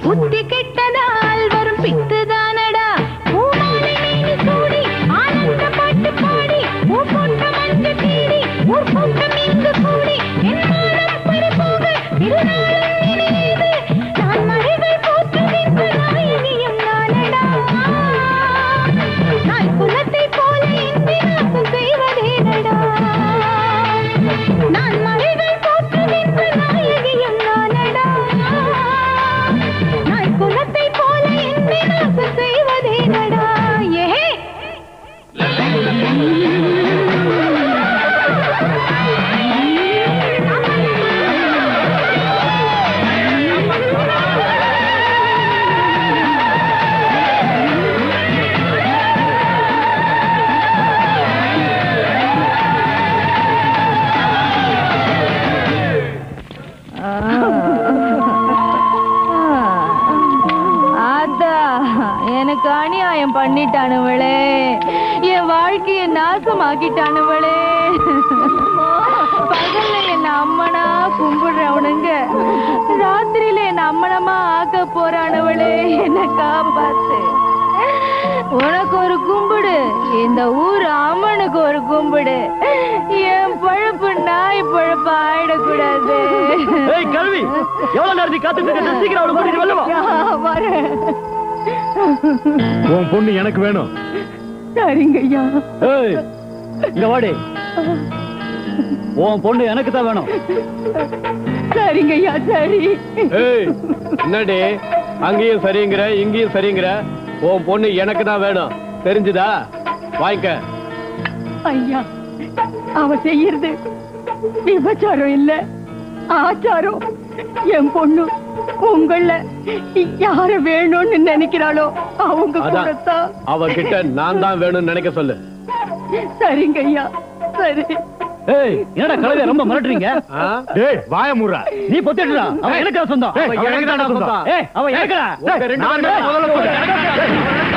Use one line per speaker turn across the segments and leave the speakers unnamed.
புத்தி கெட்டதால் வரும் பித்துதானடா பூமாலை மேனி சூடி ஆனந்த பாட்டு பாடி ஊர் கூட்டம் அஞ்சு தேடி ஊர் கூட்டம் இங்கு கூடி என் மானம் பறிபோக திருநாளும் நினைவு நான் மழைகள் போற்றுகின்ற நாயகியும் நானடா நான் குலத்தை போல இன்றி நாசம் செய்வதேனடா நான் மழைகள் போற்றுகின்ற நாயகியும் நானடா நான் குலத்தை போல இன்றி நாசம் செய்வதேனடா ஏ
அதா எனக்கு அநியாயம் பண்ணிட்டானுவளே என் வாழ்க்கைய நாசமாக்கிட்டானுவளே பகல்ல என்ன அம்மனா கும்பிடுறவனுங்க ராத்திரியில என்ன அம்மனமா ஆக்க போறானுவளே என்ன காப்பாத்து உனக்கு ஒரு கும்பிடு இந்த ஊர் அம்மனுக்கு ஒரு கும்பிடு என் பழப்பு நாய் பழப்பு ஆயிடக்கூடாது
ஏய் கல்வி எவ்வளவு நேரம் நீ காத்துட்டு இருக்க சீக்கிரம் அவளை கூட்டிட்டு வெளில வா
வரேன்
உன் பொண்ணு எனக்கு வேணும்
சரிங்க ஐயா
ஏய் இங்க வாடி உன் பொண்ணு எனக்கு தான் வேணும்
சரிங்க ஐயா சரி
ஏய் என்னடி அங்கேயும் சரிங்கிற இங்கேயும் சரிங்கிற உன் பொண்ணு எனக்கு தான் வேணும் தெரிஞ்சுதா வாங்கிக்க
ஐயா அவ செய்யறது விபச்சாரம் இல்ல ஆச்சாரம் என் பொண்ணு உங்கள யார வேணும்னு நினைக்கிறாளோ அவங்க
அதான்
கூடத்தான்
அவகிட்ட நான் தான் வேணும்னு நினைக்க சொல்லு
சரிங்க ஐயா சரி
ஏய் என்னடா கழுதை ரொம்ப மிரட்டுறீங்க
ஆ?
டேய் வாய மூடுறா நீ பொத்திடுடா அவ
ஏய்,
எனக்கு சொந்தம்
அவ
அவ
எனக்கு தான்டா சொந்தம்.
ஏய் அவ எனக்குடா
உங்க ரெண்டு
நான்
பேரும் முதல்ல சொல்லு.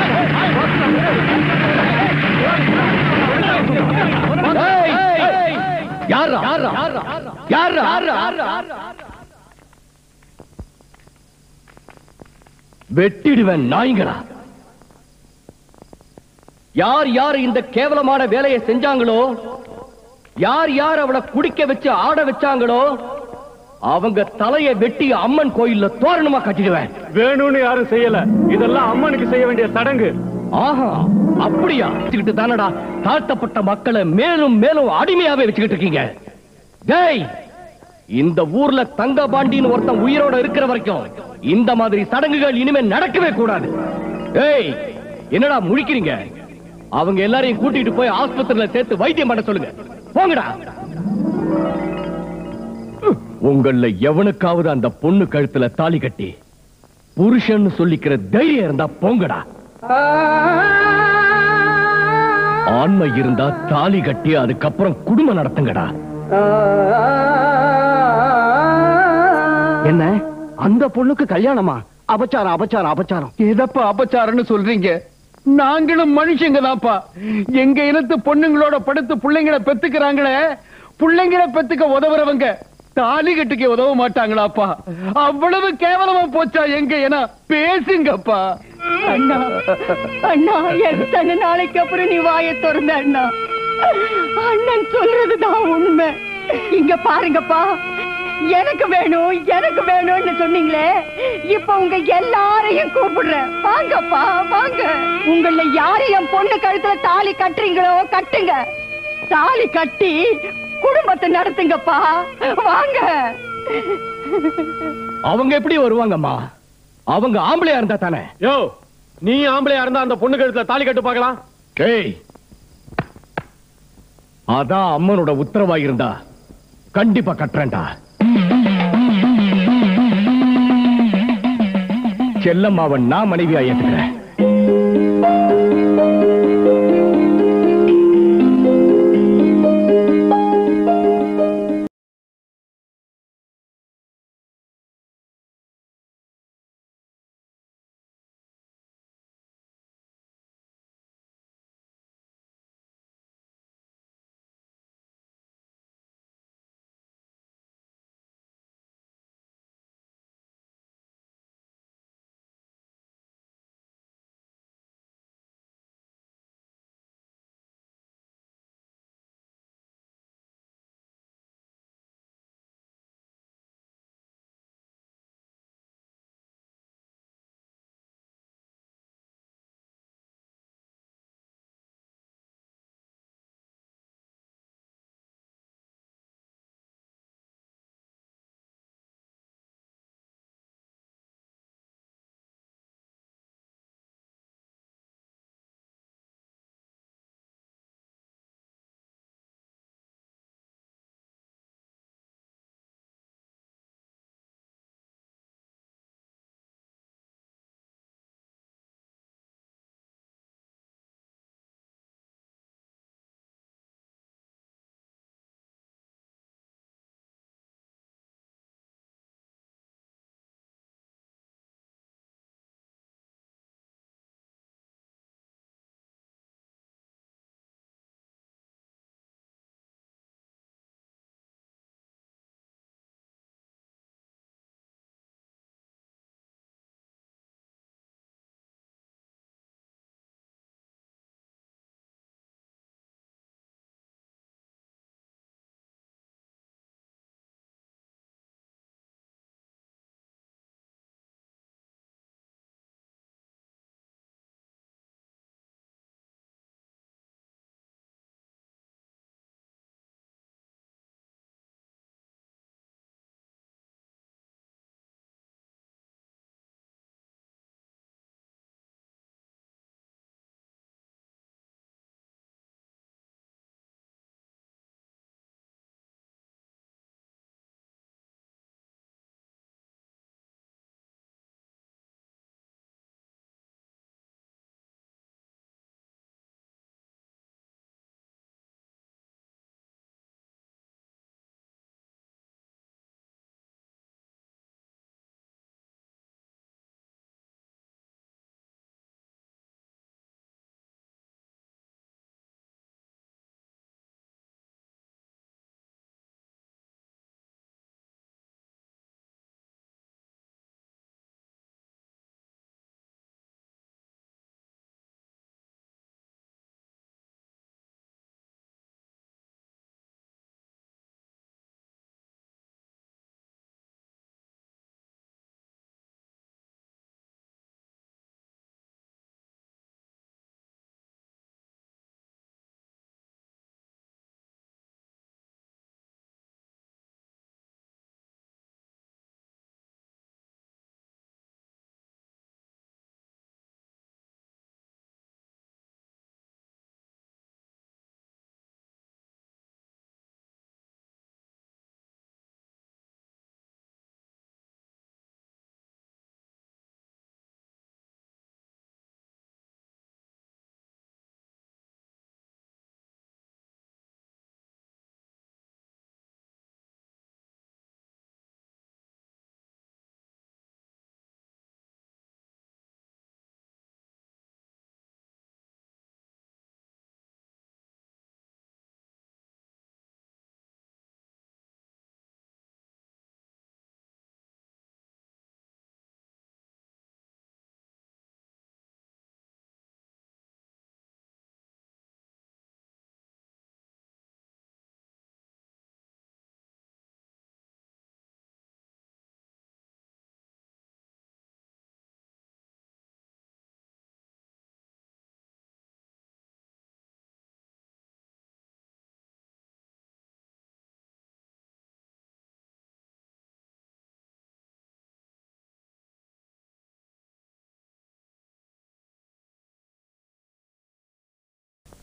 ஏய், ஏய், யார்ரா யார்ரா யார்ரா யார்ரா வெட்டிடுவேன் நாய்ங்களா யார் யார் இந்த கேவலமான வேலையை செஞ்சாங்களோ யார் யார் அவளை குடிக்க வச்சு ஆட வச்சாங்களோ அவங்க தலைய வெட்டி அம்மன் கோயில்ல தோரணமா கட்டிடுவேன்
வேணும்னு யாரும் செய்யல இதெல்லாம் அம்மனுக்கு செய்ய வேண்டிய சடங்கு
ஆஹா அப்படியா வச்சுக்கிட்டு தானடா தாழ்த்தப்பட்ட மக்களை மேலும் மேலும் அடிமையாவே வச்சுக்கிட்டு இருக்கீங்க டேய் இந்த ஊர்ல தங்க பாண்டின்னு ஒருத்தன் உயிரோட இருக்கிற வரைக்கும் இந்த மாதிரி சடங்குகள் இனிமே நடக்கவே கூடாது டேய் என்னடா முழிக்கிறீங்க அவங்க எல்லாரையும் கூட்டிட்டு போய் ஆஸ்பத்திரியில சேர்த்து வைத்தியம் பண்ண சொல்லுங்க போங்கடா உங்கள எவனுக்காவது அந்த பொண்ணு கழுத்துல தாலி கட்டி புருஷன் சொல்லிக்கிற தைரியம் இருந்தா போங்கடா ஆண்மை இருந்தா தாலி கட்டி அதுக்கப்புறம் குடும்பம் நடத்துங்கடா
என்ன அந்த பொண்ணுக்கு கல்யாணமா அபச்சாரம் அபச்சாரம் அபச்சாரம் எதப்பா அபச்சாரம்னு சொல்றீங்க நாங்களும் மனுஷங்க தான்ப்பா எங்க இனத்து பொண்ணுங்களோட படுத்து பிள்ளைங்களை பெத்துக்கிறாங்களே பிள்ளைங்களை பெத்துக்க உதவுறவங்க தாலி கட்டுக்க உதவ மாட்டாங்களாப்பா அவ்வளவு கேவலமா போச்சா எங்க என பேசுங்கப்பா
அண்ணா அண்ணா எத்தனை நாளைக்கு அப்புறம் நீ வாயை திறந்த அண்ணா அண்ணன் சொல்றதுதான் உண்மை இங்க பாருங்கப்பா எனக்கு வேணும் எனக்கு வேணும்னு சொன்னீங்களே இப்ப உங்க எல்லாரையும் கூப்பிடுறேன் வாங்கப்பா வாங்க உங்கள யாரு என் பொண்ணு கழுத்துல தாலி கட்டுறீங்களோ கட்டுங்க தாலி கட்டி குடும்பத்தை நடத்துங்கப்பா வாங்க
அவங்க எப்படி வருவாங்கம்மா அவங்க ஆம்பளையா இருந்தா தானே
யோ நீ ஆம்பளையா இருந்தா அந்த பொண்ணு கழுத்துல தாலி கட்டு பார்க்கலாம்
டேய் அதான் அம்மனோட உத்தரவா இருந்தா கண்டிப்பா கட்டுறேன்டா செல்லம்மாவை நான் மனைவியா ஏத்துக்கிறேன்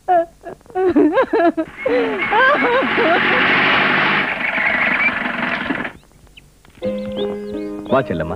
வா செல்லம்மா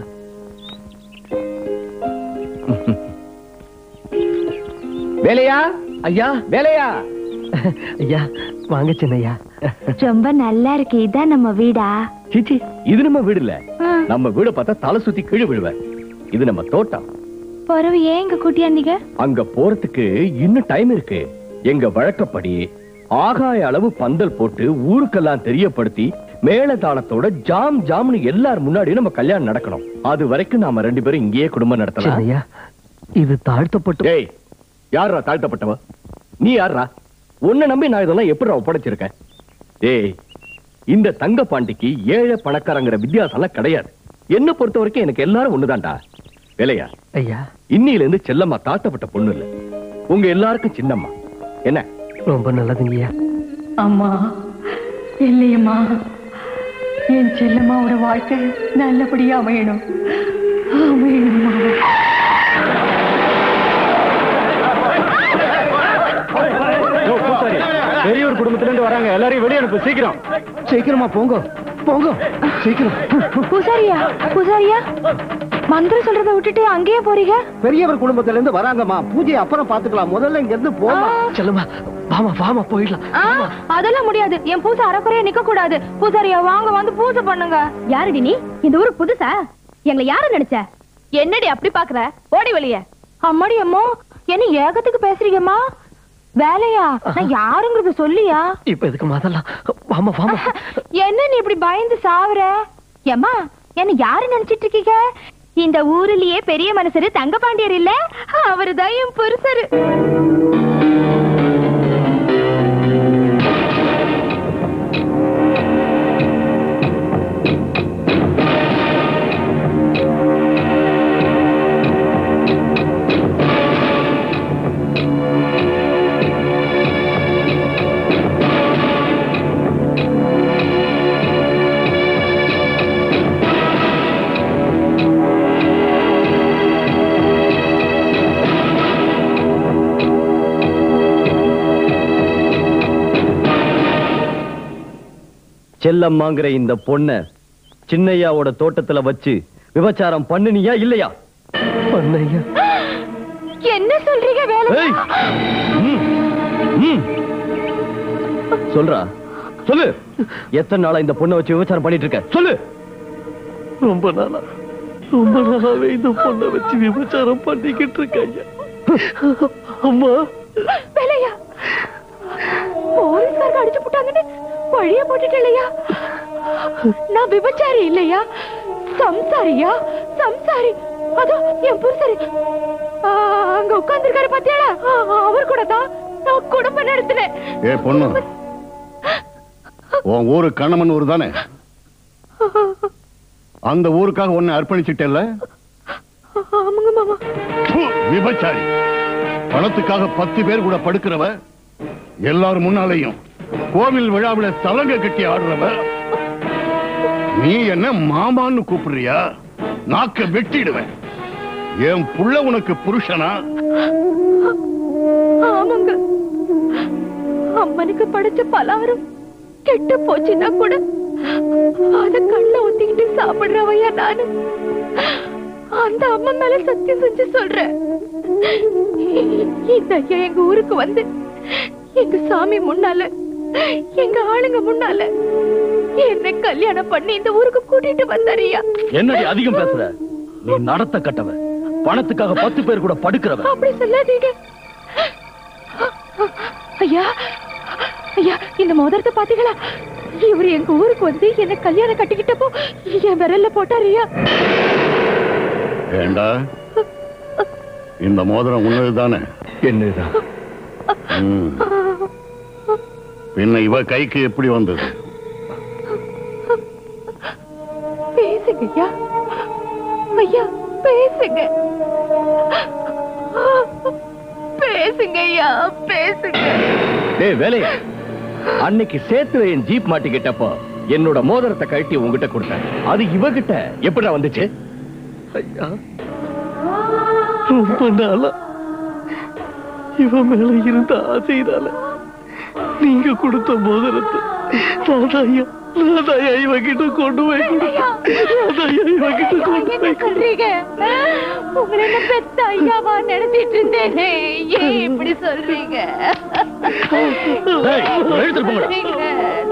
வேலையா ஐயா வேலையா
ஐயா வாங்க சின்னையா
ரொம்ப நல்லா இருக்கு இதான் நம்ம வீடா
சீச்சி இது நம்ம வீடு இல்ல நம்ம வீட பார்த்தா தலை சுத்தி கீழே விழுவேன் இது நம்ம தோட்டம்
பிறவு ஏன் இங்க கூட்டியாந்தீங்க
அங்க போறதுக்கு இன்னும் டைம் இருக்கு எங்க வழக்கப்படி ஆகாய அளவு பந்தல் போட்டு ஊருக்கெல்லாம் தெரியப்படுத்தி மேளதாளத்தோட ஜாம் ஜாம்னு எல்லார் முன்னாடியும் நம்ம கல்யாணம் நடக்கணும் அது வரைக்கும் நாம ரெண்டு பேரும் இங்கேயே குடும்பம் நடத்தலாம்
சின்னையா இது தாழ்த்தப்பட்டு
டேய் யாரா தாழ்த்தப்பட்டவ நீ யாரா உன்னை நம்பி நான் இதெல்லாம் எப்படி ஒப்படைச்சிருக்கேன் டேய் இந்த தங்க பாண்டிக்கு ஏழை பணக்காரங்கிற வித்தியாசம் எல்லாம் கிடையாது என்ன பொறுத்த வரைக்கும் எனக்கு எல்லாரும் ஒண்ணுதான்டா வேலையா
ஐயா
இன்னில இருந்து செல்லம்மா தாழ்த்தப்பட்ட பொண்ணு இல்ல உங்க எல்லாருக்கும் சின்னம்மா என்ன
ரொம்ப நல்லதுங்கய்யா
அம்மா இல்லையம்மா என் செல்லம்மாவோட வாழ்க்கை நல்லபடியா அமையணும் அமையணும்மா
பெரியவர் குடும்பத்துல இருந்து வராங்க எல்லாரையும் வெளியே அனுப்பு சீக்கிரம்
சீக்கிரமா போங்க போங்க சீக்கிரம்
பூசாரியா பூசாரியா மந்திரம் சொல்றத விட்டுட்டு அங்கேயே போறீங்க
பெரியவர் குடும்பத்துல இருந்து வராங்கம்மா பூஜை அப்புறம் பாத்துக்கலாம் முதல்ல இங்க இருந்து போமா
செல்லுமா வாமா வாமா போயிடலாம்
ஆ, அதெல்லாம் முடியாது என் பூசை அறக்குறையா நிக்க கூடாது பூசாரியா வாங்க வந்து பூஜை பண்ணுங்க யாருடி நீ இந்த ஊருக்கு புதுசா எங்களை யாரு நினைச்ச என்னடி அப்படி பாக்குற ஓடி வெளிய அம்மாடி அம்மா என்ன ஏகத்துக்கு பேசுறீங்கம்மா வேலையா நான் யாருங்கிறது சொல்லியா
இப்ப எதுக்கு அதெல்லாம் வாமா வாமா
என்ன நீ இப்படி பயந்து சாவுற ஏம்மா என்ன யாரு நினைச்சிட்டு இருக்கீங்க இந்த ஊரிலேயே பெரிய மனுஷரு தங்கபாண்டியர் இல்ல அவருதான் என் புருஷரு
செல்லம்மாங்கிற இந்த பொண்ண சின்னையாவோட தோட்டத்துல வச்சு விபச்சாரம் பண்ணுனியா இல்லையா
பண்ணையா
என்ன சொல்றீங்க வேலை
ஏய்! ம், ம். சொல்றா சொல்லு எத்தனை நாளா இந்த பொண்ணை வச்சு விபச்சாரம் பண்ணிட்டு இருக்க சொல்லு
ரொம்ப நாளா ரொம்ப நாளாவே இந்த பொண்ணை வச்சு விபச்சாரம் பண்ணிக்கிட்டு இருக்காங்க அம்மா
வேலையா போலீஸ்காரங்க அடிச்சு போட்டாங்கன்னு பழிய போட்டுட்டு இல்லையா நான் விபச்சாரி இல்லையா சம்சாரியா சம்சாரி அதோ என் புருஷரு ஆ, அங்க உட்கார்ந்திருக்காரு பாத்தியாடா ஆ, அவர் கூட தான் நான் குடும்பம் நடத்தினேன்
ஏ பொண்ணு உன் ஊரு கண்ணமன் ஊர் தானே அந்த ஊருக்காக உன்னை அர்ப்பணிச்சிட்டல்ல
ஆமாங்க மாமா
ப்பு, விபச்சாரி பணத்துக்காக பத்து பேர் கூட படுக்கிறவ எல்லாரும் முன்னாலேயும் கோவில் விழாவில சலங்க கட்டி ஆடுறவ நீ என்ன மாமான்னு கூப்பிடுறியா நாக்க வெட்டிடுவேன் என் புள்ள உனக்கு புருஷனா
ஆமாங்க அம்மனுக்கு படைச்ச பலகாரம் கெட்டு போச்சுன்னா கூட அத கண்ண ஊத்திக்கிட்டு சாப்பிடுறவையா நானு அந்த அம்மா மேல சத்தியம் செஞ்சு சொல்றேன் இந்த ஐயா எங்க ஊருக்கு வந்து எங்க சாமி முன்னால எங்க ஆளுங்க முன்னால என்ன கல்யாணம் பண்ணி இந்த ஊருக்கு கூட்டிட்டு வந்தாரியா
என்னடி அதிகம் பேசுற நீ நடத்த கட்டவ பணத்துக்காக பத்து பேர் கூட படுக்கிறவ
அப்படி சொல்லாதீங்க ஐயா ஐயா இந்த மோதிரத்தை பாத்தீங்களா இவர் எங்க ஊருக்கு வந்து என்ன கல்யாணம் கட்டிக்கிட்டப்போ என் விரல்ல போட்டாரியா
ஏண்டா இந்த மோதிரம் உன்னதுதானே
என்னதான்
ம். பின்ன இவ கைக்கு எப்படி வந்தது
பேசுங்க ஐயா ஐயா பேசுங்க பேசுங்க ஐயா பேசுங்க
டேய் வேலையா அன்னைக்கு சேத்துல என் ஜீப் மாட்டிக்கிட்டப்போ என்னோட மோதிரத்தை கழட்டி உங்ககிட்ட கொடுத்தேன் அது இவகிட்ட எப்படிடா வந்துச்சு
ஐயா ரொம்ப நாளா இவன் மேல இருந்த ஆசையினால நீங்க கொடுத்த மோதிரத்தை நாதாயா நாதாயா இவகிட்ட கொண்டு போய் கொடுத்தேன். நாதாயா இவகிட்ட கொண்டு
என்ன
போய்
சொல்றீங்க உங்களை என்ன பெத்த ஐயாவா நினைச்சிட்டு இருந்தேனே ஏன் இப்படி சொல்றீங்க
ஏய், எழுந்திரு போங்கடா.
சொல்றீங்க?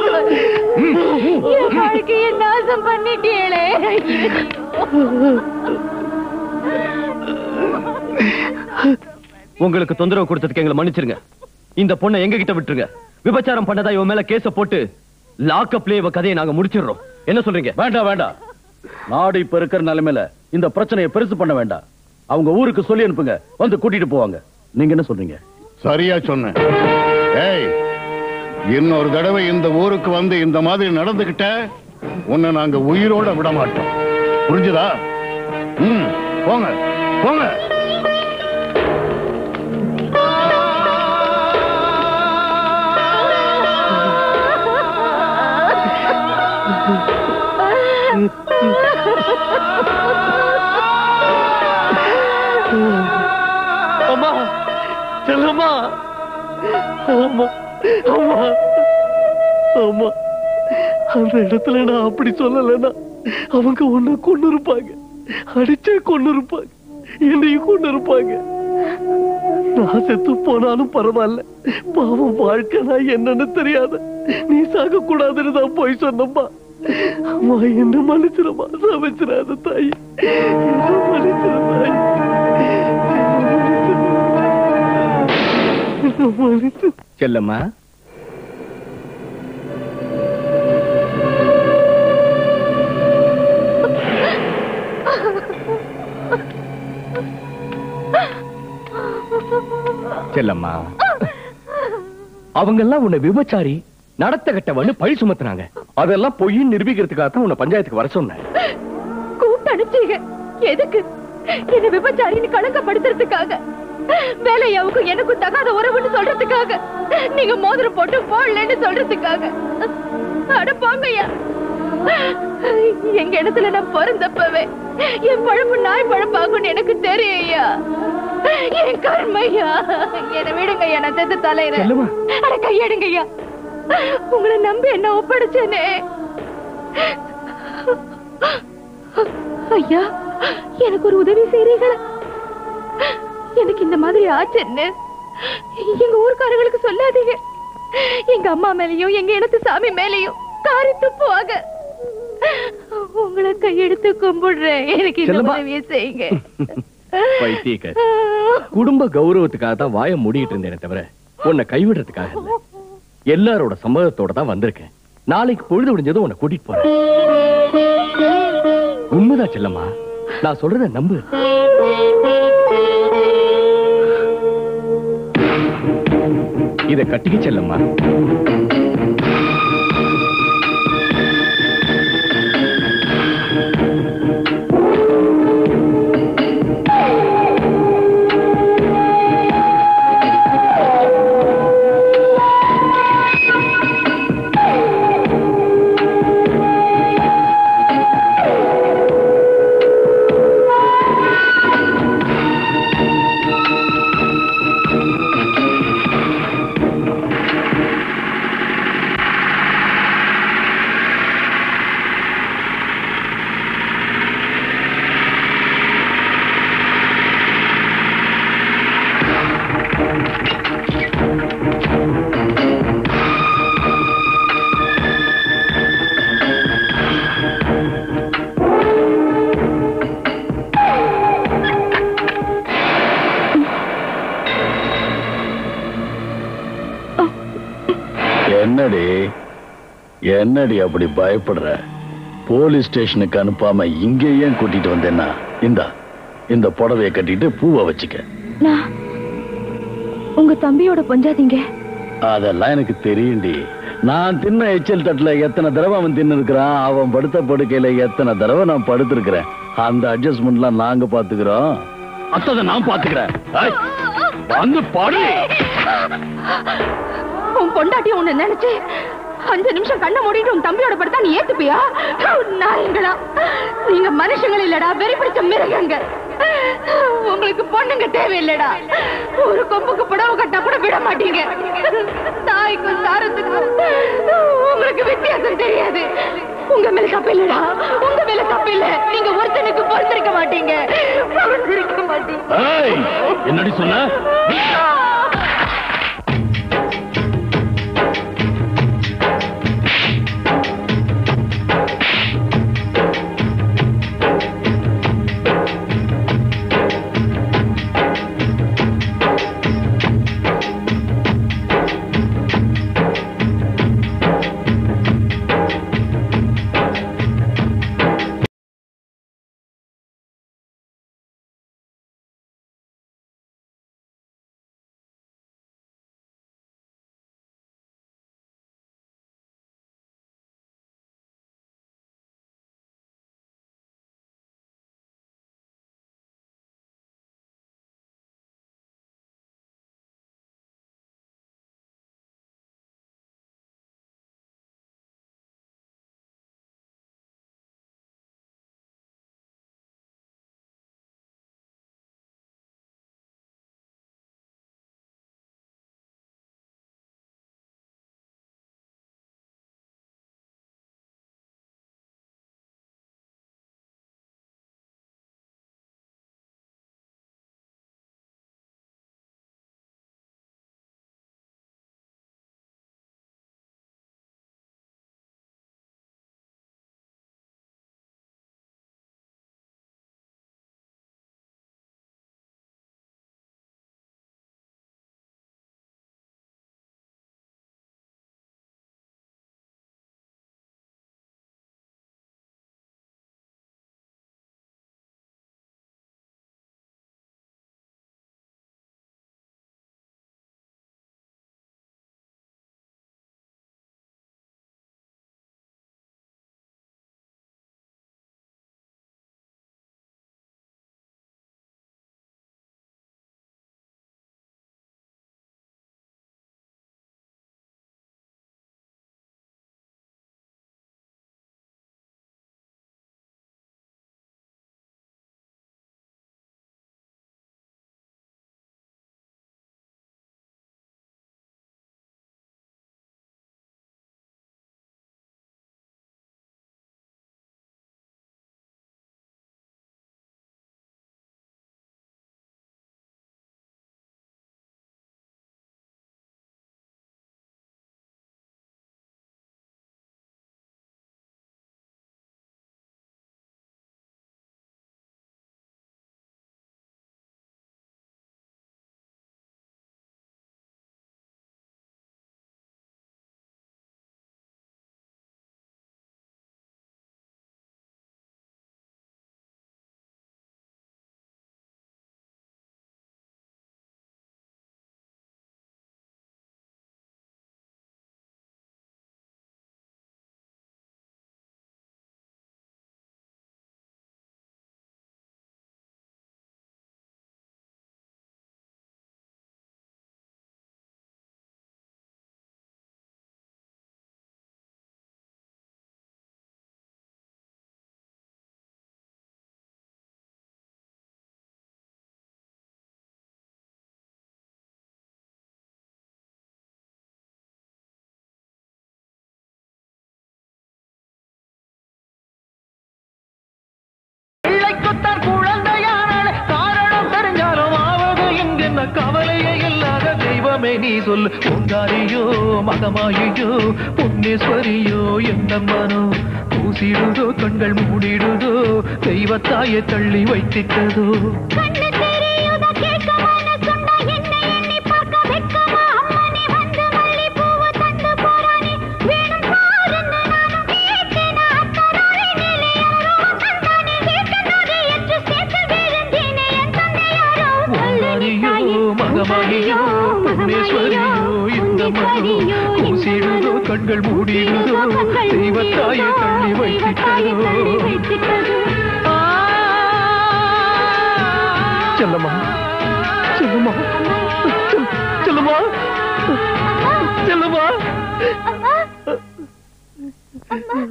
என் வாழ்க்கையை நாசம் பண்ணிட்டீங்களே
உங்களுக்கு தொந்தரவு கொடுத்ததுக்கு எங்களை மன்னிச்சிருங்க இந்த பொண்ணை எங்க கிட்ட விட்டுருங்க விபச்சாரம் பண்ணதா இவன் மேல கேஸ போட்டு லாக்அப்லயே இவ கதையை நாங்க முடிச்சிடுறோம் என்ன சொல்றீங்க
வேண்டாம் வேண்டாம் நாடு இப்ப இருக்கிற நிலைமையில இந்த பிரச்சனையை பெருசு பண்ண வேண்டாம் அவங்க ஊருக்கு சொல்லி அனுப்புங்க வந்து கூட்டிட்டு போவாங்க நீங்க என்ன சொல்றீங்க
சரியா சொன்ன ஏய் இன்னொரு தடவை இந்த ஊருக்கு வந்து இந்த மாதிரி நடந்துகிட்ட உன்னை நாங்க உயிரோட விட மாட்டோம் புரிஞ்சுதா ம் போங்க போங்க
அம்மா செல்லம்மா அம்மா அம்மா அம்மா அந்த இடத்துல நான் அப்படி சொல்லலைன்னா அவங்க உன்னை கொண்டு இருப்பாங்க அடிச்சே கொண்டு இருப்பாங்க என்னையும் கொண்டு இருப்பாங்க நான் செத்து போனாலும் பரவாயில்ல பாவம் வாழ்க்கைனா என்னன்னு தெரியாத நீ சாக கூடாதுன்னு தான் போய் சொன்னம்மா அம்மா என்ன மன்னிச்சிரமா சமைச்சிடாத தாய் என்ன மன்னிச்சிரு தாய் என்ன மன்னிச்சிரு
செல்லம்மா செல்லம்மா அவங்க எல்லாம் உன்னை விபச்சாரி நடத்த கட்டவன்னு பழி சுமத்துனாங்க அதெல்லாம் பொய்ன்னு நிரூபிக்கிறதுக்காக தான் உன்னை பஞ்சாயத்துக்கு வர சொன்னேன்
கூப்பிட்டு அனுப்பிச்சீங்க எதுக்கு என்ன விபச்சாரின்னு களங்கப்படுத்துறதுக்காக வேலையாவுக்கும் எனக்கும் தகாத உறவுன்னு சொல்றதுக்காக நீங்க மோதிரம் போட்டு போடலன்னு சொல்றதுக்காக அட போங்கய்யா எங்க இடத்துல நான் பிறந்தப்பவே என் பழப்பு நாய் பழப்பாகும்னு எனக்கு தெரியும் ஐயா என் கர்மையா என்னை விடுங்க ஐயா நான் செத்து தலையிறேன்
செல்லுமா.
அட கையெடுங்க ஐயா உங்களை நம்பி என்ன ஒப்படைச்சேனே ஐயா எனக்கு ஒரு உதவி செய்றீங்களா எனக்கு இந்த மாதிரி ஆச்சுன்னு எங்க ஊர்க்காரங்களுக்கு சொல்லாதீங்க எங்க அம்மா மேலயும் எங்க இடத்து சாமி மேலயும் காரி துப்புவாங்க உங்களை கையெடுத்து கும்பிடுறேன் எனக்கு இந்த
செல்லம்மா.
உதவியை செய்யுங்க
பைத்தியக்காரி. குடும்ப கௌரவத்துக்காக தான் வாய மூடிட்டு இருந்தேனே தவிர உன்னை கைவிடுறதுக்காக இல்ல எல்லாரோட சம்மதத்தோட தான் வந்திருக்கேன் நாளைக்கு பொழுது விடிஞ்சதும் உன்னை கூட்டிட்டு போறேன் உண்மைதான் செல்லம்மா நான் சொல்றத நம்பு இத கட்டிக்க செல்லம்மா
என்னடி என்னடி அப்படி பயப்படுற போலீஸ் ஸ்டேஷனுக்கு அனுப்பாம இங்கே ஏன் கூட்டிட்டு வந்தேன்னா இந்தா இந்த புடவைய கட்டிட்டு பூவை வச்சுக்க
நான் உங்க தம்பியோட பொஞ்சாதீங்க
அதெல்லாம் எனக்கு தெரியும்டி நான் தின்ன எச்சல் தட்டுல எத்தனை தடவை அவன் தின்னு இருக்கிறான் அவன் படுத்த படுக்கையில எத்தனை தடவை நான் படுத்திருக்கிறேன் அந்த அட்ஜஸ்ட்மெண்ட்லாம் நாங்க பாத்துக்கிறோம் அத்ததை நான் பாத்துக்கிறேன் ஐய், வந்து பாடு
உன் பொண்டாட்டி உன்னை நினைச்சு அஞ்சு நிமிஷம் கண்ணை மூடிட்டு உன் தம்பியோட படுத்தா நீ ஏத்துப்பியா நாயங்களா நீங்க மனுஷங்கள் இல்லடா வெறி பிடிச்ச மிருகங்க உங்களை
உங்களுக்கு பொண்ணுங்க தேவையில்லடா ஒரு கொம்புக்கு புடவை கட்டா கூட விட மாட்டீங்க தாய்க்கும் சாரத்துக்கும் உங்களுக்கு வித்தியாசம் தெரியாது உங்க மேல தப்பு இல்லடா உங்க மேல தப்பு இல்ல நீங்க ஒருத்தனுக்கு பொறுத்திருக்க மாட்டீங்க பொறுத்திருக்க மாட்டீங்க
ஏய், என்னடி சொன்ன
பிள்ளைக்குத்தான் குழந்தையான காரணம் தெரிஞ்சாலும் ஆவது என்கின்ற கவலையே இல்லாத தெய்வமே நீ சொல்லு பொங்காரியோ மகமாயையோ புண்ணேஸ்வரியோ என்னம்மனோ பூசிடுதோ கண்கள் மூடிடுதோ தெய்வத்தாயை தள்ளி வைத்திட்டதோ
கண்ணு தெரியுதா கேட்க மனசுண்டா என்னை எண்ணி பார்க்க வெட்கமா அம்மனே வந்து மல்லி பூவு தந்து போறானே வேணும் பாருன்னு நானும் கேட்டேன் அத்தரோரை மேலே யாரோ தந்தானே கேட்டனோடு என்று சேர்த்து விழுந்தேனே என் தந்தையாரோ
பொங்காரியோ மகமாயையோ புண்ணேஸ்வரியோ என்னம்மனோ பூசிடுதோ கண்கள் மூடிடுதோ தெய்வத்தாயை தள்ளி வைத்திட்டதோ செல்லம்மா செல்லம்மா செல்- செல்லம்மா செல்லம்மா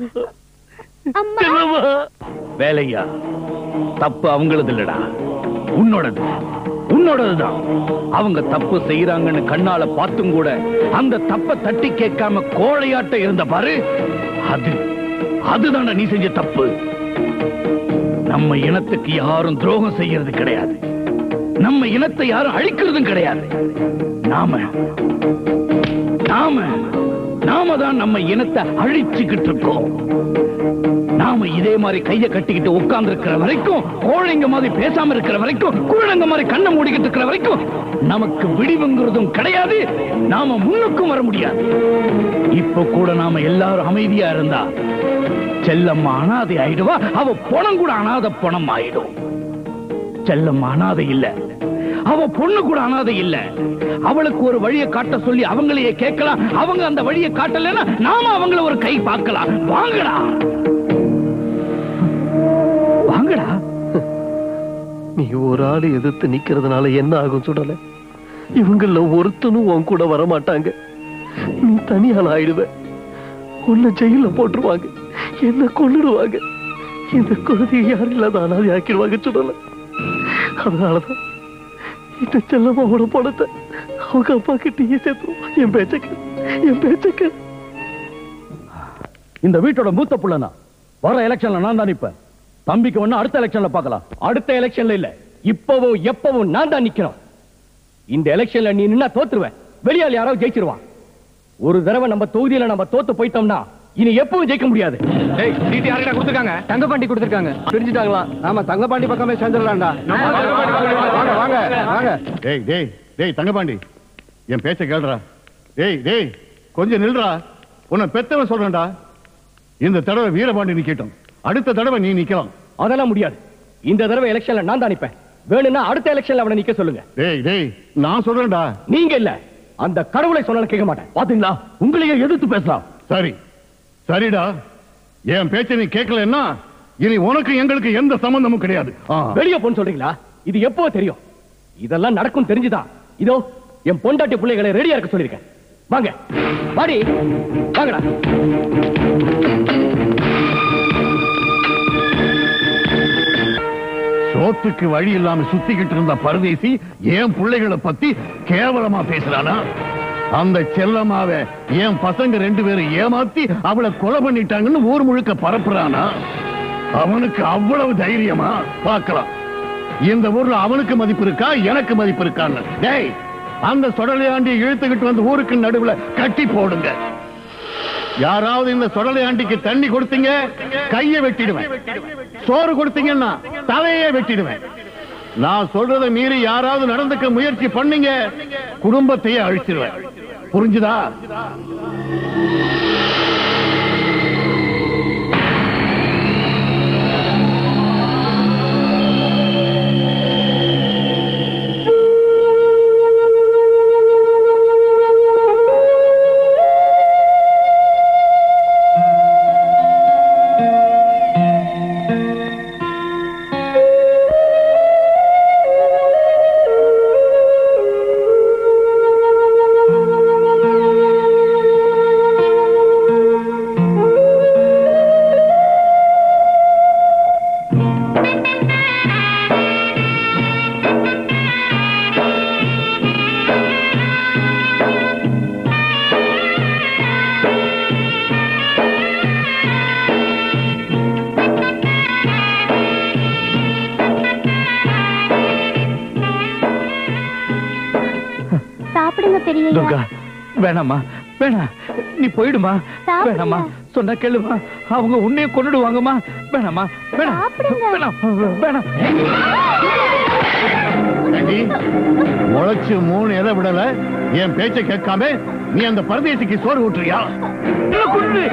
செல்லம்மா
வேலையா தப்பு அவங்களது இல்லடா
உன்னோடது உன்னோடதுதான் அவங்க தப்பு செய்யறாங்கன்னு கண்ணால பார்த்தும் கூட அந்த தப்ப தட்டி கேட்காம கோழையாட்ட இருந்த பாரு அது அதுதான்டா நீ செஞ்ச தப்பு நம்ம இனத்துக்கு யாரும் துரோகம் செய்யறது கிடையாது நம்ம இனத்தை யாரும் அழிக்கிறதும் கிடையாது நாம நாம நாம தான் நம்ம இனத்தை அழிச்சுக்கிட்டு இருக்கோம் நாம இதே மாதிரி கைய கட்டிக்கிட்டு உட்கார்ந்து இருக்கிற வரைக்கும் கோழைங்க மாதிரி பேசாம இருக்கிற வரைக்கும் குழந்தைங்க மாதிரி கண்ணை மூடிக்கிட்டு இருக்கிற வரைக்கும் நமக்கு விடிவுங்கிறதும் கிடையாது நாம முன்னுக்கும் வர முடியாது இப்ப கூட நாம எல்லாரும் அமைதியா இருந்தா செல்லம்மா அனாதை ஆயிடுவா அவ பணம் கூட அனாதை பணம் ஆயிடும் செல்லம்மா அனாதை இல்ல அவ பொண்ணு கூட அனாதை இல்ல அவளுக்கு ஒரு வழியை காட்ட சொல்லி அவங்களையே கேட்கலாம் அவங்க அந்த வழியை காட்டலைன்னா நாம அவங்கள ஒரு கை பார்க்கலாம் வாங்கடா வாங்கடா
நீ ஒரு ஆளு எதிர்த்து நிக்கிறதுனால என்ன ஆகும் சுடல இவங்கள ஒருத்தனும் உன் கூட வர மாட்டாங்க நீ தனியால் ஆயிடுவ உன்னை ஜெயில போட்டுருவாங்க என்ன கொன்னுடுவாங்க இந்த குழந்தையை யாரும் இல்லாத அனாதை ஆக்கிடுவாங்க சுடல அதனாலதான் இந்த செல்லம்மாவோட பணத்தை அவங்க அப்பா கிட்டயே சேர்த்துருவோம் என் பேச்சக்க என் பேச்சக்க
இந்த வீட்டோட மூத்த புள்ளனா வர எலெக்ஷன்ல நான் தான் நிப்பேன் தம்பிக்கு ஒண்ணு அடுத்த எலெக்ஷன்ல பார்க்கலாம் அடுத்த எலெக்ஷன்ல இல்ல இப்பவோ எப்பவோ நான் தான் நிக்கிறோம் இந்த எலெக்ஷன்ல நீ நின்னா தோத்துருவேன் வெளியால் யாராவது ஜெயிச்சிருவான் ஒரு தடவை நம்ம தொகுதியில நம்ம தோத்து போயிட்டோம்னா இனி எப்பவும் ஜெயிக்க முடியாது
டேய் சீட்டு யார்கிட்ட கொடுத்துருக்காங்க தங்கப்பாண்டி கொடுத்துருக்காங்க
பிரிஞ்சுட்டாங்களா
ஆமா தங்கப்பாண்டி பக்கமே சேர்ந்துடலாம்டா வாங்க வாங்க வாங்க
டேய் டேய் டேய் தங்கபாண்டி என் பேச்ச கேளுடா டேய் டேய் கொஞ்சம் நில்றா உன்னை பெத்தவன் சொல்றேன்டா இந்த தடவை வீரபாண்டி நிக்கட்டும் அடுத்த தடவை நீ நிக்கலாம்
அதெல்லாம் முடியாது இந்த தடவை எலெக்ஷன்ல நான் தான் நிப்பேன் வேணும்னா அடுத்த எலெக்ஷன்ல அவனை நிக்க சொல்லுங்க
டேய் டேய் நான் சொல்றேன்டா
நீங்க இல்ல அந்த கடவுளை சொன்னாலும் கேட்க மாட்டேன் பாத்தீங்களா உங்களையே எதிர்த்து பேசலாம்
சரி சரிடா என் பேச்ச நீ கேட்கலன்னா இனி உனக்கு எங்களுக்கு எந்த சம்பந்தமும் கிடையாது ஆ.
வெளிய போன்னு சொல்றீங்களா இது எப்போ தெரியும் இதெல்லாம் நடக்கும் தெரிஞ்சுதான் இதோ என் பொண்டாட்டி பிள்ளைகளை ரெடியா இருக்க சொல்லிருக்கேன் வாங்க வாடி வாங்கடா
சோத்துக்கு வழி இல்லாம சுத்திக்கிட்டு இருந்த பரதேசி என் பிள்ளைகளை பத்தி கேவலமா பேசுறானா அந்த செல்லம்மாவ என் பசங்க ரெண்டு பேரும் ஏமாத்தி அவளை கொலை பண்ணிட்டாங்கன்னு ஊர் முழுக்க பரப்புறானா அவனுக்கு அவ்வளவு தைரியமா பார்க்கலாம் இந்த ஊர்ல அவனுக்கு மதிப்பு இருக்கா எனக்கு மதிப்பு இருக்கான்னு டேய் அந்த சொடலையாண்டியை இழுத்துக்கிட்டு வந்து ஊருக்கு நடுவுல கட்டி போடுங்க யாராவது இந்த சொடலையாண்டிக்கு தண்ணி கொடுத்தீங்க கையை வெட்டிடுவேன் சோறு கொடுத்தீங்கன்னா தலையே வெட்டிடுவேன் நான் சொல்றதை மீறி யாராவது நடந்துக்க முயற்சி பண்ணீங்க குடும்பத்தையே அழிச்சிருவேன் புரிஞ்சுதா
சாப்பிடுங்க பெரியய்யா
துர்கா வேணாம்மா வேணாம் நீ போயிடுமா
சாப்பிடுங்க.
வேணாம்மா சொன்னா கேளுமா அவங்க உன்னைய கொன்னுடுவாங்கம்மா வேணாம்மா வேணாம்
சாப்பிடுங்க.
வேணாம் வேணாம்
ஏண்டி, முளைச்சு மூணு இலை விடல என் பேச்ச கேட்காம நீ அந்த பரதேசிக்கு சோறு ஊட்டுறியா
என்ன கொன்னு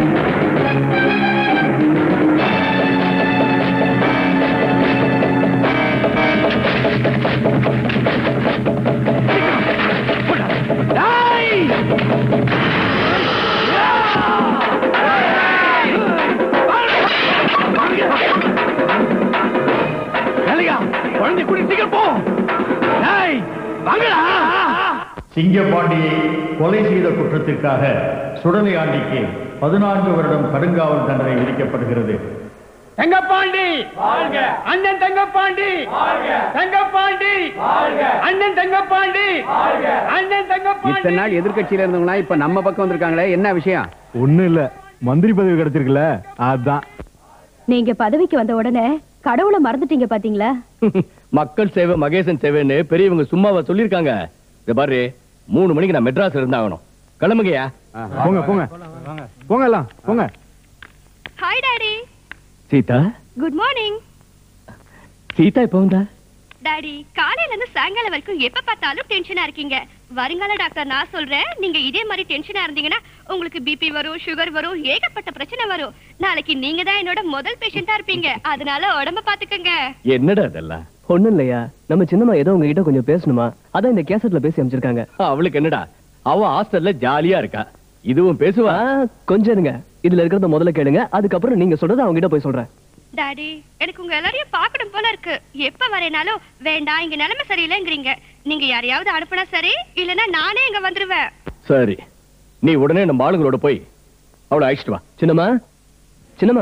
குழந்தை குடி சீக்கிரம் போ டேய், வாங்கடா
சிங்கப்பாண்டியை கொலை செய்த குற்றத்திற்காக சுடலை ஆண்டிக்கு பதினான்கு வருடம் கடுங்காவல் தண்டனை விதிக்கப்படுகிறது
தங்கப்பாண்டி அண்ணன் தங்கப்பாண்டி தங்கப்பாண்டி அண்ணன் தங்கப்பாண்டி அண்ணன் தங்கப்பாண்டி
இத்தனை நாள் எதிர்க்கட்சியில இருந்தவங்களா இப்ப நம்ம பக்கம் வந்திருக்காங்களே என்ன விஷயம்
ஒண்ணும் இல்ல மந்திரி பதவி கிடைச்சிருக்குல்ல அதான்
நீங்க பதவிக்கு வந்த உடனே கடவுளை மறந்துட்டீங்க பாத்தீங்களா
மக்கள் சேவை மகேசன் சேவைன்னு பெரியவங்க சும்மாவா சொல்லிருக்காங்க இந்த பாரு மூணு மணிக்கு நான் மெட்ராஸ்ல இருந்தாகணும் கிளம்புங்கய்யா
போங்க போங்க போங்க எல்லாம் போங்க
hi daddy
Sita
good morning
Sita இப்ப வந்தா
டாடி காலையில இருந்து சாயங்காலம் வரைக்கும் எப்ப பார்த்தாலும் டென்ஷனா இருக்கீங்க வருங்கால டாக்டர் நான் சொல்றேன் நீங்க இதே மாதிரி டென்ஷனா இருந்தீங்கன்னா உங்களுக்கு பிபி வரும் சுகர் வரும் ஏகப்பட்ட பிரச்சனை வரும் நாளைக்கு நீங்க தான் என்னோட முதல் பேஷண்டா இருப்பீங்க அதனால உடம்ப பாத்துக்கங்க
என்னடா அதெல்லாம்
ஒண்ணும் இல்லையா நம்ம சின்னம்மா ஏதோ உங்ககிட்ட கொஞ்சம் பேசணுமா அதான் இந்த கேசட்ல பேசி அமைச்சிருக்காங்க
அவளுக்கு என்னடா அவ ஹாஸ்டல்ல ஜாலியா இருக்கா இதுவும் பேசுவா
கொஞ்சம் இருங்க இதுல இருக்கிறத முதல்ல கேளுங்க அதுக்கப்புறம் நீங்க சொல்றத அவங்க கிட்ட போய் சொல்றேன்
டாடி எனக்கு உங்க எல்லாரையும் பார்க்கணும் போல இருக்கு எப்ப வரேனாலும் வேண்டாம் இங்க நிலைமை சரியில்லைங்கிறீங்க நீங்க யாரையாவது அனுப்புனா சரி இல்லனா நானே இங்க வந்துருவேன்
சரி நீ உடனே நம்ம ஆளுங்களோட போய் அவளை அழைச்சிட்டு வா
சின்னம்மா சின்னம்மா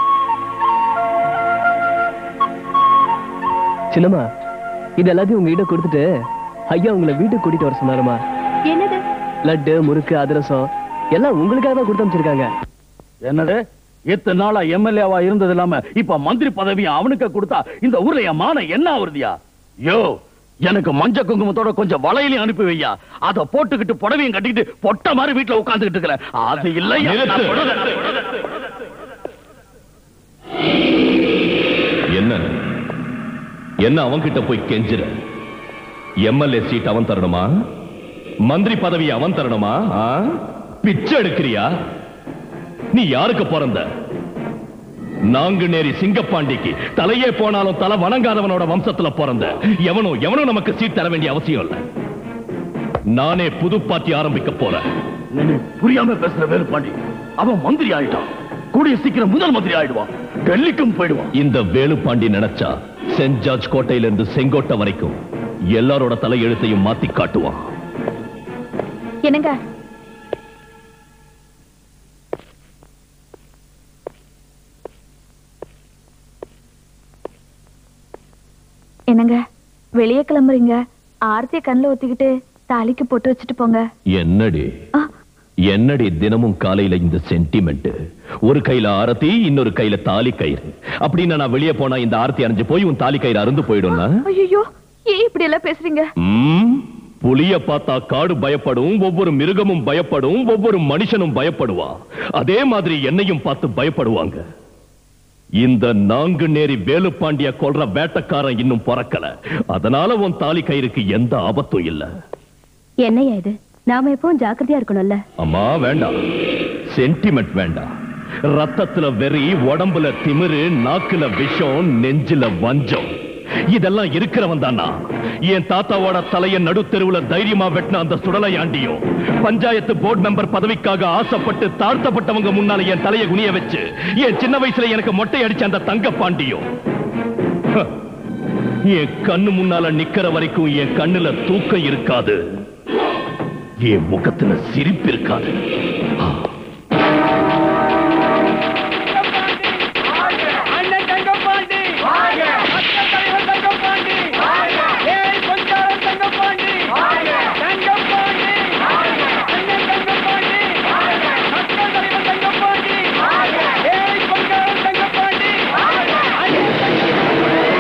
சின்னம்மா இது எல்லாத்தையும் உங்ககிட்ட கொடுத்துட்டு ஐயா உங்களை வீட்டுக்கு கூட்டிட்டு வர சொன்னாருமா
என்னது
லட்டு முறுக்கு அதிரசம் எல்லாம் உங்களுக்காக தான் கொடுத்து அமைச்சிருக்காங்க
என்னது இத்தனை நாளா எம்எல்ஏவா இருந்தது இல்லாம இப்ப மந்திரி பதவியை அவனுக்கு கொடுத்தா இந்த ஊர்ல என் மானம் என்ன ஆகுறதியா யோ எனக்கு மஞ்ச குங்குமத்தோட கொஞ்சம் வளையலையும் அனுப்பி வையா அத போட்டுக்கிட்டு புடவையும் கட்டிக்கிட்டு பொட்ட மாதிரி வீட்டுல உட்கார்ந்துகிட்டு இருக்கிற அது இல்லையா நான் சொல்றதை-
என்ன என்ன அவன்கிட்ட போய் கெஞ்சுற எம்எல்ஏ சீட் அவன் தரணுமா மந்திரி பதவி அவன் தரணுமா ஆ? பிச்சை எடுக்கிறியா நீ யாருக்கு பிறந்த நாங்குநேரி சிங்கப்பாண்டிக்கு தலையே போனாலும் தலை வணங்காதவனோட வம்சத்துல பிறந்த எவனும் எவனும் நமக்கு சீட் தர வேண்டிய அவசியம் இல்ல நானே புது பார்ட்டி ஆரம்பிக்க போறேன்
நீ புரியாம பேசுற வேலுப்பாண்டி அவன் மந்திரி ஆயிட்டான் கூடிய சீக்கிரம் முதல் மந்திரி ஆயிடுவான் டெல்லிக்கும் போயிடுவான்
இந்த வேலுப்பாண்டி நினைச்சா சென்ட் ஜார்ஜ் கோட்டையில இருந்து செங்கோட்டை வரைக்கும் எல்லாரோட தலையெழுத்தையும் மாத்தி காட்டுவான்
என்னங்க என்னங்க வெளியே கிளம்புறீங்க ஆர்த்திய கண்ணுல ஒத்திக்கிட்டு தாலிக்கு பொட்டு வச்சுட்டு போங்க
என்னடி
ஆ.
என்னடி தினமும் காலையில இந்த சென்டிமெண்ட் ஒரு கையில ஆரத்தி இன்னொரு கையில தாலி கயிறு அப்படின்னு நான் வெளியே போனா இந்த ஆரத்தி அரைஞ்சு போய் உன் தாலி கயிறு அருந்து போயிடும்னா
ஐயோ ஏன் இப்படி எல்லாம் பேசுறீங்க
ம், புலிய பார்த்தா காடு பயப்படும் ஒவ்வொரு மிருகமும் பயப்படும் ஒவ்வொரு மனுஷனும் பயப்படுவான் அதே மாதிரி என்னையும் பார்த்து பயப்படுவாங்க இந்த நான்கு நேரி வேலுப்பாண்டிய கொல்ற வேட்டக்காரன் இன்னும் பிறக்கல அதனால உன் தாலி கயிறுக்கு எந்த ஆபத்தும் இல்ல
என்னையா இது நாம எப்பவும் ஜாக்கிரதையா இருக்கணும்ல
அம்மா வேண்டாம் சென்டிமெண்ட் வேண்டாம் ரத்தத்துல வெறி உடம்புல திமிரு நாக்குல விஷம் நெஞ்சில வஞ்சம் இதெல்லாம் இருக்கிறவன் தானா என் தாத்தாவோட தலைய நடுத்தெருவுல தைரியமா வெட்டின அந்த சுடலையாண்டியும் பஞ்சாயத்து போர்டு மெம்பர் பதவிக்காக ஆசைப்பட்டு தாழ்த்தப்பட்டவங்க முன்னால என் தலைய குனிய வச்சு என் சின்ன வயசுல எனக்கு மொட்டை அடிச்ச அந்த தங்க பாண்டியும் ஹ, என் கண்ணு முன்னால நிக்கிற வரைக்கும் என் கண்ணுல தூக்கம் இருக்காது என் முகத்துல சிரிப்பு இருக்காது
அண்ணன் தங்கப்பாண்டி மக்கள் தலைவர் தங்கப்பாண்டி ஏழை பொன்காரன் தங்கப்பாண்டி தங்கப்பாண்டி அண்ணன் தங்கப்பாண்டி மக்கள் தலைவர் தங்கப்பாண்டி ஏழை பொன்காரன் தங்கப்பாண்டி அண்ணன்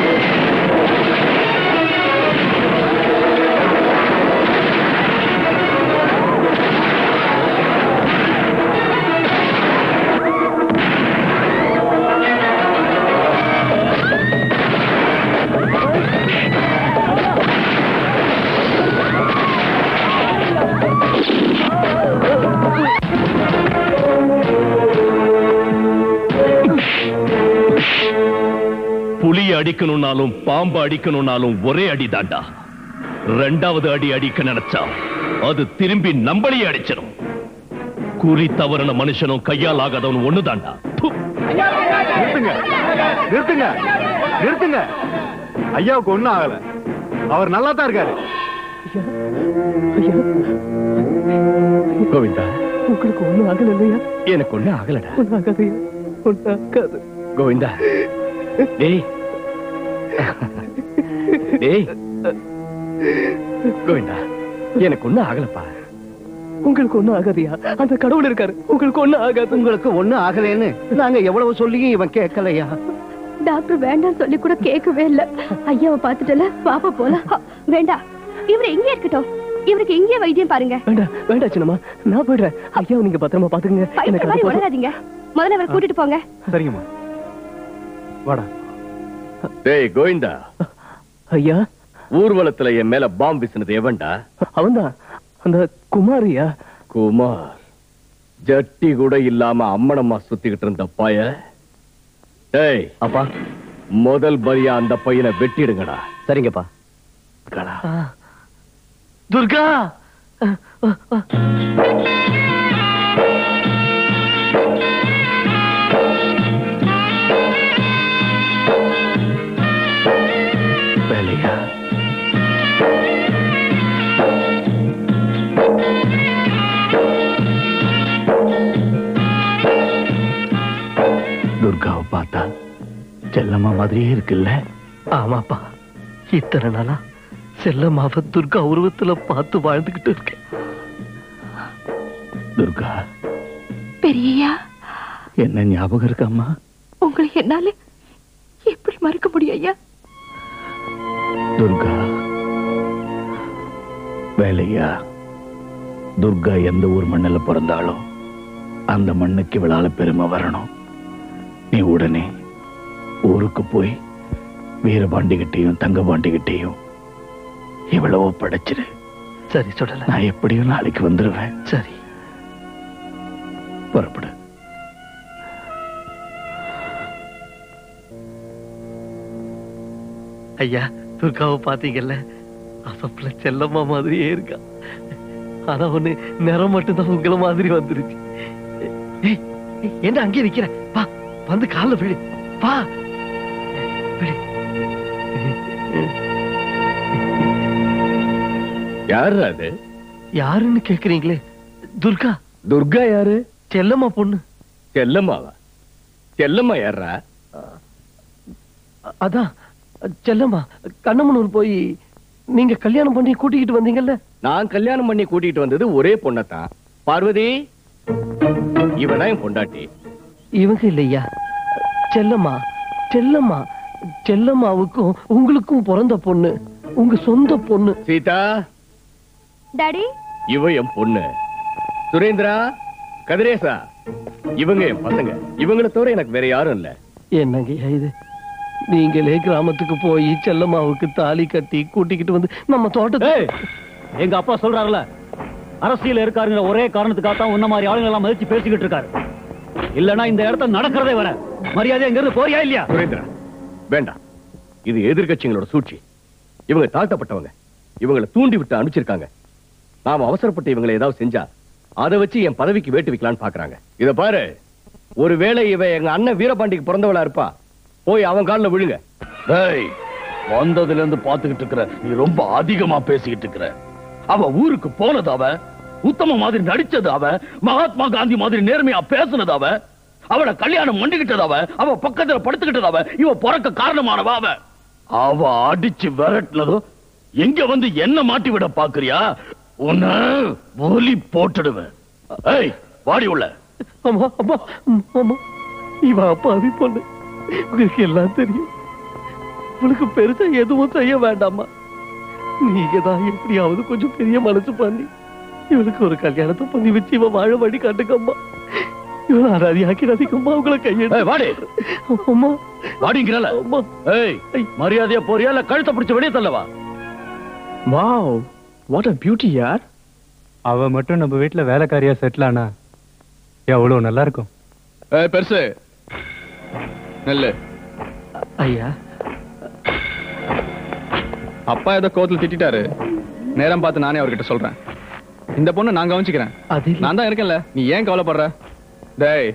புலி அடிக்கணும்னாலும் பாம்பு அடிக்கணும்னாலும் ஒரே அடி தாண்டா ரெண்டாவது அடி அடிக்க நினைச்சா அது திரும்பி நம்மளையே அடிச்சிடும் குறி தவறின மனுஷனும் கையால் ஆகாதவன் ஒண்ணுதாண்டா ப்பு.
நிறுத்துங்க நிறுத்துங்க நிறுத்துங்க ஐயாவுக்கு ஒண்ணும் ஆகல அவர் நல்லா தான் இருக்காரு
கோவிந்தா
உங்களுக்கு ஒண்ணும் ஆகல இல்லையா
எனக்கு ஒண்ணு ஆகலடா
ஒண்ணும் ஆகாது ஒண்ணும் ஆகாது
கோவிந்தா டேய் டேய் கோவிந்தா எனக்கு ஒண்ணும் ஆகலப்பா
உங்களுக்கு ஒண்ணும் ஆகாதியா அந்த கடவுள் இருக்காரு உங்களுக்கு ஒண்ணும் ஆகாது
உங்களுக்கு ஒண்ணும் ஆகலைன்னு நாங்க எவ்வளவு சொல்லியும் இவன் கேட்கலையா
டாக்டர் வேண்டாம் சொல்லி கூட கேட்கவே இல்ல ஐயாவை பார்த்துட்டல பாப்பா போலாம் வேண்டாம் இவரு எங்கே இருக்கட்டும் இவருக்கு எங்கே வைத்தியம் பாருங்க
வேண்டாம் வேண்டாம் சின்னம்மா நான் போயிடுறேன் ஐயாவை நீங்க பத்திரமா பாத்துக்கங்க
பைத்தியம் மாதிரி உளராதீங்க முதல்ல அவரை கூட்டிட்டு போங்க
சரிங்கம்மா வாடா
டேய் கோவிந்தா
ஐயா
ஊர்வலத்துல என் மேல பாம்பு வீசினது எவன்டா
அவன்தான் அந்த குமாரியா
குமார் ஜட்டி கூட இல்லாம அம்மனம்மா சுத்திக்கிட்டு இருந்த பய டேய்
அப்பா
முதல் பலியா அந்த பையனை வெட்டிடுங்கடா
சரிங்கப்பா
துர்கா
வேலையா துர்காவை பார்த்தா செல்லம்மா மாதிரியே இருக்குல்ல
ஆமாப்பா இத்தனை நாளா செல்லம்மாவ துர்கா உருவத்துல பார்த்து வாழ்ந்துகிட்டு இருக்கேன்
துர்கா
பெரியயா
என்ன ஞாபகம் இருக்காம்மா
உங்களை என்னால எப்படி மறக்க முடியும் ஐயா
துர்கா வேலையா துர்கா எந்த ஊர் மண்ணில பிறந்தாலும் அந்த மண்ணுக்கு இவளால பெருமை வரணும் நீ உடனே ஊருக்கு போய் வீரபாண்டிகிட்டையும் தங்கபாண்டிகிட்டையும் இவ்வளவோ படைச்சிரு
சரி சொல்லல
நான் எப்படியும் நாளைக்கு வந்துருவேன்
சரி
புறப்படு
ஐயா துர்காவை பாத்தீங்கல்ல அவப்புல செல்லம்மா மாதிரியே இருக்கா ஆனா ஒண்ணு நிறம் மட்டும்தான் உங்களை மாதிரி வந்துருச்சு ஏய், ஏய், என்ன அங்கேயே நிக்கிற வா வந்து கால்ல விழு வா விழு.
யாரு அது
யாருன்னு கேக்குறீங்களே துர்கா
துர்கா யாரு
செல்லம்மா பொண்ணு
செல்லம்மாவா செல்லம்மா யாரா
அ- அதான் செல்லம்மா கண்ணமனூர் போய் நீங்க கல்யாணம் பண்ணி கூட்டிக்கிட்டு வந்தீங்கல்ல
நான் கல்யாணம் பண்ணி கூட்டிட்டு வந்தது ஒரே பொண்ணத்தான் பார்வதி இவதான் என் பொண்டாட்டி
இவங்க இல்லையா செல்லம்மா செல்லம்மா செல்லம்மாவுக்கும் உங்களுக்கும் பிறந்த பொண்ணு உங்க சொந்த பொண்ணு
சீதா
டாடி
இவ என் பொண்ணு சுரேந்திரா கதிரேசா இவங்க என் பசங்க இவங்கள தவிர எனக்கு வேற யாரும் இல்ல
என்னங்கய்யா இது நீங்களே கிராமத்துக்கு போய் செல்லம்மாவுக்கு தாலி கட்டி கூட்டிக்கிட்டு வந்து நம்ம தோட்டத்தை
எங்க அப்பா சொல்றாருல அரசியல் இருக்காருங்கிற ஒரே காரணத்துக்காக தான் உன்ன மாதிரி ஆளுங்க எல்லாம் மதிச்சு பேசிக்கிட்டு இருக்காரு இல்லனா இந்த இடத்துல நடக்கிறதே வர மரியாதை எங்க இருந்து போறியா இல்லையா
சுரேந்திரா வேண்டாம் இது எதிர்க்கட்சிகளோட சூழ்ச்சி இவங்க தாழ்த்தப்பட்டவங்க இவங்களை தூண்டி விட்டு அனுப்பிச்சிருக்காங்க நாம அவசரப்பட்டு இவங்களை ஏதாவது செஞ்சா அதை வச்சு என் பதவிக்கு வேட்டு வைக்கலான்னு பாக்குறாங்க இத பாரு ஒருவேளை இவ எங்க அண்ணன் வீரபாண்டிக்கு பிறந்தவளா இருப்பா போய் அவன் கால்ல விழுங்க
டேய் வந்ததுல இருந்து பாத்துக்கிட்டு இருக்கிற நீ ரொம்ப அதிகமா பேசிக்கிட்டு இருக்கிற அவ ஊருக்கு போனது அவ உத்தம மாதிரி நடிச்சது அவ மகாத்மா காந்தி மாதிரி நேர்மையா பேசுனது அவ அவளை கல்யாணம் பண்ணிக்கிட்டது அவ அவ பக்கத்துல படுத்துக்கிட்டது அவ இவ பிறக்க காரணமானவ அவ அவ அடிச்சு விரட்டினதும் எங்க வந்து என்ன மாட்டி விட பாக்குறியா உன்ன ஒலி போட்டுடுவேன் ஏய் வாடி உள்ள
அம்மா அம்மா ம், அம்மா இவ அப்பாவி பொண்ணு உங்களுக்கு எல்லாம் தெரியும் உங்களுக்கு பெருசா எதுவும் செய்ய வேண்டாமா நீங்க தான் எப்படியாவது கொஞ்சம் பெரிய மனசு பண்ணி இவளுக்கு ஒரு கல்யாணத்தை பண்ணி வச்சு இவ வாழ வழி காட்டுக்கம்மா இவள அராதி ஆக்கிடாதீங்கம்மா உங்களை கையெடு
ஏய், வாடி.
அம்மா
வாடிங்கிறல
அம்மா
ஏய் மரியாதையா போறியா இல்ல கழுத்தை பிடிச்சு வெளியே தள்ளவா
வாவ் வாட் அ பியூட்டி யார் அவ மட்டும் நம்ம வீட்ல வேலைக்காரியா செட்டில் ஆனா எவ்வளவு நல்லா இருக்கும்
பெருசு நெல்லு
ஐயா
அப்பா ஏதோ கோத்துல திட்டிட்டாரு நேரம் பார்த்து நானே அவர்கிட்ட சொல்றேன் இந்த பொண்ணு நான் கவனிச்சுக்கிறேன்
அது
நான் தான் இருக்கேன்ல நீ ஏன் கவலைப்படுற டேய்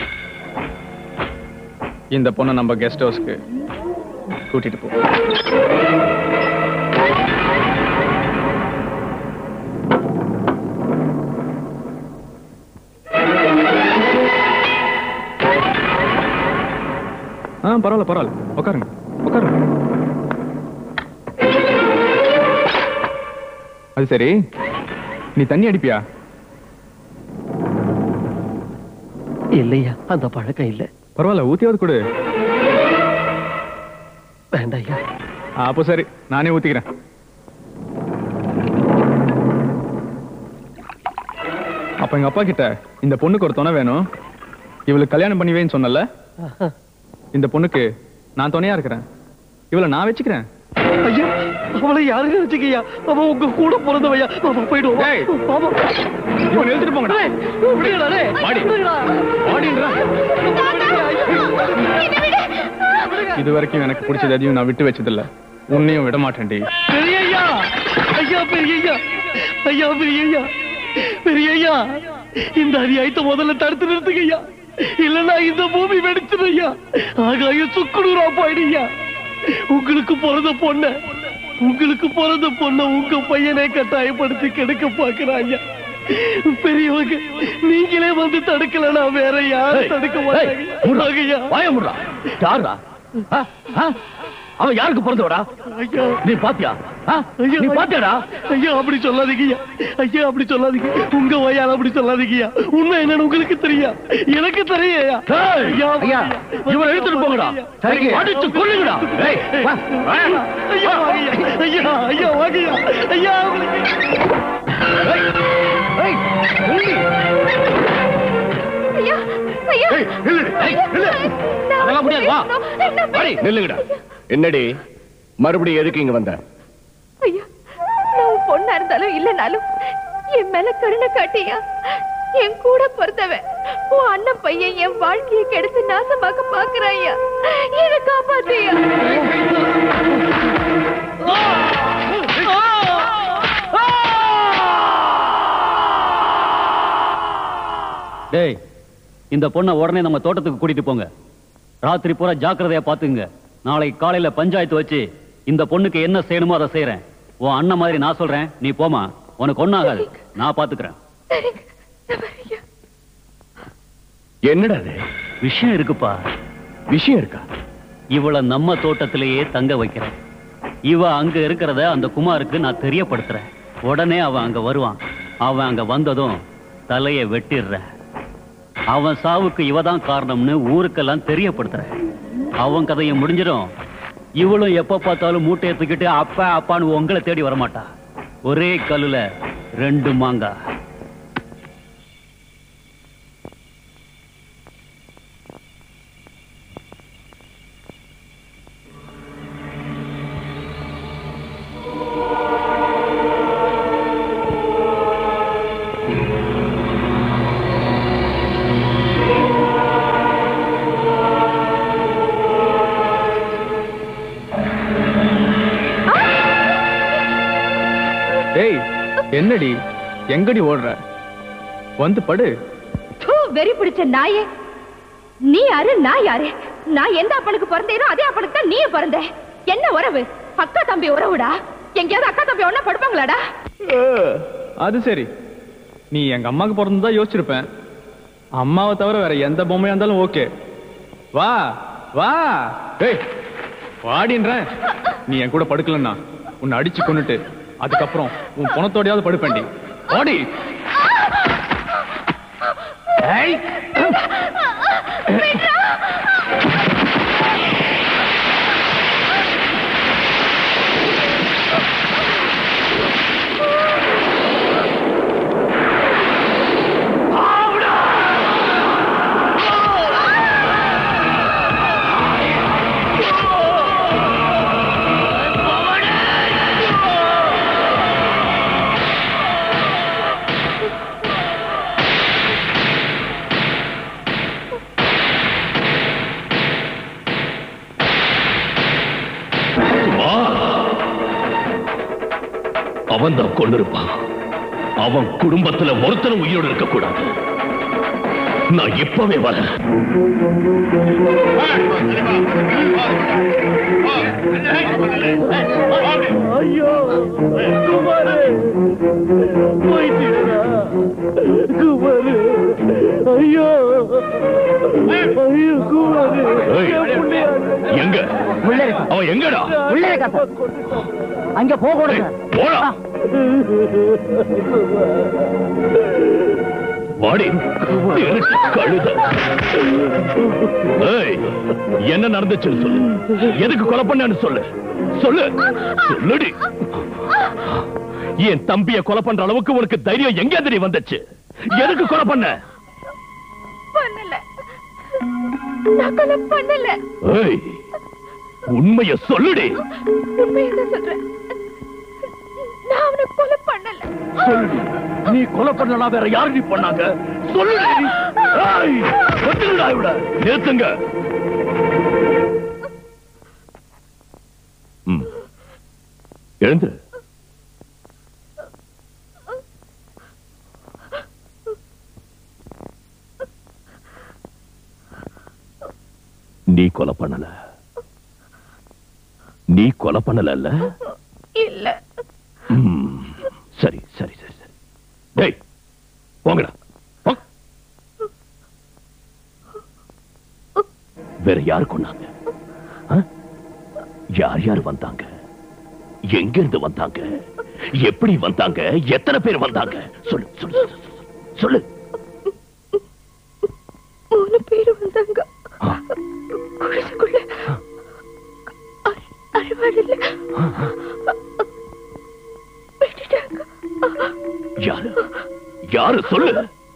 இந்த பொண்ணை நம்ம கெஸ்ட் ஹவுஸ்க்கு கூட்டிட்டு போ பரவாயில்ல பரவாயில்ல உட்காருங்க உட்காருங்க அது சரி நீ தண்ணி அடிப்பியா
இல்லையா அந்த பழக்கம் இல்ல
பரவாயில்ல ஊத்தியாவது கொடு
வேண்டாம் ஐயா
அப்போ சரி நானே ஊத்திக்கிறேன் அப்ப எங்க அப்பா கிட்ட இந்த பொண்ணுக்கு ஒரு துணை வேணும் இவளுக்கு கல்யாணம் பண்ணிவேன்னு சொன்னல இந்த பொண்ணுக்கு நான் துணையா இருக்கிறேன் இவளை நான் வச்சுக்கிறேன்
ஐயா அவளை யாருங்க வச்சுக்கய்யா அவன் உங்க கூட பிறந்தவையா பாப்பா போயிடுவோம்
டேய்.
பாப்பா
இவனை எடுத்துட்டு போங்கடா.
டேய், விடுங்கடா, டேய்.
வாடி.
விடுங்கடா.
வாடின்றா. இது வரைக்கும் எனக்கு பிடிச்சது எதையும் நான் விட்டு வச்சதில்ல உன்னையும் விட மாட்டேன்டி
பெரியய்யா ஐயா பெரியய்யா ஐயா பெரியய்யா பெரியய்யா இந்த அநியாயத்தை முதல்ல தடுத்து நிறுத்துங்க ஐயா இல்லன்னா இந்த பூமி வெடிச்சிடும் ஐயா ஆகாயம் சுக்குநூறா போயிடுயா உங்களுக்கு பிறந்த பொண்ண உங்களுக்கு பிறந்த பொண்ண உங்க பையனை கட்டாயப்படுத்தி கெடுக்க பாக்குறாங்க பெரியவங்க நீங்களே வந்து தடுக்கலனா வேற யாரும் தடுக்க மாட்டாங்க ஐயா
வாய முடுறா யாருடா ஆ? ஆ? அவன் யாருக்கு பிறந்தவடா
ஐயா
நீ பாத்தியா ஆ? நீ பாத்தியாடா
ஐயா அப்படி சொல்லாதீங்க ஐயா ஐயா அப்படி சொல்லாதீங்க உங்க வயால அப்படி சொல்லாதீங்க ஐயா உண்மை என்னன்னு உங்களுக்கு தெரியா எனக்கு தெரியும் ஐயா
ஏய்,
ஐயா
ஐயா, இவனை எடுத்துட்டு போங்கடா.
சரிங்க.
அடிச்சு கொல்லுங்கடா. ஏய், வா, வா.
ஐயா வாங்கய்யா. ஐயா ஐயா வாங்கய்யா ஐயா உங்களுக்கு
ஐயா ஐயா
ஏய், நில்லுடி. ஏய், நில்லு. அதெல்லாம் முடியாது வா வாடி, நில்லுங்கடா என்னடி மறுபடியும் எதுக்கு இங்க வந்த
ஐயா நான் உன் பொண்ணா இருந்தாலும் இல்லனாலும் என் மேல கருணை காட்டியா என் கூட பிறந்தவன் உன் அண்ணன் பையன் என் வாழ்க்கையை கெடுத்து நாசமாக்க பாக்குறான் ஐயா என்ன காப்பாத்தியா
டேய் இந்த பொண்ணை உடனே நம்ம தோட்டத்துக்கு கூட்டிட்டு போங்க ராத்திரி பூரா ஜாக்கிரதையா பாத்துங்க நாளைக்கு காலையில பஞ்சாயத்து வச்சு இந்த பொண்ணுக்கு என்ன செய்யணுமோ அதை செய்யறேன் உன் அண்ணன் மாதிரி நான் சொல்றேன் நீ போமா உனக்கு ஒண்ணாகாது நான் பாத்துக்கிறேன்
என்னடா அது
விஷயம் இருக்குப்பா
விஷயம் இருக்கா
இவள நம்ம தோட்டத்திலேயே தங்க வைக்கிறேன் இவ அங்க இருக்கிறத அந்த குமாருக்கு நான் தெரியப்படுத்துறேன் உடனே அவன் அங்க வருவான் அவன் அங்க வந்ததும் தலைய வெட்டிடுறேன் அவன் சாவுக்கு இவ தான் காரணம்னு ஊருக்கெல்லாம் தெரியப்படுத்துறேன் அவன் கதையும் முடிஞ்சிடும் இவளும் எப்ப பார்த்தாலும் மூட்டையை தூக்கிட்டு அப்பா அப்பான்னு உங்களை தேடி வரமாட்டா ஒரே கல்லுல ரெண்டு மாங்கா
டேய் என்னடி எங்கடி ஓடுற வந்து படு
தூ வெறி பிடிச்ச நாயே நீ யாரு நான் யாரு நான் எந்த அப்பனுக்கு பிறந்தேனோ அதே அப்பனுக்கு தான் நீ பிறந்த என்ன உறவு அக்கா தம்பி உறவுடா எங்கேயாவது அக்கா தம்பி ஒண்ணா படுப்பாங்களாடா
அது சரி நீ எங்க அம்மாக்கு பிறந்ததா யோசிச்சிருப்பேன் அம்மாவை தவிர வேற எந்த பொம்மையா இருந்தாலும் ஓகே வா வா டேய் வாடின்றேன் நீ என் கூட படுக்கலன்னா உன்னை அடிச்சு கொன்னுட்டு அதுக்கப்புறம் உன் பணத்தோடையாவது படுப்பேன்டி ஓடி ஏய்
அவன் தான் கொண்டிருப்பான் அவன் குடும்பத்துல ஒருத்தனும் உயிரோடு இருக்க கூடாது நான் இப்பவே வரேன்
ஐயோ குமாரு போயிட்டீங்களா குமாரு ஐயோ ஐயோ கூடாது
ஏய், எங்க அவன் எங்கடா
உள்ளே இருக்கா சார் அங்க போக கூடாது
போடா வாடி திருட்டு கழுத ஏய், என்ன நடந்துச்சுன்னு சொல்லு எதுக்கு கொலை பண்ணான்னு சொல்லு சொல்லு சொல்லுடி என் தம்பிய கொலை பண்ற அளவுக்கு உனக்கு தைரியம் எங்க தெரிய வந்துச்சு எதுக்கு கொலை பண்ண
பண்ணல நான் கொலை பண்ணல
ஏய் உண்மைய சொல்லுடி
உண்மையை தான் சொல்றேன் நான் அவனை கொலை பண்ணல
சொல்லுடி நீ கொலை பண்ணலாம் வேற யாரு நீ பண்ணாங்க சொல்லுடி ஏய் ஒத்துங்கடா இவட நிறுத்துங்க ம். எழுந்து நீ கொலை பண்ணல நீ கொலை பண்ணல
இல்ல
ம். சரி சரி சரி சரி டேய் போங்கடா போ. வேற யாரு கொண்டாங்க ஆ? யார் யார் வந்தாங்க எங்க இருந்து வந்தாங்க எப்படி வந்தாங்க எத்தனை பேர் வந்தாங்க சொல்லு சொல்லு சொல்லு, சொல்லு. சொல்லு
மூணு பேர் வந்தாங்க குடிசைக்குள்ள அறுவாடில வெட்டிட்டாங்க
யாரு யாரு சொல்லு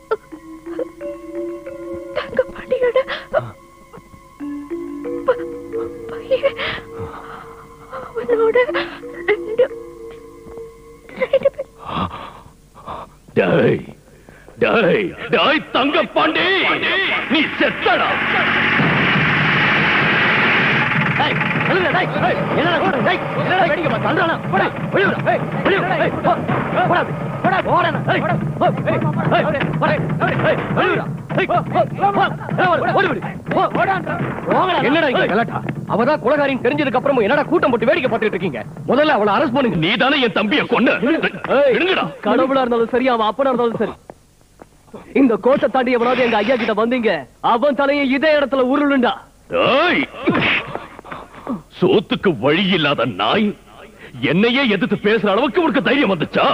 தங்க பாண்டியோட ப- பையன் அவனோட ரெண்டு ரெண்டு பேர்
டேய் டேய் டேய் தங்க பாண்டி நீ செத்தடா
என்னடா இங்க கலாட்டா அவதான் கொலகாரின்னு தெரிஞ்சதுக்கு அப்புறமும் என்னடா கூட்டம் போட்டு வேடிக்கை பார்த்துட்டு இருக்கீங்க முதல்ல அவளை அரெஸ்ட் பண்ணுங்க
நீ தானே என் தம்பிய கொன்ன எடுங்கடா
கடவுளா இருந்தாலும் சரி அவன் அப்பனா இருந்தாலும் சரி இந்த கோட்டை தாண்டி எவனாவது எங்க ஐயா கிட்ட வந்தீங்க அவன் தலையை இதே இடத்துல உருளுண்டா
ஏய்! சோத்துக்கு வழி இல்லாத நாய் என்னையே எதிர்த்து பேசுற அளவுக்கு உனக்கு தைரியம் வந்துச்சா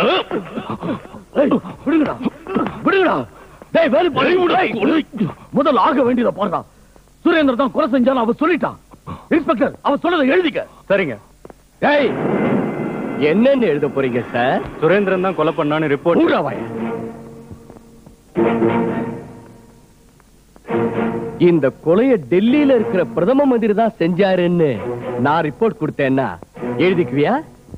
விடுங்கடா விடுங்கடா டேய் வேலு பண்ணி விடு முதல்ல ஆக வேண்டியதை பாருடா சுரேந்தர் தான் கொலை செஞ்சாலும் அவ சொல்லிட்டான் இன்ஸ்பெக்டர் அவ சொன்னதை எழுதிக்க
சரிங்க
டேய் என்னன்னு எழுத போறீங்க சார்
சுரேந்திரன் தான் கொலை பண்ணான்னு ரிப்போர்ட்
ஊராவாய இந்த கொலைய டெல்லியில இருக்கிற பிரதம மந்திரி தான் செஞ்சாருன்னு நான் ரிப்போர்ட் கொடுத்தேன்னா எழுதிக்குவியா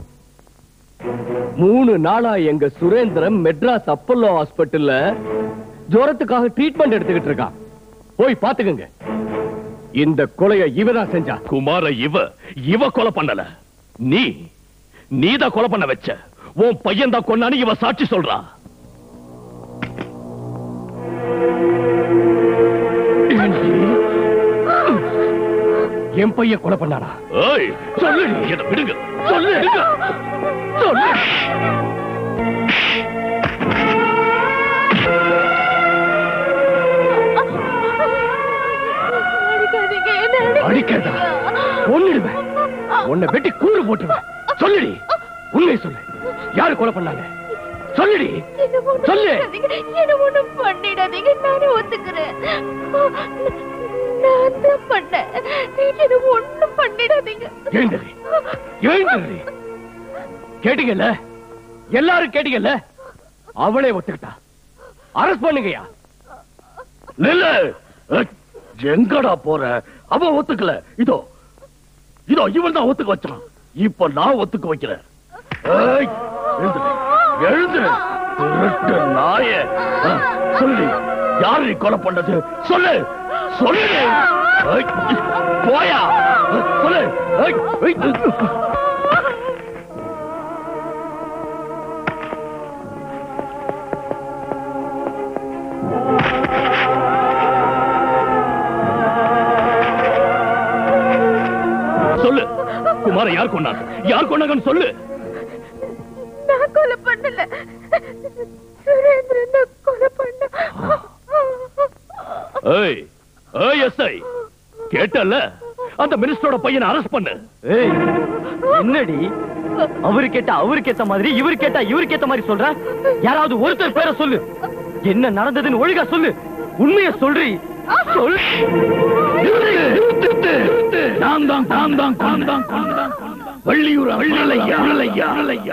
மூணு நாளா எங்க சுரேந்திரன் மெட்ராஸ் அப்பல்லோ ஹாஸ்பிட்டல்ல ஜுரத்துக்காக ட்ரீட்மெண்ட் எடுத்துக்கிட்டு இருக்கான் போய் பாத்துக்கங்க இந்த கொலைய இவதான் செஞ்சா
குமார இவ இவ கொலை பண்ணல நீ நீதான் கொலை பண்ண வச்ச உன் பையன் தான் கொன்னான்னு இவ சாட்சி சொல்றா
என் பையன் கொலை பண்ணானா
ஏய் சொல்லு இத விடுங்க சொல்லு விடுங்க. சொல்லு
அடிக்காதீங்க என்ன
அடிக்கிறதா ஒண்ணுடுவேன் உன்னை வெட்டி கூறு போட்டுருவேன் சொல்லுடி உண்மை சொல்லு யாரு கொலை பண்ணாங்க சொல்லுடி
என்ன ஒண்ணும்
சொல்லு.
பண்ணாதீங்க. என்ன ஒண்ணும் பண்ணிடாதீங்க நானே ஒத்துக்கிறேன் நான் தான் பண்ணேன் என்ன ஒண்ணும் பண்ணிடாதீங்க
எழுந்துரு எழுந்துரு கேட்டீங்கல்ல எல்லாரும் கேட்டீங்கல்ல அவளே ஒத்துக்கிட்டா அரஸ்ட் பண்ணுங்கய்யா
நில்லு ஏய், எங்கடா போற அவன் ஒத்துக்கல இதோ இதோ இவன் தான் ஒத்துக்க வச்சான் இப்ப நான் ஒத்துக்க வைக்கிறேன் ஏய், எழுந்துரு, எழுந்துரு. திருட்டு நாயே ஆ, சொல்லு யாரு நீ கொலை பண்ணது சொல்லு சொல்லு ஏய், போயா சொல்லு ஏய், ஏய். சொல்லு குமார யார் கொண்டாங்க யார் கொண்டாங்கன்னு சொல்லு
நான் கொலை பண்ணல சுரேந்திரன் தான் கொலை பண்ண
ஏய் ஏய் எஸ்ஐ கேட்டல்ல அந்த மினிஸ்டரோட பையனை அரெஸ்ட் பண்ணு
ஏய் என்னடி அவரு கேட்டா அவருக்கு ஏத்த மாதிரி இவரு கேட்டா இவருக்கு ஏத்த மாதிரி சொல்ற யாராவது ஒருத்தர் பேரை சொல்லு என்ன நடந்ததுன்னு ஒழுங்கா சொல்லு உண்மையை சொல்றி சொல்
நான் தான் நான் தான் நான் தான் நான் தான் வள்ளியூர் வள்ளிலையா வள்ளிலையா வள்ளிலையா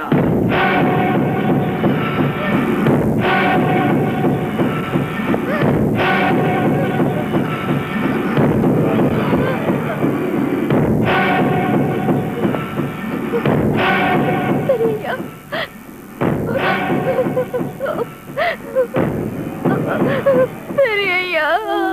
பெரியய்யா பெரியய்யா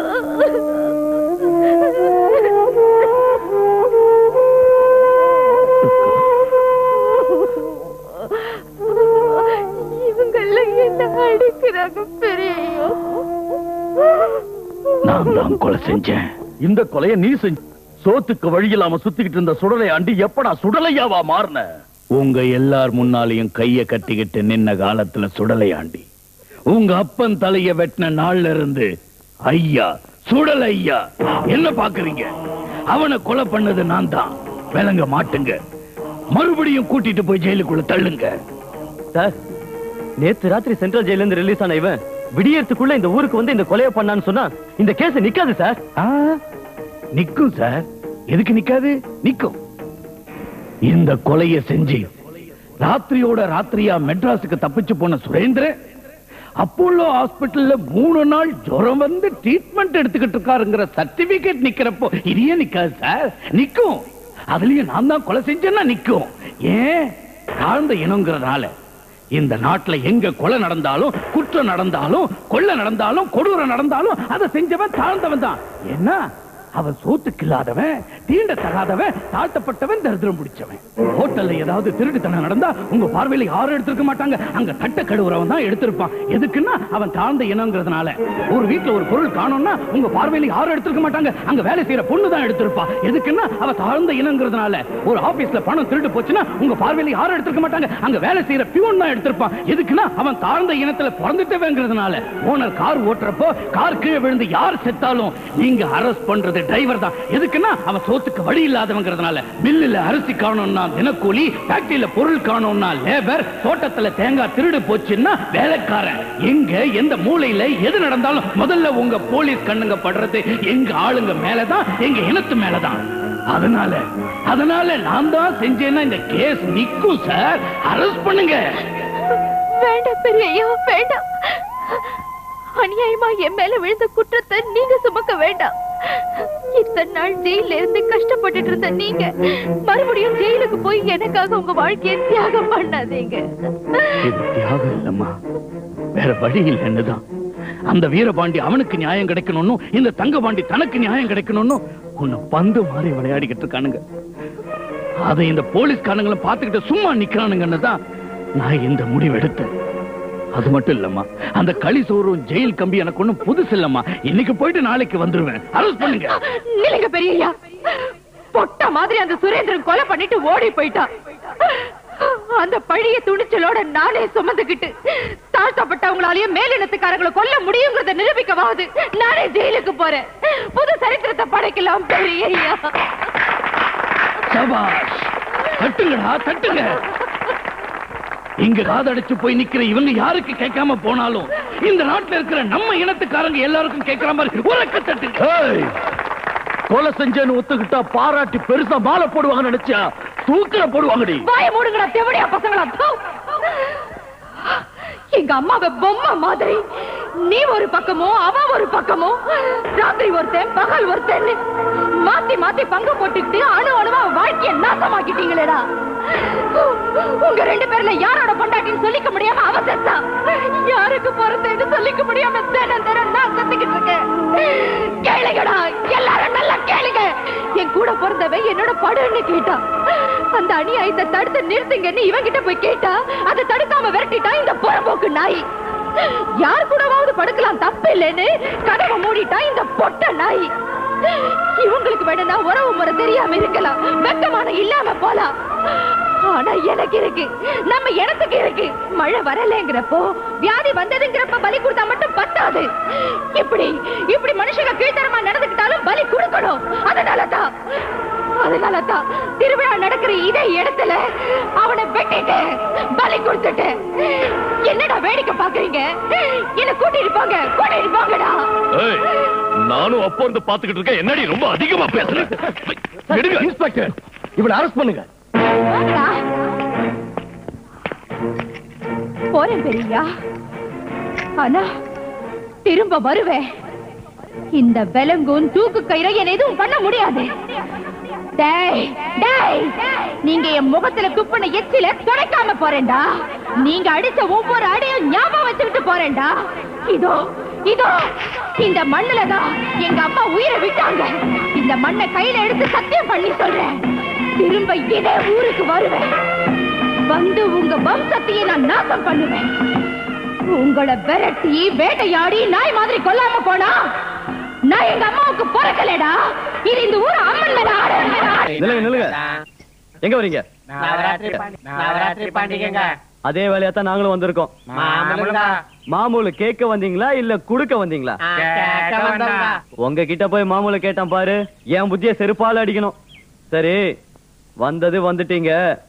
இவங்கள என்ன அடிக்கிறாங்க பெரியய்யா
நான் தான் கொலை செஞ்சேன் இந்த கொலையை நீ செஞ்ச சோத்துக்கு வழி இல்லாம சுத்திக்கிட்டு இருந்த சுடலை ஆண்டி எப்படா சுடலையாவா மாறின உங்க எல்லார் முன்னாலையும் கைய கட்டிக்கிட்டு நின்ன காலத்துல சுடலை ஆண்டி உங்க அப்பன் தலைய வெட்டின நாள்ல இருந்து ஐயா சுடலை ஐயா என்ன பாக்குறீங்க அவனை கொலை பண்ணது நான் தான் விளங்க மாட்டுங்க மறுபடியும் கூட்டிட்டு போய் ஜெயிலுக்குள்ள தள்ளுங்க
சார் நேத்து ராத்திரி சென்ட்ரல் ஜெயில இருந்து ரிலீஸ் ஆன இவன் விடியறதுக்குள்ள இந்த ஊருக்கு வந்து இந்த கொலையை பண்ணான்னு சொன்னா இந்த கேஸ் நிக்காது சார்
நிக்கும் சார் எதுக்கு நிக்காது நிக்கும் இந்த கொலையை செஞ்சு ராத்திரியோட ராத்திரியா மெட்ராஸுக்கு தப்பிச்சு போன சுரேந்திரன் அப்போலோ ஹாஸ்பிடல்ல மூணு நாள் ஜுரம் வந்து ட்ரீட்மெண்ட் எடுத்துக்கிட்டு இருக்காருங்கிற சர்டிபிகேட் நிக்கிறப்போ இது ஏன் நிக்காது சார் நிக்கும் அதுலயும் நான் தான் கொலை செஞ்சேன்னா நிக்கும் ஏன் தாழ்ந்த இனங்கிறதுனால இந்த நாட்டுல எங்க கொலை நடந்தாலும் குற்றம் நடந்தாலும் கொள்ளை நடந்தாலும் கொடூரம் நடந்தாலும் அதை செஞ்சவன் தாழ்ந்தவன் தான் என்ன அவன் சோத்துக்கு இல்லாதவன் தீண்ட தகாதவன் தாழ்த்தப்பட்டவன் தரித்திரம் பிடிச்சவன் ஹோட்டல்ல ஏதாவது திருட்டுத்தனம் நடந்தா உங்க பார்வையில யாரும் எடுத்திருக்க மாட்டாங்க அங்க தட்ட கழுவுறவன் தான் எடுத்திருப்பான் எதுக்குன்னா அவன் தாழ்ந்த இனங்கிறதுனால ஒரு வீட்டுல ஒரு பொருள் காணோம்னா உங்க பார்வையில யாரும் எடுத்திருக்க மாட்டாங்க அங்க வேலை செய்யற பொண்ணு தான் எடுத்திருப்பா எதுக்குன்னா அவ தாழ்ந்த இனங்கிறதுனால ஒரு ஆபீஸ்ல பணம் திருட்டு போச்சுன்னா உங்க பார்வையில யாரும் எடுத்திருக்க மாட்டாங்க அங்க வேலை செய்யற பியூன் தான் எடுத்திருப்பான் எதுக்குன்னா அவன் தாழ்ந்த இனத்துல பிறந்துட்டவங்கிறதுனால ஓனர் கார் ஓட்டுறப்போ கார் கீழே விழுந்து யார் செத்தாலும் நீங்க அரெஸ்ட் பண்றது டிரைவர் தான் எதுக்குன்னா அவன் சோத்துக்கு வழி இல்லாதவங்கிறதுனால மில்லுல அரிசி காணோம்னா தினக்கூலி ஃபேக்டரியில பொருள் காணோம்னா லேபர் தோட்டத்துல தேங்காய் திருடு போச்சுன்னா வேலைக்காரன் எங்க எந்த மூலையில எது நடந்தாலும் முதல்ல உங்க போலீஸ் கண்ணுங்க படுறது எங்க ஆளுங்க மேலதான் எங்க இனத்து மேலதான் அதனால அதனால நான் தான் செஞ்சேன்னா இந்த கேஸ் நிக்கும் சார் அரெஸ்ட் பண்ணுங்க
வேண்டாம் பெரியய்யா வேண்டாம் அநியாயமா என் மேல விழுந்த குற்றத்தை நீங்க சுமக்க வேண்டாம் இத்தனை நாள் ஜெயில இருந்து கஷ்டப்பட்டுட்டு இருந்த நீங்க மறுபடியும் ஜெயிலுக்கு போய் எனக்காக உங்க வாழ்க்கையை தியாகம் பண்ணாதீங்க
இது தியாகம் இல்லம்மா வேற வழி இல்லைன்னுதான் அந்த வீரபாண்டி அவனுக்கு நியாயம் கிடைக்கணும்னு இந்த தங்கபாண்டி தனக்கு நியாயம் கிடைக்கணும்னு உன்னை பந்து மாதிரி விளையாடிக்கிட்டு இருக்கானுங்க அதை இந்த போலீஸ்காரங்களும் பார்த்துக்கிட்டு சும்மா நிக்கிறானுங்கன்னு தான் நான் இந்த முடிவு எடுத்தேன் அது மட்டும் இல்லம்மா அந்த களி சோறும் ஜெயில் கம்பி எனக்கு ஒண்ணும் புதுசு இல்லம்மா இன்னைக்கு போயிட்டு நாளைக்கு வந்துருவேன் அரெஸ்ட் பண்ணுங்க
நில்லுங்க பெரியய்யா பொட்ட மாதிரி அந்த சுரேந்திரன் கொலை பண்ணிட்டு ஓடி போயிட்டான் அந்த பழிய துணிச்சலோட நானே சுமந்துக்கிட்டு தாழ்த்தப்பட்டவங்களாலேயே மேலினத்துக்காரங்களை கொல்ல முடியுங்கிறத நிரூபிக்கவாது நானே ஜெயிலுக்கு போறேன் புது சரித்திரத்தை படைக்கலாம் பெரியய்யா
சபாஷ் தட்டுங்கடா தட்டுங்க இங்க காதடிச்சு போய் நிக்கிற இவங்க யாருக்கு கேட்காம போனாலும் இந்த நாட்டுல இருக்கிற நம்ம இனத்துக்காரங்க எல்லாருக்கும் கேட்கிற மாதிரி உறக்க தட்டுங்க கொலை செஞ்சேன்னு ஒத்துக்கிட்டா பாராட்டி பெருசா மாலை போடுவாங்க நினைச்சா தூக்கில போடுவாங்கடி
வாய மூடுங்கடா தெவடியா பசங்களா தூ. எங்க அம்மாவை பொம்மை மாதிரி நீ ஒரு பக்கமோ அவ ஒரு பக்கமோ ராத்திரி ஒருத்தன் பகல் ஒருத்தன் மாத்தி மாத்தி பங்கு போட்டுக்கிட்டு அணு அணுவா வாழ்க்கைய நாசமாக்கிட்டீங்களேடா உங்க ரெண்டு பேர்ல யாரோட பொண்டாட்டின்னு சொல்லிக்க முடியாம அவ செத்தா யாருக்கு பிறந்தேன்னு சொல்லிக்க முடியாம தினம் தினம் நான் செத்துக்கிட்டு இருக்கேன் கேளுங்கடா எல்லாரும் நல்லா கேளுங்க என் கூட பிறந்தவன் என்னோட படுன்னு கேட்டான் அந்த அநியாயத்தை தடுத்து நிறுத்துங்கன்னு இவங்கிட்ட போய் கேட்டா அதை தடுக்காம விரட்டிட்டா இந்த புறம்போக்கு நாய் யார் கூடவாவது படுக்கலாம் தப்பு இல்லைன்னு கதவை மூடிட்டா இந்த பொட்ட நாய் இவங்களுக்கு வேணும்னா உறவு முறை தெரியாம இருக்கலாம் வெக்கமான இல்லாம போலாம் ஆனா எனக்கு இருக்கு நம்ம இடத்துக்கு இருக்கு மழை வரலைங்கிறப்போ வியாதி வந்ததுங்கிறப்ப பலி கொடுத்தா மட்டும் பத்தாது இப்படி இப்படி மனுஷங்க கீழ்த்தரமா நடந்துக்கிட்டாலும் பலி கொடுக்கணும் அதனாலதான் அதனாலதான் திருவிழா நடக்கிற இதே இடத்துல அவனை வெட்டிட்டு பலி கொடுத்துட்டு என்னடா வேடிக்கை பாக்குறீங்க என்ன கூட்டிட்டு போங்க கூட்டிட்டு போங்கடா
ஏய், நானும் அப்போ இருந்து பாத்துக்கிட்டு இருக்கேன் என்னடி ரொம்ப அதிகமா பேசுறேன் எடுங்க
இன்ஸ்பெக்டர் இவனை அரெஸ்ட் பண்ணுங்க
வாங்கடா. போறேன் பெரியா ஆனா திரும்ப வருவேன் இந்த விலங்கும் தூக்கு கயிறை என்ன எதுவும் பண்ண முடியாது டேய் டேய் நீங்க என் முகத்துல துப்புன எச்சில துடைக்காம போறேன்டா நீங்க அடிச்ச ஒவ்வொரு அடியும் ஞாபகம் வச்சுக்கிட்டு போறேன்டா இதோ இதோ இந்த மண்ணுல தான் எங்க அம்மா உயிரை விட்டாங்க இந்த மண்ணை கையில எடுத்து சத்தியம் பண்ணி சொல்றேன் திரும்ப இதே ஊருக்கு வருவேன் வந்து உங்க வம்சத்தையே நான் நாசம் பண்ணுவேன் உங்களை விரட்டி வேட்டையாடி நாய் மாதிரி கொல்லாம போனா நான் எங்க அம்மாவுக்கு பிறக்கலடா இது இந்த ஊர் அம்மன் மேல ஆடு
நில்லுங்க நில்லுங்க எங்க வரீங்க
நவராத்திரி பண்டிகைங்க
அதே வேலையா தான் நாங்களும் வந்திருக்கோம்
மாமூலுங்க.
மாமூலு கேட்க வந்தீங்களா இல்ல குடுக்க வந்தீங்களா
கேட்க வந்தோங்க.
உங்க கிட்ட போய் மாமூல கேட்டான் பாரு என் புத்திய செருப்பால அடிக்கணும் சரி வந்தது வந்துட்டீங்க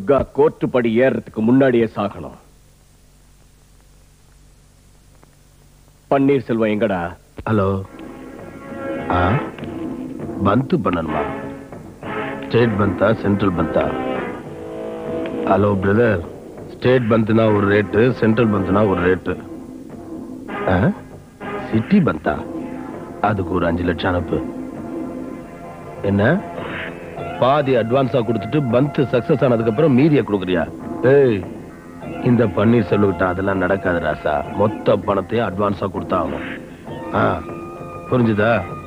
துர்கா கோர்ட்டு படி ஏறதுக்கு முன்னாடியே சாகணும் பன்னீர்செல்வம் எங்கடா
ஹலோ ஆ பந்து பண்ணணுமா ஸ்டேட் பந்தா சென்ட்ரல் பந்தா ஹலோ பிரதர் ஸ்டேட் பந்த்னா ஒரு ரேட்டு சென்ட்ரல் பந்த்னா ஒரு ரேட்டு சிட்டி பந்தா அதுக்கு ஒரு அஞ்சு லட்சம் அனுப்பு என்ன பாதி அட்வான்ஸா கொடுத்துட்டு பந்த் சக்சஸ் ஆனதுக்கு அப்புறம் மீதிய கொடுக்குறியா ஏய் இந்த பன்னீர் செல்வகிட்ட அதெல்லாம் நடக்காது ராசா மொத்த பணத்தையும் அட்வான்ஸா கொடுத்தாகணும் ஆ புரிஞ்சுதா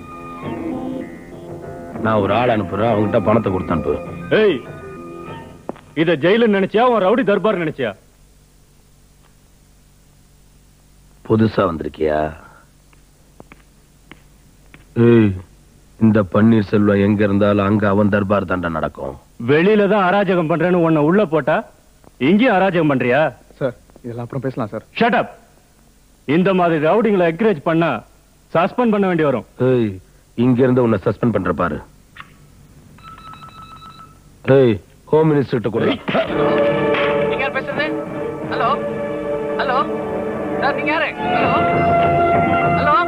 நான் ஒரு ஆள் அனுப்புறேன் அவங்ககிட்ட பணத்தை கொடுத்து அனுப்பு
ஏய் இத ஜெயில நினைச்சியா உன் ரவுடி தர்பார் நினைச்சியா
புதுசா வந்திருக்கியா ஏய் இந்த பன்னீர் செல்வம் எங்க இருந்தாலும் அங்க அவன் தர்பார் தாண்டா நடக்கும்
வெளியில தான் அராஜகம் பண்றேன்னு உன்னை உள்ள போட்டா இங்கேயும் அராஜகம் பண்றியா
சார் இதெல்லாம் அப்புறம் பேசலாம் சார்
ஷட் அப் இந்த மாதிரி ரவுடிங்களை என்கரேஜ் பண்ணா சஸ்பெண்ட் பண்ண வேண்டி வரும்
ஏய் இங்க இருந்து உன்னை சஸ்பெண்ட் பண்ற பாரு ஏய் ஹோம் மினிஸ்டர் கிட்ட கொடு
நீங்க யார் பேசுறது ஹலோ ஹலோ சார் நீங்க யாரு ஹலோ ஹலோ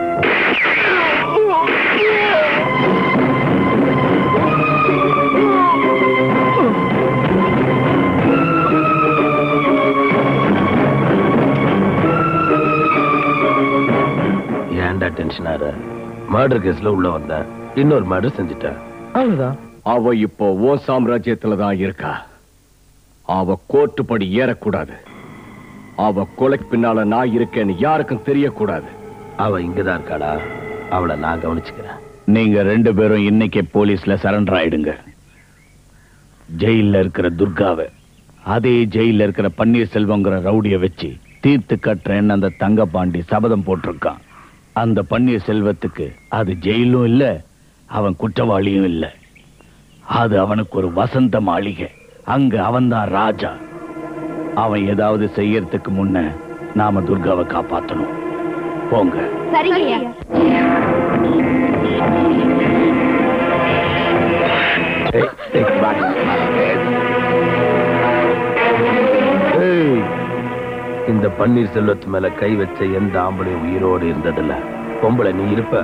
ஏன்டா டென்ஷன் ஆற மர்டர் கேஸ்ல உள்ள வந்தேன் இன்னொரு மர்டர் செஞ்சுட்டேன் அவ்வளவுதான்
அவ இப்போ ஓ சாம்ராஜ்யத்துல தான் இருக்கா அவ கோர்ட்டு படி ஏறக்கூடாது அவ கொலைக்கு பின்னால நான் இருக்கேன்னு யாருக்கும் தெரியக்கூடாது
அவ இங்கதான் இருக்காடா அவளை நான் கவனிச்சுக்கிறேன்
நீங்க ரெண்டு பேரும் இன்னைக்கே போலீஸ்ல சரண்டர் ஆயிடுங்க ஜெயில்ல இருக்கிற துர்காவை அதே ஜெயில்ல இருக்கிற பன்னீர்செல்வங்கிற ரவுடிய வச்சு தீர்த்து கட்டுறேன்னு அந்த தங்கபாண்டி சபதம் போட்டிருக்கான் அந்த பன்னீர் செல்வத்துக்கு அது ஜெயிலும் இல்ல அவன் குற்றவாளியும் இல்ல அது அவனுக்கு ஒரு வசந்த மாளிகை அங்க அவன்தான் ராஜா அவன் ஏதாவது செய்யறதுக்கு முன்ன நாம துர்காவை காப்பாத்தணும் போங்க
சரிங்க
ஏய், இந்த பன்னீர் செல்வத்து மேல கை வச்ச எந்த ஆம்பளையும் உயிரோடு இருந்ததில்ல பொம்பளை நீ இருப்ப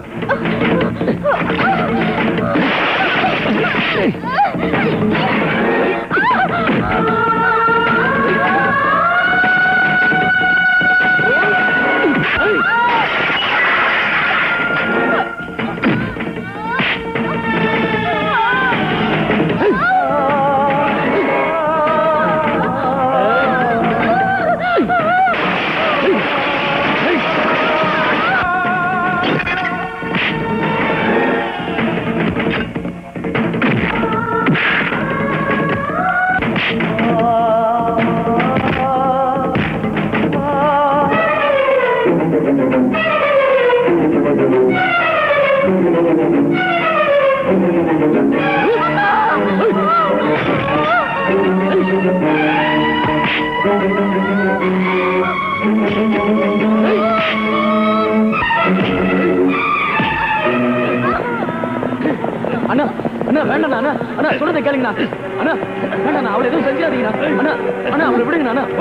அண்ணா அண்ணா வேண்டாண்ணா அண்ணா அண்ணா சொல்றதை கேளுங்கண்ணா அண்ணா வேண்டாண்ணா அவளை எதுவும் செஞ்சிடாதீங்கண்ணா அண்ணா அண்ணா அவளை விடுங்கண்ணா அண்ணா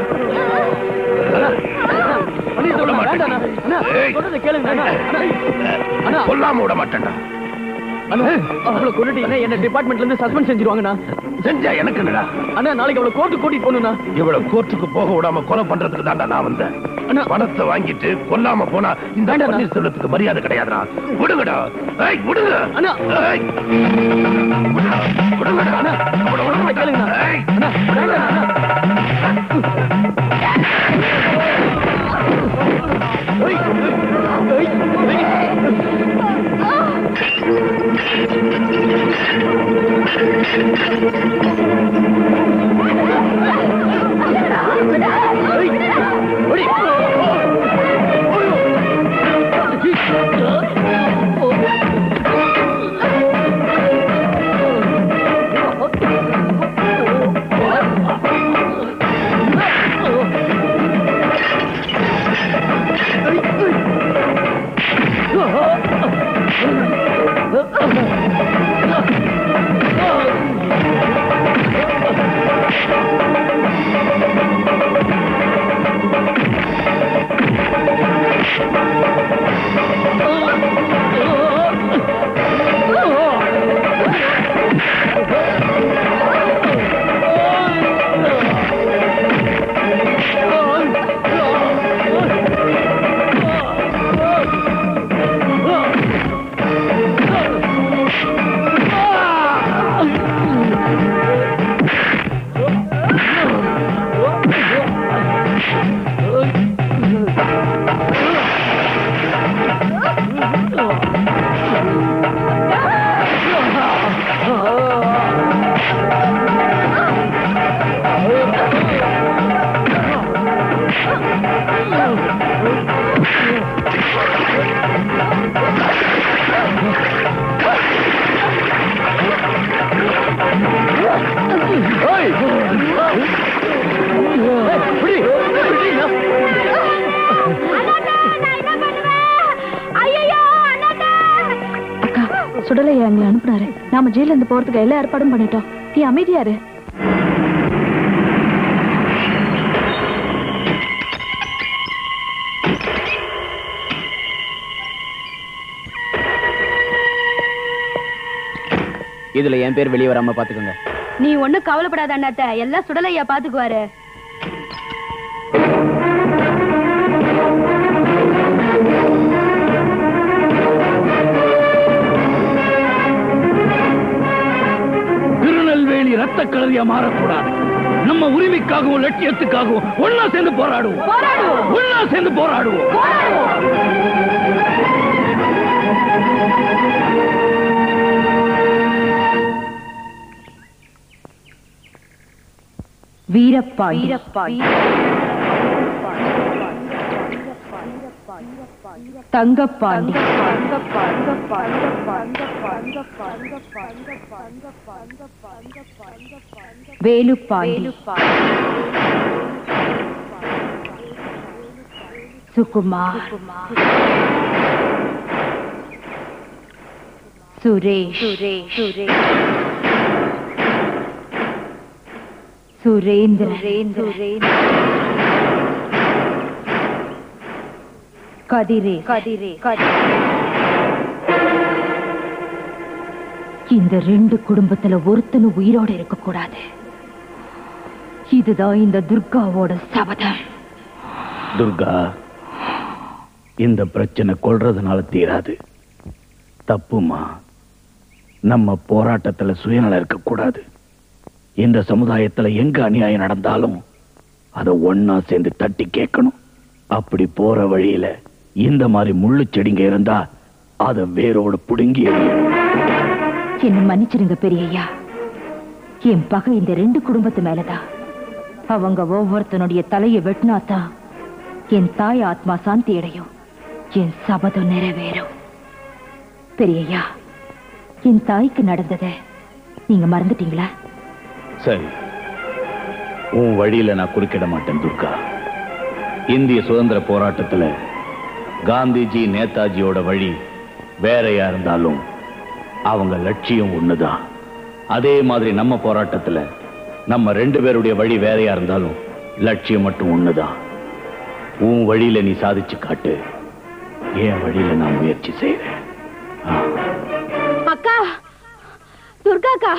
அண்ணா, அண்ணா, பன்னீர் செல்வம் வேண்டாண்ணா அண்ணா சொல்றதை கேளுங்கண்ணா அண்ணா அண்ணா
கொல்லாம விட மாட்டேன்டா
அண்ணா அவளை கொண்டுட்டீங்கன்னா என்ன டிபார்ட்மெண்ட்ல இருந்து சஸ்பெண்ட் செஞ்சிருவாங்கண்ணா
செஞ்சா எனக்கு என்னடா
அண்ணா நாளைக்கு அவளை கோர்ட்டு கூட்டிட்டு போகணும்ண்ணா
இவ்வளவு கோர்ட்டுக்கு போக விடாம கொலை பண்றதுக்கு தாண்டா நான் வந்தேன் பணத்தை வாங்கிட்டு கொல்லாம போனா இந்த பன்னீர் செல்வத்துக்கு மரியாதை கிடையாதுடா விடுங்கடா ஏய் விடுங்க
அண்ணா
ஏய் விடுங்கடா
அண்ணா சொல்றதை கேளுங்கண்ணா அண்ணா வேண்டாண்ணா அண்ணா
Oh!
சுடலையா எங்களை அனுப்புனாரு நாம ஜெயில இருந்து போறதுக்கு எல்லா ஏற்பாடும் பண்ணிட்டோம் நீ அமைதியாரு
இதுல என் பேர் வெளியே வராம பாத்துக்கோங்க
நீ ஒண்ணும் கவலைப்படாத அண்ணாத்த எல்லாம் சுடலையா பாத்துக்குவாரு
திருநெல்வேலி ரத்த கலரியா மாறக்கூடாது நம்ம உரிமைக்காகவும் லட்சியத்துக்காகவும் ஒன்னா சேர்ந்து போராடுவோம் ஒன்னா சேர்ந்து போராடுவோம்
வீரப்பாண்டி தங்கப்பாண்டி வேலுப்பாண்டி சுகுமார் சுரேஷ் சுரேந்திர கதிரே கதிரே இந்த ரெண்டு குடும்பத்துல ஒருத்தனும் உயிரோட இருக்க கூடாது இதுதான் இந்த துர்காவோட சபதம்
துர்கா இந்த பிரச்சனை கொள்றதுனால தீராது தப்புமா நம்ம போராட்டத்துல சுயநலம் இருக்கக்கூடாது இந்த சமுதாயத்துல எங்க அநியாயம் நடந்தாலும் அதை ஒன்னா சேர்ந்து தட்டி கேட்கணும் அப்படி போற வழியில இந்த மாதிரி முள்ளு செடிங்க இருந்தா அதை வேரோட புடுங்கி எறியணும்
என்ன மன்னிச்சிடுங்க பெரியய்யா என் பகை இந்த ரெண்டு குடும்பத்து மேலதான் அவங்க ஒவ்வொருத்தனுடைய தலையை வெட்டினாதான் என் தாய் ஆத்மா சாந்தி அடையும் என் சபதம் நிறைவேறும் பெரியய்யா என் தாய்க்கு நடந்தத நீங்க மறந்துட்டீங்களா
சரி உன் வழியில நான் குறுக்கிட மாட்டேன் துர்கா இந்திய சுதந்திர போராட்டத்துல காந்திஜி நேதாஜியோட வழி வேறையா இருந்தாலும் அவங்க லட்சியம் ஒண்ணுதான் அதே மாதிரி நம்ம போராட்டத்துல நம்ம ரெண்டு பேருடைய வழி வேறையா இருந்தாலும் லட்சியம் மட்டும் ஒண்ணுதான் உன் வழியில நீ சாதிச்சு காட்டு என் வழியில நான் முயற்சி செய்றேன்
அக்கா துர்காக்கா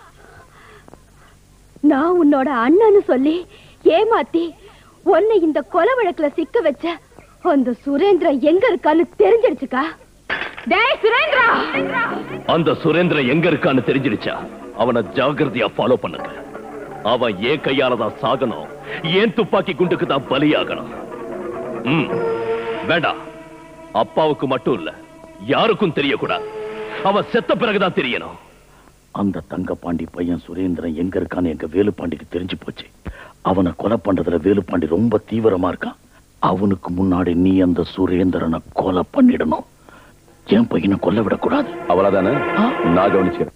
நான் உன்னோட அண்ணன்னு சொல்லி ஏமாத்தி உன்னை இந்த கொலை வழக்குல சிக்க வச்ச அந்த சுரேந்திரன் எங்க இருக்கான்னு தெரிஞ்சிடுச்சுக்கா டேய் சுரேந்திரா
அந்த சுரேந்திரன் எங்க இருக்கான்னு தெரிஞ்சிருச்சா அவனை ஜாகிரதையா ஃபாலோ பண்ணுங்க அவன் ஏன் கையால தான் சாகணும் ஏன் துப்பாக்கி குண்டுக்கு தான் பலியாகணும் ம் வேண்டாம் அப்பாவுக்கு மட்டும் இல்ல யாருக்கும் தெரியக்கூடாது அவன் செத்த பிறகுதான் தெரியணும்
அந்த தங்கப்பாண்டி பையன் சுரேந்திரன் எங்க இருக்கான்னு எங்க வேலுப்பாண்டிக்கு தெரிஞ்சு போச்சு அவனை கொலை பண்றதுல வேலுப்பாண்டி ரொம்ப தீவிரமா இருக்கான் அவனுக்கு முன்னாடி நீ அந்த சுரேந்திரனை கொலை பண்ணிடணும் என் பையனை கொல்ல விடக்கூடாது
அவ்வளவுதானே நான் கவனிச்சுக்கிறேன்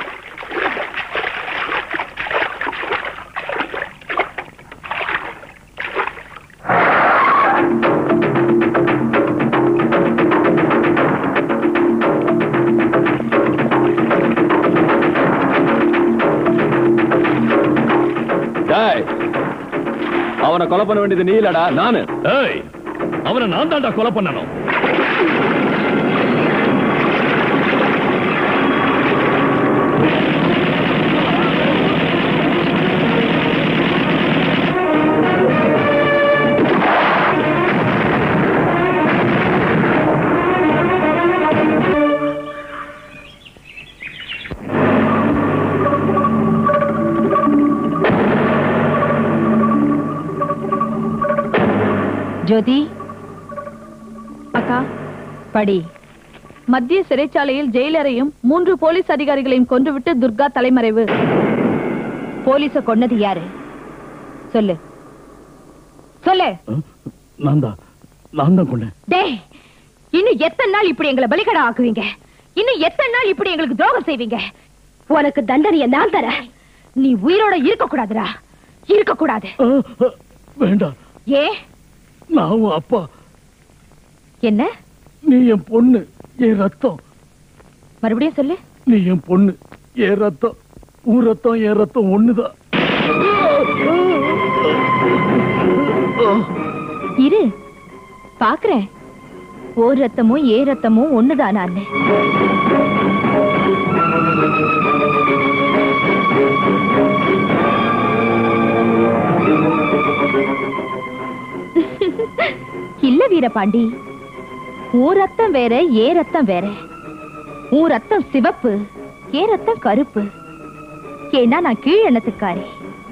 டேய் அவனை கொலை பண்ண வேண்டியது நீ இல்லடா நானு
ஏய் அவனை நான் தான்டா கொலை பண்ணணும்
ஜோதி
அக்கா
படி
மத்திய சிறைச்சாலையில் ஜெயிலரையும் மூன்று போலீஸ் அதிகாரிகளையும் கொன்றுவிட்டு துர்கா தலைமறைவு
போலீஸ கொன்னது யாரு சொல்லு சொல்லு
நான் தான் நான் தான் கொண்டேன்
டேய் இன்னும் எத்தனை நாள் இப்படி எங்களை பலிகடா ஆக்குவீங்க இன்னும் எத்தனை நாள் இப்படி எங்களுக்கு துரோகம் செய்வீங்க உனக்கு தண்டனையை நான் தரேன் நீ உயிரோட இருக்க கூடாதுடா இருக்க கூடாது
வேண்டாம்
ஏ
நான் உன் அப்பா
என்ன
நீ என் பொண்ணு என் ரத்தம்
மறுபடியும் சொல்லு
நீ என் பொண்ணு என் ரத்தம் உன் ரத்தம் என் ரத்தம் ஒண்ணுதான்
இரு பாக்குறேன் ஓர் ரத்தமும் ஏ ரத்தமும் ஒண்ணுதானான்னு இல்ல வீரபாண்டி உன் ரத்தம் வேற ஏ ரத்தம் வேற உன் ரத்தம் சிவப்பு ஏ ரத்தம் கருப்பு ஏன்னா நான் கீழ் எண்ணத்துக்காரி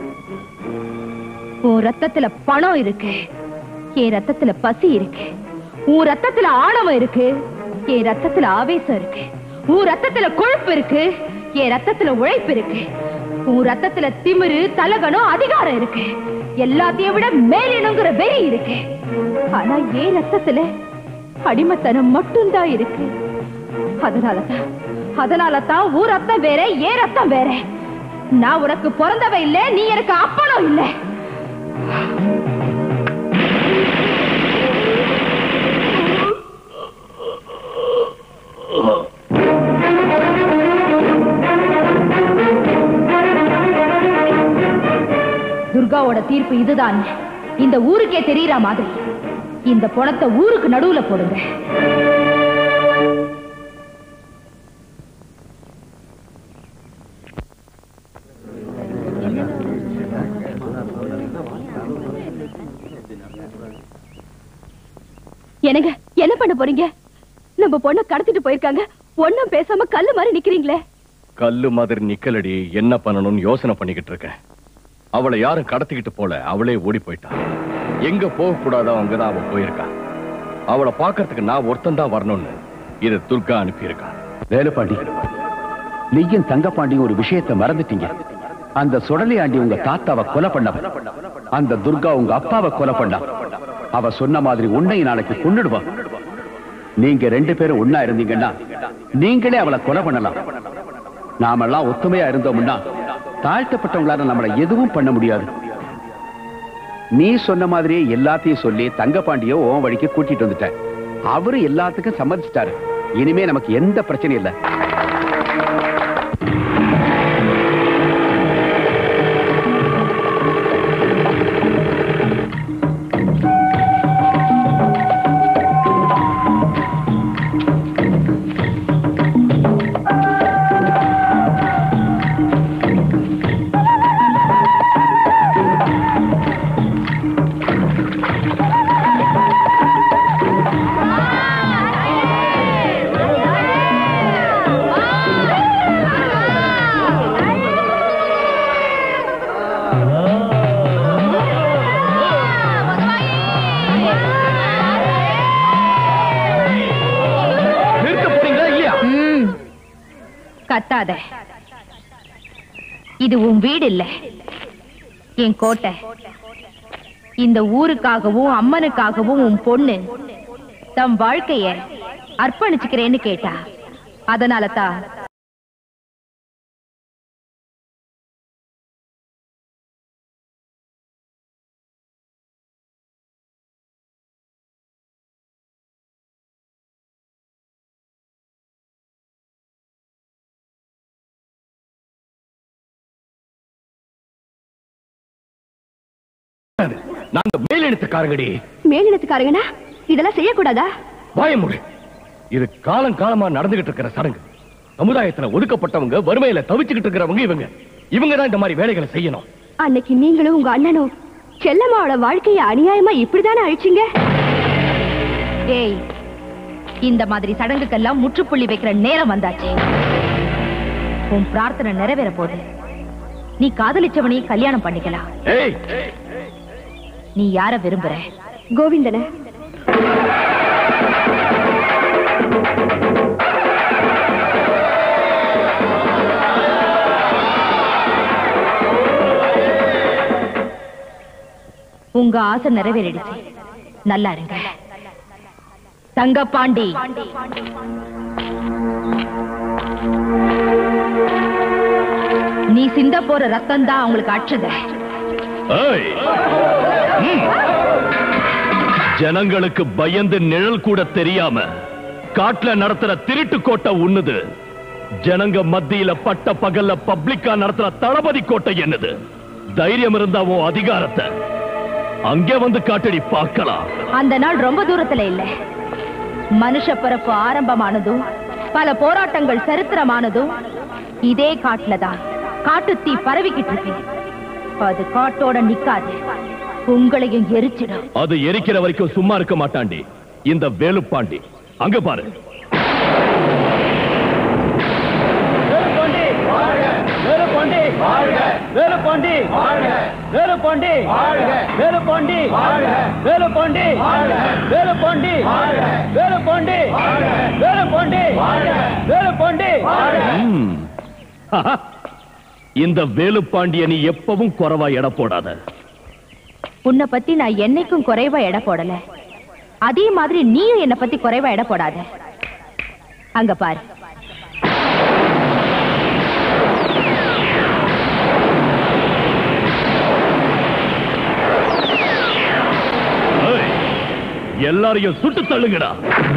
உன் ரத்தத்துல பணம் இருக்கு என் ரத்தத்துல பசி இருக்கு உன் ரத்தத்துல ஆணவம் இருக்கு என் ரத்தத்துல ஆவேசம் இருக்கு உன் ரத்தத்துல கொழுப்பு இருக்கு என் ரத்தத்துல உழைப்பு இருக்கு உன் ரத்தத்துல திமிரு தலகணம் அதிகாரம் இருக்கு எல்லாத்தையும் விட மேலினங்கிற வெறி இருக்கு ஆனா என் ரத்தத்துல அடிமைத்தனம் மட்டும்தான் இருக்கு அதனாலதான் அதனால தான் ஊர் ரத்தம் வேற ஏன் ரத்தம் வேற நான் உனக்கு பிறந்தவ இல்ல நீ எனக்கு அப்பனும் இல்லை துர்காவோட தீர்ப்பு இதுதான் இந்த ஊருக்கே தெரியற மாதிரி இந்த பணத்தை ஊருக்கு நடுவுல போடுங்க
என்னங்க என்ன பண்ண போறீங்க நம்ம பொண்ணை கடத்திட்டு போயிருக்காங்க ஒண்ணும் பேசாம கல்லு மாதிரி நிக்கிறீங்களே
கல்லு மாதிரி நிக்கலடி என்ன பண்ணணும்னு யோசனை பண்ணிக்கிட்டு இருக்கேன் அவளை யாரும் கடத்திக்கிட்டு போல அவளே ஓடி போயிட்டா எங்க போக கூடாதோ அங்கதான் அவ போயிருக்கா அவளை பார்க்கறதுக்கு நான் ஒருத்தன் தான் வரணும்னு இத துர்கா அனுப்பியிருக்கா
வேலுப்பாண்டி நீயும் தங்கப்பாண்டியும் ஒரு விஷயத்தை மறந்துட்டீங்க அந்த சுடலி ஆண்டி உங்க தாத்தாவை கொலை பண்ணவ அந்த துர்கா உங்க அப்பாவை கொலை பண்ணா அவ சொன்ன மாதிரி உன்னை நாளைக்கு கொன்னுடுவா நீங்க ரெண்டு பேரும் ஒண்ணா இருந்தீங்கன்னா நீங்களே அவளை கொலை பண்ணலாம் நாமெல்லாம் ஒத்துமையா இருந்தோம்னா தாழ்த்தப்பட்டவங்களால நம்மள எதுவும் பண்ண முடியாது நீ சொன்ன மாதிரியே எல்லாத்தையும் சொல்லி தங்கப்பாண்டியோ உன் வழிக்கு கூட்டிட்டு வந்துட்ட அவரு எல்லாத்துக்கும் சம்மதிச்சிட்டாரு இனிமே நமக்கு எந்த பிரச்சனையும் இல்லை
நிறுத்த போறீங்களா இல்லையா
ம். கத்தாத இது உன் வீடு இல்ல என் கோட்டை இந்த ஊருக்காகவும் அம்மனுக்காகவும் உன் பொண்ணு தம் வாழ்க்கைய அர்ப்பணிச்சுக்கிறேன்னு கேட்டா அதனால தான்
நாங்க மேலெழுத்துக்காரங்கடி
மேலினத்துக்காரங்கண்ணா இதெல்லாம் செய்யக்கூடாதா
பயமுடு இது காலம் காலமா நடந்துகிட்டு இருக்கிற சடங்கு சமுதாயத்துல ஒதுக்கப்பட்டவங்க வறுமையில தவிச்சுக்கிட்டு இருக்கிறவங்க இவங்க இவங்க தான் இந்த மாதிரி வேலைகளை செய்யணும்
அன்னைக்கு நீங்களும் உங்க அண்ணனும் செல்லம்மாவோட வாழ்க்கைய அநியாயமா இப்படிதானே அழிச்சீங்க
ஏய் இந்த மாதிரி சடங்குக்கெல்லாம் முற்றுப்புள்ளி வைக்கிற நேரம் வந்தாச்சு உன் பிரார்த்தனை நிறைவேற போகுது நீ காதலிச்சவனையே கல்யாணம் பண்ணிக்கலாம்
ஏய்
நீ யார விரும்புற
கோவிந்தன
உங்க ஆசை நிறைவேறிடுச்சு நல்லா இருங்க தங்கப்பாண்டி நீ சிந்த போற ரத்தம் தான் அவங்களுக்கு அற்றுத
ஏய். ம். ஜனங்களுக்கு பயந்து நிழல் கூட தெரியாம காட்டுல நடத்துற திருட்டு கோட்டை உண்ணுது ஜனங்க மத்தியில பட்ட பகல்ல பப்ளிக்கா நடத்துற தளபதி கோட்டை என்னது தைரியம் இருந்தா உன் அதிகாரத்தை அங்கே வந்து காட்டடி பார்க்கலாம்
அந்த நாள் ரொம்ப தூரத்துல இல்ல மனுஷ பிறப்பு ஆரம்பமானதும் பல போராட்டங்கள் சரித்திரமானதும் இதே காட்டுல தான் காட்டுத்தீ பரவிக்கிட்டு இருக்கு அது காட்டோட நிக்காது உங்களையும் எரிச்சிடும்
அது எரிக்கிற வரைக்கும் சும்மா இருக்க மாட்டாண்டி இந்த வேலுப்பாண்டி அங்க பாரு
வேலுப்பாண்டி வேலுப்பாண்டி வேலுப்பாண்டி வேலுப்பாண்டி வேலுப்பாண்டி வேலுப்பாண்டி வேலுப்பாண்டி வேலுப்பாண்டி வேலுப்பாண்டி
ம். ஹஹ. இந்த வேலுப்பாண்டிய நீ எப்பவும் குறவா எடை போடாத
உன்னை பத்தி நான் என்னைக்கும் குறைவா எடை போடல அதே மாதிரி நீயும் என்னை பத்தி குறைவா எடை போடாத அங்க பாரு
ஏய், எல்லாரையும் சுட்டு தள்ளுங்கடா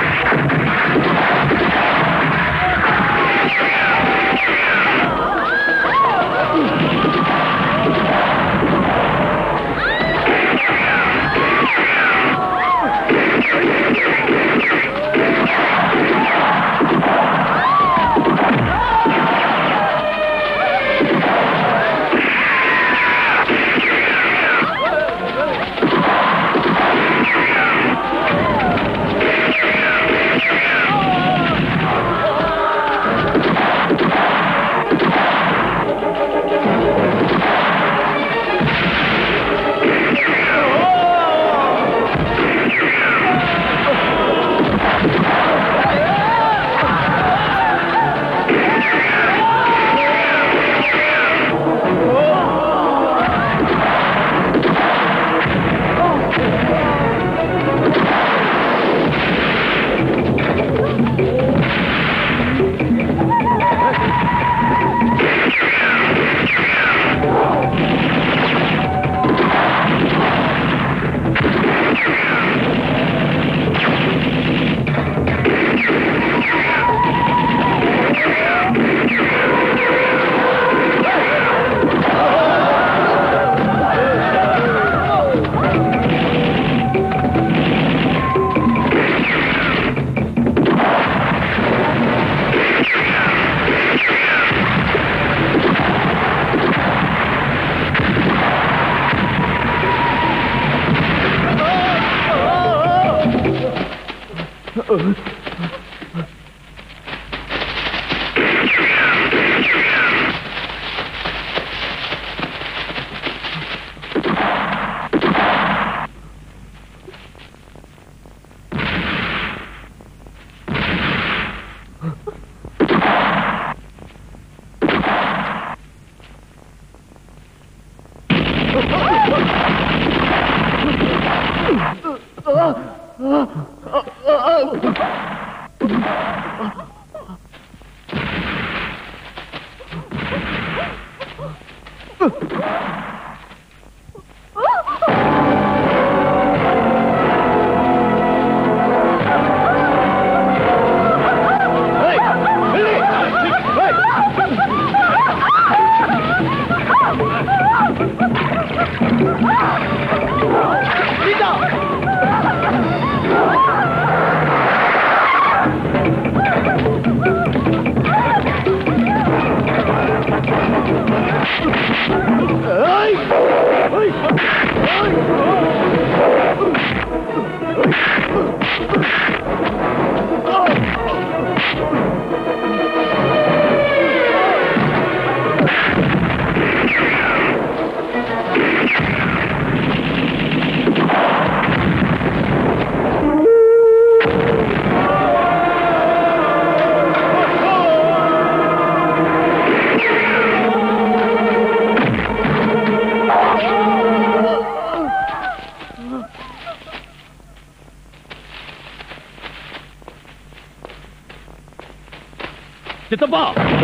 சித்தப்பா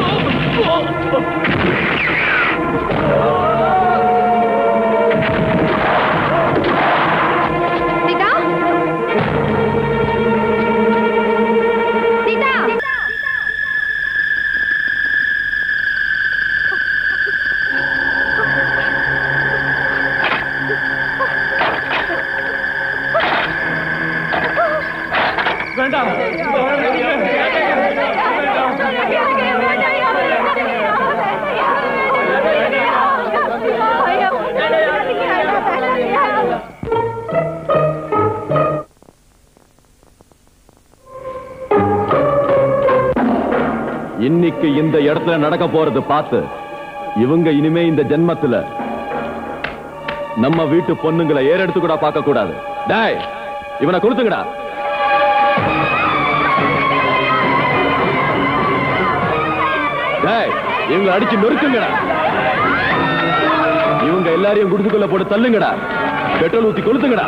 சீதா சீதா
இன்னைக்கு இந்த இடத்துல நடக்க போறது பார்த்து இவங்க இனிமே இந்த ஜென்மத்துல நம்ம வீட்டு பொண்ணுங்களை ஏறெடுத்து கூட பார்க்க கூடாது டேய் இவனை கொடுத்துங்கடா டேய் இவங்களை அடிச்சு நொறுக்குங்கடா இவங்க எல்லாரையும் குடுத்துக்குள்ள போட்டு தள்ளுங்கடா பெட்ரோல் ஊத்தி கொளுத்துங்கடா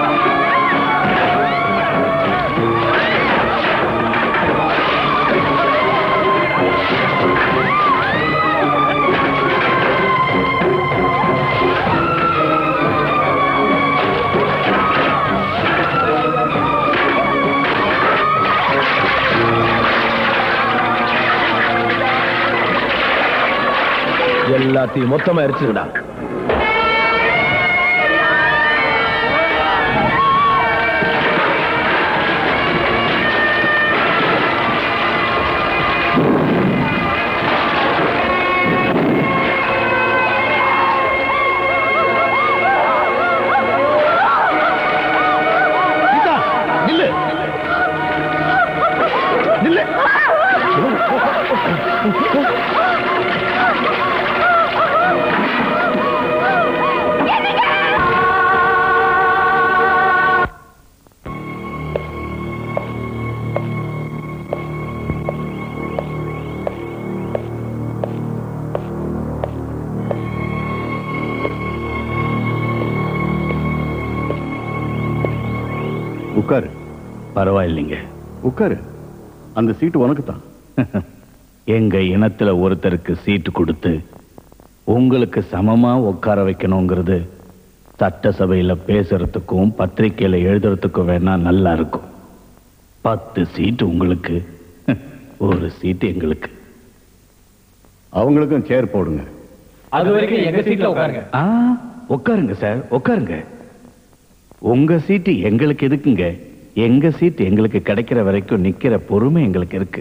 எல்லாத்தையும் மொத்தமா எரிச்சுடா
நில்லு நில்லு
உட்காரு
பரவாயில்லைங்க
உட்காரு அந்த சீட்டு உனக்கு தான்
எங்க இனத்துல ஒருத்தருக்கு சீட்டு கொடுத்து உங்களுக்கு சமமா உட்கார வைக்கணுங்கிறது சட்டசபையில பேசுறதுக்கும் பத்திரிக்கையில எழுதுறதுக்கும் வேணா நல்லா இருக்கும் பத்து சீட்டு உங்களுக்கு ஒரு சீட்டு எங்களுக்கு
அவங்களுக்கும் சேர் போடுங்க
அது வரைக்கும் எங்க சீட்ல உட்காருங்க
ஆ உட்காருங்க சார் உட்காருங்க உங்க சீட்டு எங்களுக்கு எதுக்குங்க எங்க சீட்டு எங்களுக்கு கிடைக்கிற வரைக்கும் நிக்கிற பொறுமை எங்களுக்கு இருக்கு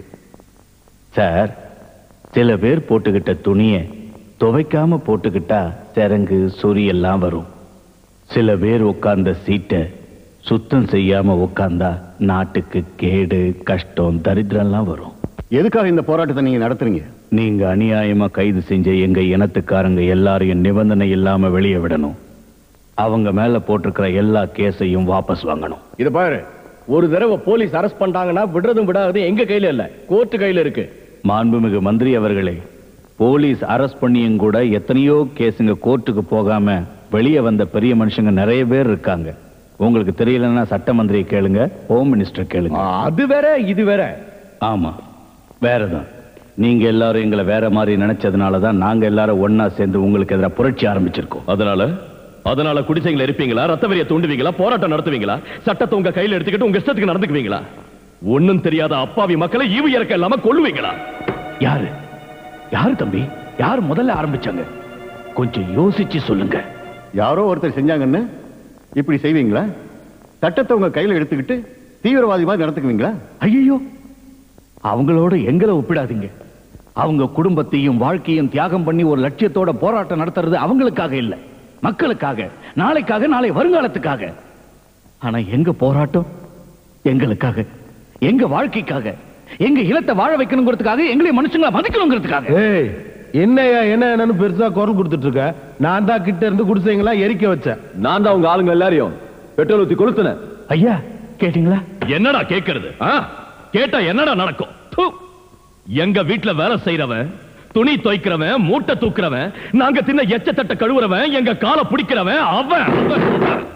சார் சில பேர் போட்டுக்கிட்ட துணிய துவைக்காம போட்டுக்கிட்டா சிறங்கு சொறி எல்லாம் வரும் சில பேர் உட்கார்ந்த சீட்டை சுத்தம் செய்யாம உட்கார்ந்தா நாட்டுக்கு கேடு கஷ்டம் தரித்திரம்லாம் வரும்
எதுக்காக இந்த போராட்டத்தை நீங்க நடத்துறீங்க
நீங்க அநியாயமா கைது செஞ்ச எங்க இனத்துக்காரங்க எல்லாரையும் நிபந்தனை இல்லாம வெளியே விடணும் அவங்க மேல போட்டிருக்கிற எல்லா கேஸையும் வாபஸ் வாங்கணும்
இத பாரு ஒரு தடவை போலீஸ் அரெஸ்ட் பண்ணிட்டாங்கன்னா விடுறதும் விடாது எங்க கையில இல்ல கோர்ட்டு கையில இருக்கு
மாண்புமிகு மந்திரி அவர்களே போலீஸ் அரெஸ்ட் பண்ணியும் கூட எத்தனையோ கேஸுங்க கோர்ட்டுக்கு போகாம வெளியே வந்த பெரிய மனுஷங்க நிறைய பேர் இருக்காங்க உங்களுக்கு தெரியலன்னா சட்ட மந்திரியை கேளுங்க ஹோம் மினிஸ்டர் கேளுங்க
அது வேற இது வேற
ஆமா வேறதான் நீங்க எல்லாரும் எங்களை வேற மாதிரி நினைச்சதுனால தான் நாங்க எல்லாரும் ஒண்ணா சேர்ந்து உங்களுக்கு எதிராக புரட்சி ஆரம்பிச்சிருக்கோம்
அதனால அதனால குடிசைகளை இருப்பீங்களா ரத்த வெறிய தூண்டுவீங்களா போராட்டம் நடத்துவீங்களா சட்டத்தை உங்க கையில எடுத்துக்கிட்டு உங்க இஷ்டத்துக்கு நடந்துக்குவீங்களா ஒண்ணும் தெரியாத அப்பாவி மக்களை ஈவு இறக்க இல்லாம கொல்லுவீங்களா
யாரு யாரு தம்பி யார் முதல்ல ஆரம்பிச்சாங்க கொஞ்சம் யோசிச்சு சொல்லுங்க
யாரோ ஒருத்தர் செஞ்சாங்கன்னு இப்படி செய்வீங்களா சட்டத்தை உங்க கையில எடுத்துக்கிட்டு தீவிரவாதி மாதிரி நடத்துக்குவீங்களா
ஐயோ அவங்களோட எங்களை ஒப்பிடாதீங்க அவங்க குடும்பத்தையும் வாழ்க்கையும் தியாகம் பண்ணி ஒரு லட்சியத்தோட போராட்டம் நடத்துறது அவங்களுக்காக இல்ல மக்களுக்காக நாளைக்காக நாளை வருங்காலத்துக்காக ஆனா எங்க போராட்டம் எங்களுக்காக எங்க வாழ்க்கைக்காக எங்க இனத்தை வாழ வைக்கணுங்கிறதுக்காக எங்களை மனுஷங்களை மதிக்கணுங்கிறதுக்காக
ஏய் என்னையா என்ன என்னன்னு பெருசா குரல் கொடுத்துட்டு இருக்க நான் தான் கிட்ட இருந்து குடிசைங்களா எரிக்க வச்சேன்
நான் தான் உங்க ஆளுங்க எல்லாரையும் பெட்ரோல் ஊத்தி கொளுத்துனேன்
ஐயா கேட்டீங்களா
என்னடா கேக்குறது ஆ? கேட்டா என்னடா நடக்கும் து. எங்க வீட்டுல வேலை செய்யறவன் துணி துவைக்கிறவன் மூட்டை தூக்குறவன் நாங்க தின்ன எச்சத்தட்ட கழுவுறவன் எங்க காலை பிடிக்கிறவன் அவன் அவன், அவன்.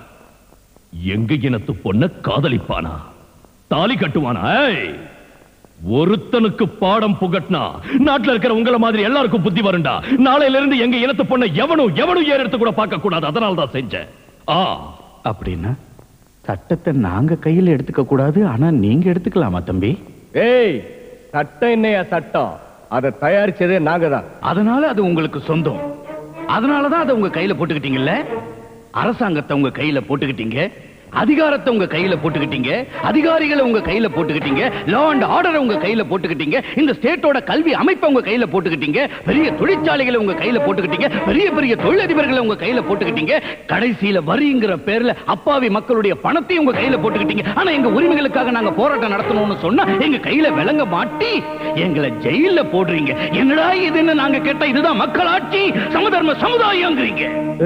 எங்க இனத்து பொண்ண காதலிப்பானா தாலி கட்டுவானா ஏய்! ஒருத்தனுக்கு பாடம் புகட்டினா நாட்டுல இருக்கிற உங்களை மாதிரி எல்லாருக்கும் புத்தி வரும்டா நாளையில இருந்து எங்க இனத்து பொண்ணை எவனும் எவனும் ஏறெடுத்து கூட பார்க்க கூடாது அதனால தான் செஞ்சேன் ஆ
அப்படின்னா சட்டத்தை நாங்க கையில எடுத்துக்க கூடாது ஆனா நீங்க எடுத்துக்கலாமா தம்பி
ஏய் சட்டம் என்னையா சட்டம் அதை தயாரிச்சதே நாங்க தான்
அதனால அது உங்களுக்கு சொந்தம் அதனாலதான் அதை உங்க கையில போட்டுக்கிட்டீங்கல்ல அரசாங்கத்தை உங்க கையில போட்டுக்கிட்டீங்க
அதிகாரத்தை உங்க கையில போட்டுக்கிட்டீங்க அதிகாரிகளை உங்க கையில போட்டுக்கிட்டீங்க லா அண்ட் ஆர்டரை உங்க கையில போட்டுக்கிட்டீங்க இந்த ஸ்டேட்டோட கல்வி அமைப்பை உங்க கையில போட்டுக்கிட்டீங்க பெரிய தொழிற்சாலைகளை உங்க கையில போட்டுக்கிட்டீங்க பெரிய பெரிய தொழிலதிபர்களை உங்க கையில போட்டுக்கிட்டீங்க கடைசியில வரிங்கிற பேர்ல அப்பாவி மக்களுடைய பணத்தையும் உங்க கையில போட்டுக்கிட்டீங்க ஆனா எங்க உரிமைகளுக்காக நாங்க போராட்டம் நடத்தணும்னு சொன்னா எங்க கையில விளங்க மாட்டி எங்களை ஜெயில போடுறீங்க என்னடா இதுன்னு நாங்க கேட்டா இதுதான் மக்களாட்சி சமதர்ம சமுதாயங்கிறீங்க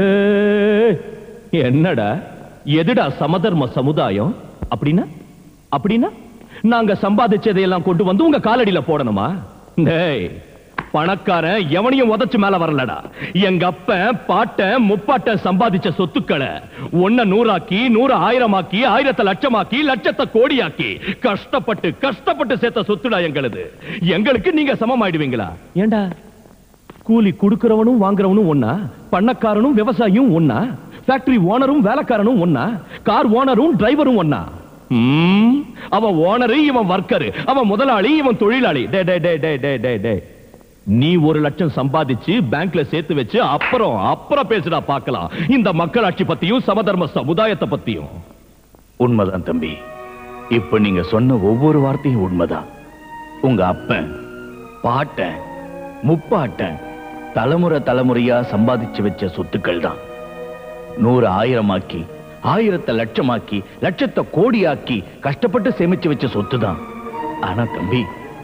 ஏய், என்னடா எதுடா சமதர்ம சமுதாயம் அப்படின்னா அப்படின்னா நாங்க சம்பாதிச்சதையெல்லாம் கொண்டு வந்து உங்க காலடியில போடணுமா டேய் பணக்காரன் எவனையும் உதைச்சு மேல வரலடா எங்க அப்பன் பாட்டன் முப்பாட்டன் சம்பாதிச்ச சொத்துக்களை ஒன்ன நூறாக்கி நூறு ஆயிரமாக்கி ஆயிரத்தை லட்சமாக்கி லட்சத்தை கோடியாக்கி கஷ்டப்பட்டு கஷ்டப்பட்டு சேர்த்த சொத்துடா எங்களுது எங்களுக்கு நீங்க சமமாயிடுவீங்களா ஏண்டா கூலி குடுக்கிறவனும் வாங்குறவனும் ஒண்ணா பண்ணக்காரனும் விவசாயியும் ஒண்ணா ஃபேக்டரி ஓனரும் வேலைக்காரனும் ஒண்ணா கார் ஓனரும் டிரைவரும் ஒண்ணா ம், அவன் ஓனரு இவன் வர்க்கரு அவன் முதலாளி இவன் தொழிலாளி டே டே டே டே டே டே டே நீ ஒரு லட்சம் சம்பாதிச்சு பேங்க்ல சேர்த்து வச்சு அப்புறம் அப்புறம் பேசுடா பார்க்கலாம் இந்த மக்களாட்சி பத்தியும் சமதர்ம சமுதாயத்தை பத்தியும்
உண்மைதான் தம்பி இப்ப நீங்க சொன்ன ஒவ்வொரு வார்த்தையும் உண்மைதான் உங்க அப்பன் பாட்டன் முப்பாட்டன் தலைமுறை தலைமுறையா சம்பாதிச்சு வச்ச சொத்துக்கள் தான் நூறு ஆயிரமாக்கி ஆயிரத்தை லட்சமாக்கி லட்சத்தை கோடியாக்கி கஷ்டப்பட்டு சேமிச்சு வச்ச சொத்து தான் ஆனா தம்பி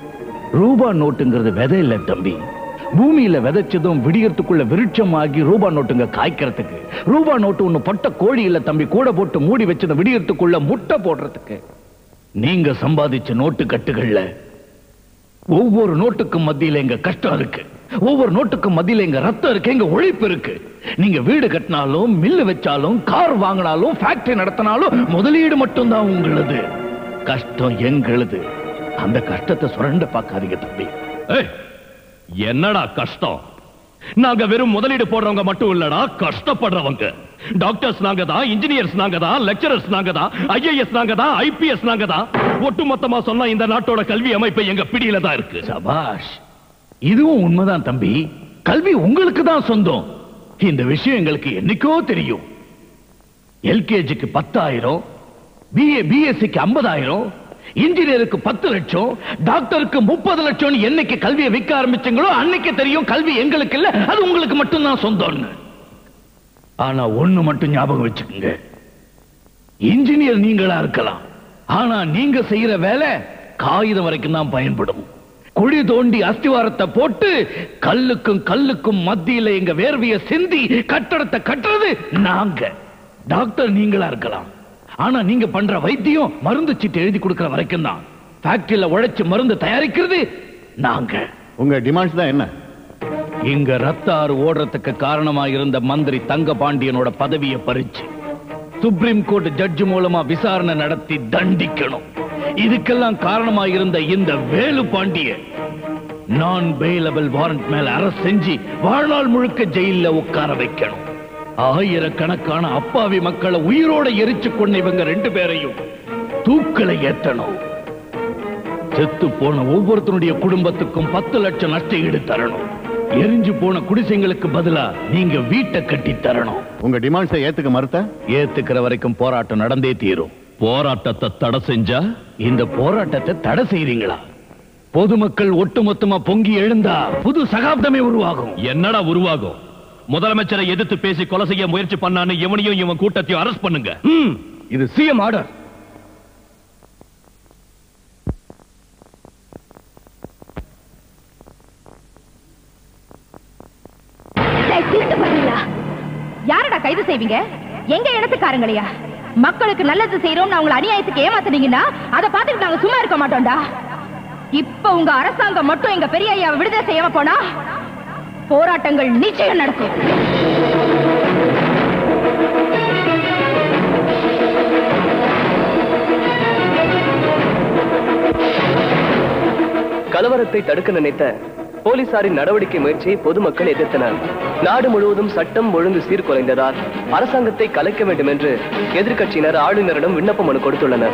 ரூபா நோட்டுங்கிறது விதை இல்ல தம்பி பூமியில விதைச்சதும் விடியறதுக்குள்ள விருட்சமாகி ரூபா நோட்டுங்க காய்க்கிறதுக்கு ரூபா நோட்டு ஒண்ணு பொட்ட கோழி இல்ல தம்பி கூட போட்டு மூடி வச்சது விடியறதுக்குள்ள முட்டை போடுறதுக்கு நீங்க சம்பாதிச்ச நோட்டு கட்டுகள்ல ஒவ்வொரு நோட்டுக்கும் மத்தியில எங்க கஷ்டம் இருக்கு ஒவ்வொரு நோட்டுக்கும் மத்தியில எங்க ரத்தம் இருக்கு எங்க உழைப்பு இருக்கு நீங்க வீடு கட்டினாலும் மில்லு வச்சாலும் கார் வாங்கினாலும் ஃபேக்டரி நடத்தினாலும் முதலீடு மட்டும்தான் உங்களது கஷ்டம் எங்களது அந்த கஷ்டத்தை சுரண்ட பார்க்காதீங்க தம்பி
ஏய், என்னடா கஷ்டம் நாங்க வெறும் முதலீடு போடுறவங்க மட்டும் இல்லடா கஷ்டப்படுறவங்க டாக்டர்ஸ் நாங்க தான் இன்ஜினியர்ஸ் நாங்க தான் லெக்சரர்ஸ் நாங்க தான் ஐஏஎஸ் நாங்க தான் ஐபிஎஸ் நாங்க தான் ஒட்டுமொத்தமா சொன்னா இந்த நாட்டோட கல்வி அமைப்பு எங்க பிடியில தான் இருக்கு
சபாஷ் இதுவும் உண்மைதான் தம்பி கல்வி உங்களுக்கு தான் சொந்தம் இந்த விஷயம் எங்களுக்கு என்னைக்கோ தெரியும் எல்கேஜிக்கு பத்தாயிரம் பிஏ பிஎஸ்சிக்கு ஐம்பதாயிரம் இன்ஜினியருக்கு பத்து லட்சம் டாக்டருக்கு முப்பது லட்சம் என்னைக்கு கல்வியை விற்க ஆரம்பிச்சீங்களோ அன்னைக்கு தெரியும் கல்வி எங்களுக்கு இல்ல அது உங்களுக்கு மட்டும்தான் சொந்தம்னு ஆனா ஒண்ணு மட்டும் ஞாபகம் வச்சுக்கோங்க இன்ஜினியர் நீங்களா இருக்கலாம் ஆனா நீங்க செய்யற வேலை காகிதம் வரைக்கும் தான் பயன்படும் குழி தோண்டி அஸ்திவாரத்தை போட்டு கல்லுக்கும் கல்லுக்கும் மத்தியில எங்க வேர்வைய சிந்தி கட்டடத்தை கட்டுறது நாங்க டாக்டர் நீங்களா இருக்கலாம் ஆனா நீங்க பண்ற வைத்தியம் மருந்து சீட்டு எழுதி கொடுக்கிற வரைக்கும் தான் ஃபேக்டரியில உழைச்சு மருந்து தயாரிக்கிறது நாங்க
உங்க டிமாண்ட்ஸ் தான் என்ன
இங்க ரத்த ஆறு ஓடுறதுக்கு காரணமா இருந்த மந்திரி தங்க பாண்டியனோட பதவியை பறிச்சு சுப்ரீம் கோர்ட் ஜட்ஜ் மூலமா விசாரணை நடத்தி தண்டிக்கணும் இதுக்கெல்லாம் காரணமா இருந்த இந்த வேலு பாண்டிய நான் பெயிலபிள் வாரண்ட் மேல அரசு செஞ்சு வாழ்நாள் முழுக்க ஜெயில்ல உட்கார வைக்கணும் ஆயிரக்கணக்கான அப்பாவி மக்களை உயிரோட எரிச்சு கொண்ட இவங்க ரெண்டு பேரையும் தூக்கலை ஏத்தணும் செத்து போன ஒவ்வொருத்தனுடைய குடும்பத்துக்கும் பத்து லட்சம் நஷ்ட ஈடு தரணும் எரிஞ்சு போன குடிசைங்களுக்கு பதிலா நீங்க வீட்டை கட்டி தரணும்
உங்க டிமாண்ட்ஸை ஏத்துக்க மறுத்த
ஏத்துக்கிற வரைக்கும் போராட்டம் நடந்தே தீரும்
போராட்டத்தை தடை செஞ்சா
இந்த போராட்டத்தை தடை செய்றீங்களா பொதுமக்கள் ஒட்டுமொத்தமா பொங்கி எழுந்தா புது சகாப்தமே உருவாகும்
என்னடா உருவாகும் முதலமைச்சரை எதிர்த்து பேசி கொலை செய்ய முயற்சி பண்ணான்னு இவனையும் இவன் கூட்டத்தையும் அரெஸ்ட் பண்ணுங்க
ம், இது சிஎம் ஆர்டர்
டேய், திருட்டு பசங்களா யாரடா கைது செய்வீங்க எங்க இடத்துக்காரங்களையா மக்களுக்கு நல்லது செய்யறோம் அவங்களை அநியாயத்துக்கு ஏமாத்துனீங்கன்னா அதை பார்த்துட்டு நாங்க சும்மா இருக்க மாட்டோம்டா இப்ப உங்க அரசாங்கம் மட்டும் எங்க பெரிய ஐயாவை விடுதலை செய்யாம போனா போராட்டங்கள் நிச்சயம் நடக்கும்
கலவரத்தை தடுக்க நினைத்த போலீசாரின் நடவடிக்கை முயற்சியை பொதுமக்கள் எதிர்த்தனர் நாடு முழுவதும் சட்டம் ஒழுங்கு சீர்குலைந்ததால் அரசாங்கத்தை கலைக்க வேண்டும் என்று எதிர்க்கட்சியினர் ஆளுநரிடம் விண்ணப்ப மனு கொடுத்துள்ளனர்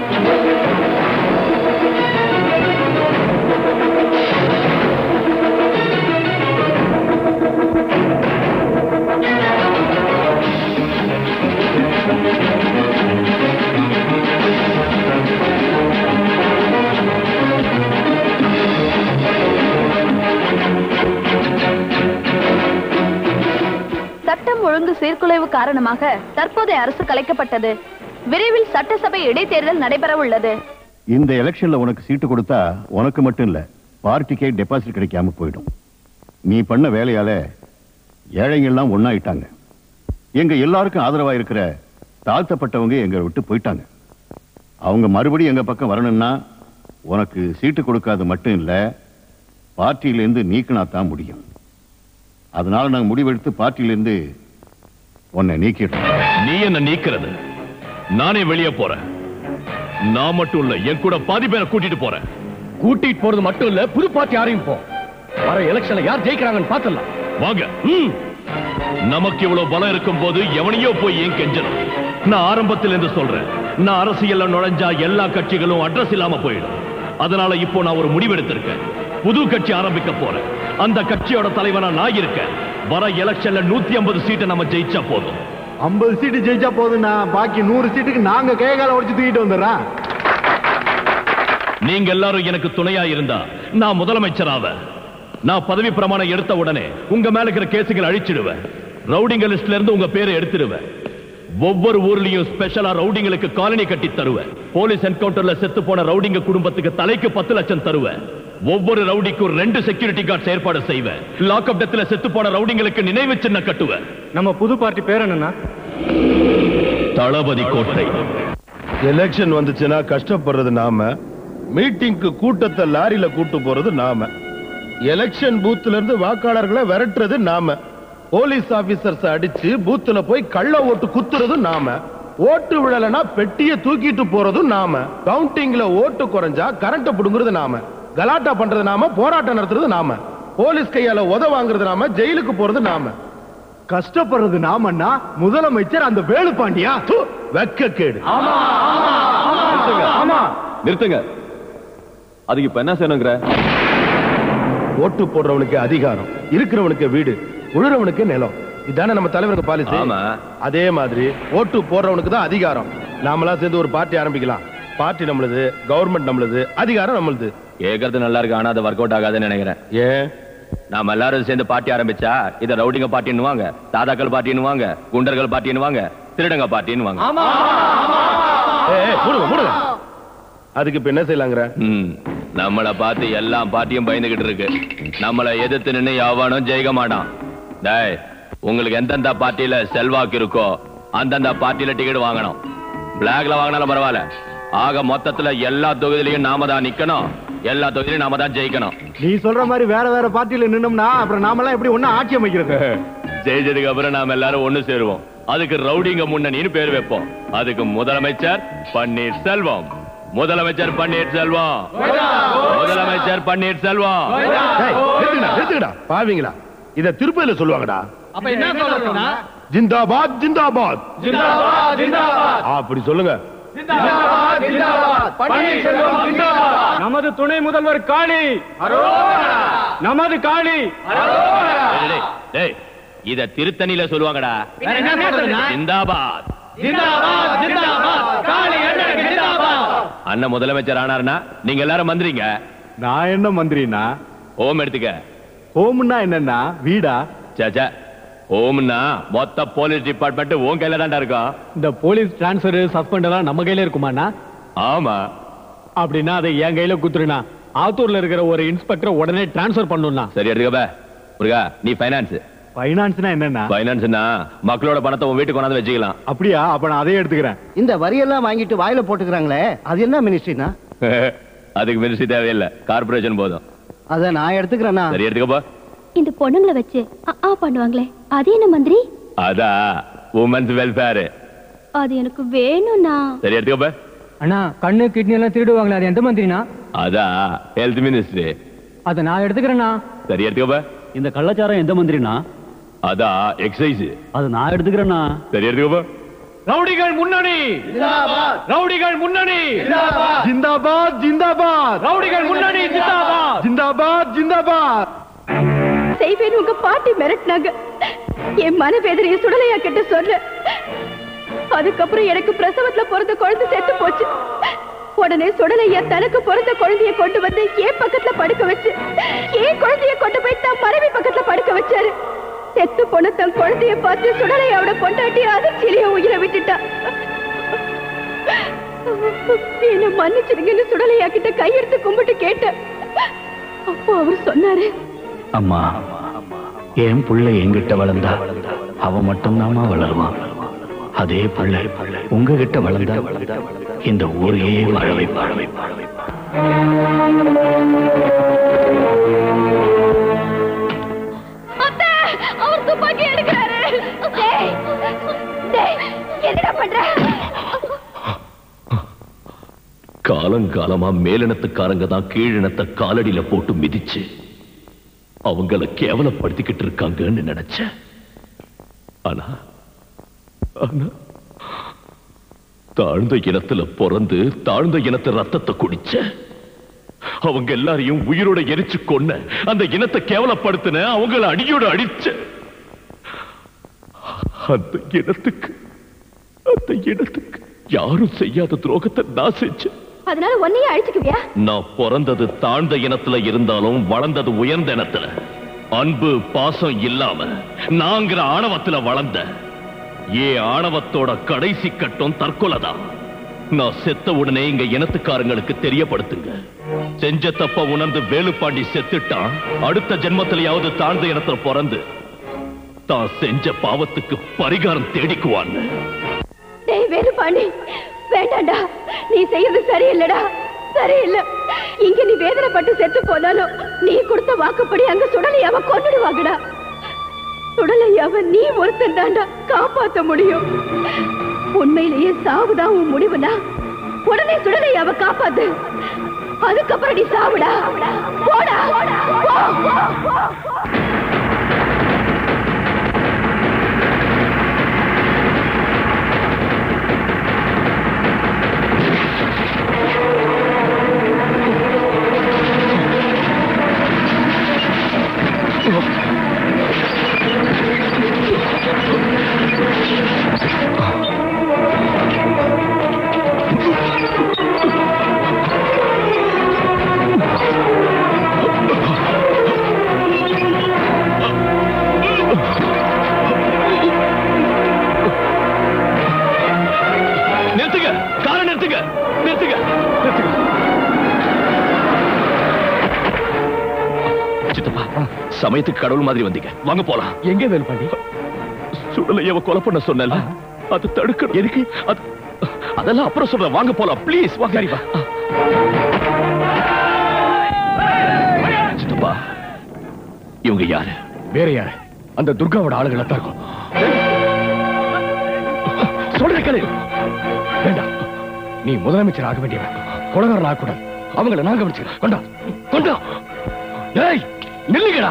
உத்தரவு காரணமாக தற்போதைய அரசு கலைக்கப்பட்டது விரைவில் சட்டசபை இடைத்தேர்தல் நடைபெற உள்ளது
இந்த எலெக்ஷன்ல உனக்கு சீட்டு கொடுத்தா உனக்கு மட்டும் இல்ல பார்ட்டிக்கே டெபாசிட் கிடைக்காம போயிடும் நீ பண்ண வேலையால ஏழைங்க எல்லாம் ஒண்ணாயிட்டாங்க எங்க எல்லாருக்கும் ஆதரவா இருக்கிற தாழ்த்தப்பட்டவங்க எங்க விட்டு போயிட்டாங்க அவங்க மறுபடியும் எங்க பக்கம் வரணும்னா உனக்கு சீட்டு கொடுக்காது மட்டும் இல்ல பார்ட்டியிலிருந்து நீக்கினா தான் முடியும் அதனால நாங்க முடிவெடுத்து பார்ட்டியிலிருந்து உன்னை நீக்கிடுறோம்
நீ என்ன நீக்கிறது நானே வெளியே போறேன் நான் மட்டும் இல்ல என் கூட பாதி பேரை கூட்டிட்டு போறேன்
கூட்டிட்டு போறது மட்டும் இல்ல புது பார்ட்டி யாரையும் போ வர எலெக்ஷன்ல யார் ஜெயிக்கிறாங்கன்னு பாத்துடலாம்
வாங்க ம். நமக்கு இவ்வளவு பலம் இருக்கும் போது எவனையோ போய் ஏன் கெஞ்சணும் நான் ஆரம்பத்தில் இருந்து சொல்றேன் நான் அரசியல்ல நுழைஞ்சா எல்லா கட்சிகளும் அட்ரஸ் இல்லாம போயிடும் அதனால இப்போ நான் ஒரு முடிவெடுத்திருக்கேன் புது கட்சி ஆரம்பிக்க போறேன் அந்த கட்சியோட தலைவனா நான் இருக்கேன் வர எலெக்ஷன்ல நூத்தி ஐம்பது சீட்டை நம்ம ஜெயிச்சா போதும்
ஐம்பது சீட்டு ஜெயிச்சா போதும்னா பாக்கி நூறு சீட்டுக்கு நாங்க கை கால உடைச்சு தூக்கிட்டு வந்துடுறோம்
நீங்க எல்லாரும் எனக்கு துணையா இருந்தா நான் முதலமைச்சராவ நான் பதவி பிரமாணம் எடுத்த உடனே உங்க மேல இருக்கிற கேசுகளை அழிச்சிடுவேன் ரவுடிங்க லிஸ்ட்ல இருந்து உங்க பேரை எடுத்துடுவேன் ஒவ்வொரு ஊர்லயும் ஸ்பெஷலா ரவுடிங்களுக்கு காலனி கட்டி தருவேன் போலீஸ் என்கவுண்டர்ல செத்து போன ரவுடிங்க குடும்பத்துக்கு தலைக்கு பத்து லட்சம் தருவேன் ஒவ்வொரு ரவுடிக்கும் ரெண்டு செக்யூரிட்டி கார்ட்ஸ் ஏற்பாடு செய்வேன் லாக்அப் டெத்ல செத்து போன ரவுடிங்களுக்கு நினைவு சின்ன கட்டுவேன்
நம்ம புது பார்ட்டி பேர் என்னன்னா
தளபதி கோட்டை
எலெக்ஷன் வந்துச்சுன்னா கஷ்டப்படுறது நாம மீட்டிங்க்கு கூட்டத்தை லாரியில கூட்டு போறது நாம எலெக்ஷன் பூத்துல இருந்து வாக்காளர்களை விரட்டுறது நாம போலீஸ் ஆபீசர்ஸ் அடிச்சு பூத்துல போய் கள்ள ஓட்டு குத்துறது நாம ஓட்டு விழலைன்னா பெட்டியை தூக்கிட்டு போறதும் நாம கவுண்டிங்ல ஓட்டு குறைஞ்சா கரண்ட் புடுங்குறது நாம கலாட்டா பண்றது நாம போராட்டம் நடத்துறது நாம போலீஸ் கையால உத வாங்குறது நாம ஜெயிலுக்கு போறது நாம
கஷ்டப்படுறது நாமன்னா முதலமைச்சர் அந்த வேலுப்பாண்டியா
து, வெட்கக்கேடு
நிறுத்துங்க அதுக்கு இப்ப என்ன செய்யணுங்கிற
ஓட்டு போடுறவனுக்கு அதிகாரம் இருக்கிறவனுக்கு வீடு உழுறவனுக்கு நிலம் இதானே நம்ம தலைவருக்கு பாலிசி
ஆமா.
அதே மாதிரி ஓட்டு போடுறவனுக்கு தான் அதிகாரம் நாமெல்லாம் சேர்ந்து ஒரு பார்ட்டி ஆரம்பிக்கலாம் பார்ட்டி நம்மளுது கவர்மெண்ட் நம்மளுது அதிகாரம் நம்மளுது
கேக்குறது நல்லா இருக்கு ஆனா அது ஒர்க் அவுட் ஆகாதுன்னு நினைக்கிறேன்
ஏன்
நாம எல்லாரும் சேர்ந்து பார்ட்டி ஆரம்பிச்சா இத ரவுடிங்க பார்ட்டின்னு வாங்க தாதாக்கள் பார்ட்டின்னு வாங்க குண்டர்கள் பார்ட்டின்னு வாங்க திருடங்க பார்ட்டின்னு வாங்க
ஏய், ஏய், மூடுங்க மூடுங்க அதுக்கு இப்ப என்ன செய்யலாங்கிற
ம், நம்மள பார்த்து எல்லா பார்ட்டியும் பயந்துகிட்டு இருக்கு நம்மள எதிர்த்து நின்னு எவனும் ஜெயிக்க மாட்டான் டேய் உங்களுக்கு எந்தெந்த பார்ட்டியில செல்வாக்கு இருக்கோ அந்தந்த பார்ட்டியில டிக்கெட் வாங்கணும் பிளாக்ல வாங்கினாலும் பரவாயில்ல ஆக மொத்தத்துல எல்லா தொகுதியிலையும் நாம தான் நிக்கணும் எல்லா தொகுதியிலையும் நாம தான் ஜெயிக்கணும்
நீ சொல்ற மாதிரி வேற வேற பார்ட்டியில நின்னோம்னா அப்புறம் நாமெல்லாம் எப்படி ஒண்ணா ஆட்சி அமைக்கிறது
ஜெயிச்சதுக்கு அப்புறம் நாம எல்லாரும் ஒண்ணு சேருவோம் அதுக்கு ரவுடிங்க முன்னணின்னு பேர் வைப்போம் அதுக்கு முதலமைச்சர் பன்னீர் செல்வம் முதலமைச்சர் பன்னீர் செல்வம் முதலமைச்சர் பன்னீர் செல்வம்
டேய், நிறுத்துங்கடா நிறுத்துங்கடா பாவீங்களா இத திருப்பதியில சொல்லுவாங்கடா
அப்ப என்ன சொல்றதுன்னா
ஜிந்தாபாத் ஜிந்தாபாத்
ஜிந்தாபாத் ஜிந்தாபாத்
அப்படி சொல்லுங்க
ஜிந்தாபாத் ஜிந்தாபாத் பன்னீர்செல்வம் ஜிந்தாபாத்
நமது துணை முதல்வர் காளி நமது காளி
டேய், டேய், டேய், இத திருத்தணியில சொல்லுவாங்கடா
வேற என்ன சொல்றதுன்னா
ஜிந்தாபாத்
ஜிந்தாபாத் ஜிந்தாபாத் காளி அண்ணனுக்கு ஜிந்தாபாத்
அண்ணன் முதலமைச்சர் ஆனாருன்னா நீங்க எல்லாரும் மந்திரிங்க
நான் என்ன மந்திரினா
ஓம் எடுத்துக்க
ஹோம்னா என்னன்னா வீடா
சேச்சா ஓம்னா மொத்த போலீஸ் டிபார்ட்மெண்ட் உன் கையில தான்டா இருக்கும்
இந்த போலீஸ் டிரான்ஸ்பர் சஸ்பெண்ட் எல்லாம் நம்ம கையில இருக்குமாண்ணா
ஆமா
அப்படின்னா அதை என் கையில குத்துருனா ஆத்தூர்ல இருக்கிற ஒரு இன்ஸ்பெக்டர் உடனே டிரான்ஸ்பர் பண்ணணும்னா
சரி எடுத்துக்க பே. முருகா நீ ஃபைனான்ஸ்
பைனான்ஸ்னா என்னன்னா
ஃபைனான்ஸ்னா மக்களோட பணத்தை உன் வீட்டுக்கு கொண்டாந்து வச்சுக்கலாம்
அப்படியா அப்ப நான் அதையே எடுத்துக்கிறேன்
இந்த வரியெல்லாம் வாங்கிட்டு வாயில போட்டுக்கிறாங்களே அது என்ன மினிஸ்ட்ரினா
அதுக்கு மினிஸ்ட்ரி தேவையில்லை கார்பரேஷன் போதும்
அத நான் எடுத்துக்கிறேன்னா
சரி எடுத்துக்கப்போ
இந்த பொண்ணுங்களை வச்சு அ, ஆ பண்ணுவாங்களே அது என்ன மந்திரி
அதான் உமன்ஸ் வெல்ஃபேர்
அது எனக்கு வேணும்னா
சரி எடுத்துக்கப்போ
அண்ணா கண்ணு கிட்னி எல்லாம் திருடுவாங்களே அது எந்த மந்திரினா
அதான் ஹெல்த் மினிஸ்ட்ரி
அதை நான் எடுத்துக்கிறேன்னா
சரி எடுத்துக்கப்போ
இந்த கள்ளச்சாரம் எந்த மந்திரினா
அதான் எக்ஸசைஸ்
அது நான் எடுத்துக்கிறேன்னா
சரி எடுத்துக்கப்போ
ரவுடிகள் முன்னணி ரவுடிகள் முன்னணி
ஜிந்தாபாத் ஜிந்தாபாத்
ரவுடிகள் முன்னணி ஜிந்தாபாத்
ஜிந்தாபாத் ஜிந்தாபாத்
செய்வேன் உங்க பாட்டி மிரட்டினாங்க என் மனவேதனையை சுடலையா கிட்ட சொன்ன அதுக்கப்புறம் எனக்கு பிரசவத்துல பிறந்த குழந்தை செத்து போச்சு உடனே சுடலையா தனக்கு பிறந்த குழந்தைய கொண்டு வந்து என் பக்கத்துல படுக்க வச்சு என் குழந்தைய கொண்டு போய் தான் மனைவி பக்கத்துல படுக்க வச்சாரு செத்து போன தன் குழந்தைய பார்த்து சுடலையோட பொண்டாட்டி அதிர்ச்சியிலேயே உயிரை விட்டுட்டா என்ன மன்னிச்சிருங்கன்னு சுடலையா கிட்ட கையெடுத்து கும்பிட்டு கேட்டேன் அப்போ அவர் சொன்னாரு
அம்மா என் புள்ள என்கிட்ட வளர்ந்தா அவ மட்டும்தாம்மா வளருவான் அதே புள்ள உங்ககிட்ட வளர்ந்தா இந்த ஊரையே வாழ வைப்பாழ வைப்பாழ
அத்தை அவர் துப்பாக்கி எடுக்கிறாரு டேய் டேய் என்னடா பண்ற
காலங்காலமா மேலினத்துக்காரங்க தான் கீழினத்தை காலடியில போட்டு மிதிச்சு அவங்கள கேவலப்படுத்திக்கிட்டு இருக்காங்கன்னு நினைச்சேன் ஆனா ஆனா தாழ்ந்த இனத்துல பிறந்து தாழ்ந்த இனத்து ரத்தத்தை குடிச்ச அவங்க எல்லாரையும் உயிரோட எரிச்சு கொன்ன அந்த இனத்தை கேவலப்படுத்தின அவங்கள அடியோட அடிச்ச அந்த இனத்துக்கு அந்த இனத்துக்கு யாரும் செய்யாத துரோகத்தை நான் செஞ்சேன்
அதனால ஒன்னையே அழிச்சுக்குவியா
நான் பிறந்தது தாழ்ந்த இனத்துல இருந்தாலும் வளர்ந்தது உயர்ந்த இனத்துல அன்பு பாசம் இல்லாம நாங்கிற ஆணவத்துல வளர்ந்த ஏ ஆணவத்தோட கடைசி கட்டம் தற்கொலை தான் நான் செத்த உடனே இங்க இனத்துக்காரங்களுக்கு தெரியப்படுத்துங்க செஞ்ச தப்ப உணர்ந்து வேலுப்பாண்டி செத்துட்டான் அடுத்த ஜென்மத்திலேயாவது தாழ்ந்த இனத்துல பிறந்து தான் செஞ்ச பாவத்துக்கு பரிகாரம் தேடிக்குவான்னு
டேய் வேலுப்பாண்டி வேண்டாம்டா நீ செய்யறது சரியில்லடா சரியில்லை இங்க நீ வேதனைப்பட்டு செத்து போனாலும் நீ கொடுத்த வாக்குப்படி அங்க சுடலையாவ கொன்னுடுவாங்கடா சுடலையாவ நீ ஒருத்தன் தாண்டா காப்பாத்த முடியும் உண்மையிலேயே சாவுதான் உன் முடிவுனா உடனே சுடலையாவ காப்பாத்து அதுக்கப்புறம் நீ சாவுடா போடா போ, போ, போ.
நிறுத்துங்க காரை நிறுத்துங்க நிறுத்துங்க நிறுத்துங்க சித்தப்பா சமயத்துக்கு கடவுள் மாதிரி வந்தீங்க வாங்க போலாம்
எங்க வேலுப்பாண்டி
சுடலையவ கொலை பண்ண சொன்னல அது தடுக்கணும் எதுக்கு அது அதெல்லாம் அப்புறம் சொல்றேன் வாங்க போலாம் ப்ளீஸ் வாங்க வா சித்தப்பா இவங்க யாரு
வேற யாரு அந்த துர்காவோட ஆளுகளை தான் இருக்கும் சொல்ற கேளு வேண்டாம் நீ முதலமைச்சர் ஆக வேண்டியவன் கொலகாரன் ஆகக்கூடாது அவங்கள நான் கவனிச்சுக்கிறேன் கொண்டா கொண்டா ஏய் நில்லுங்கடா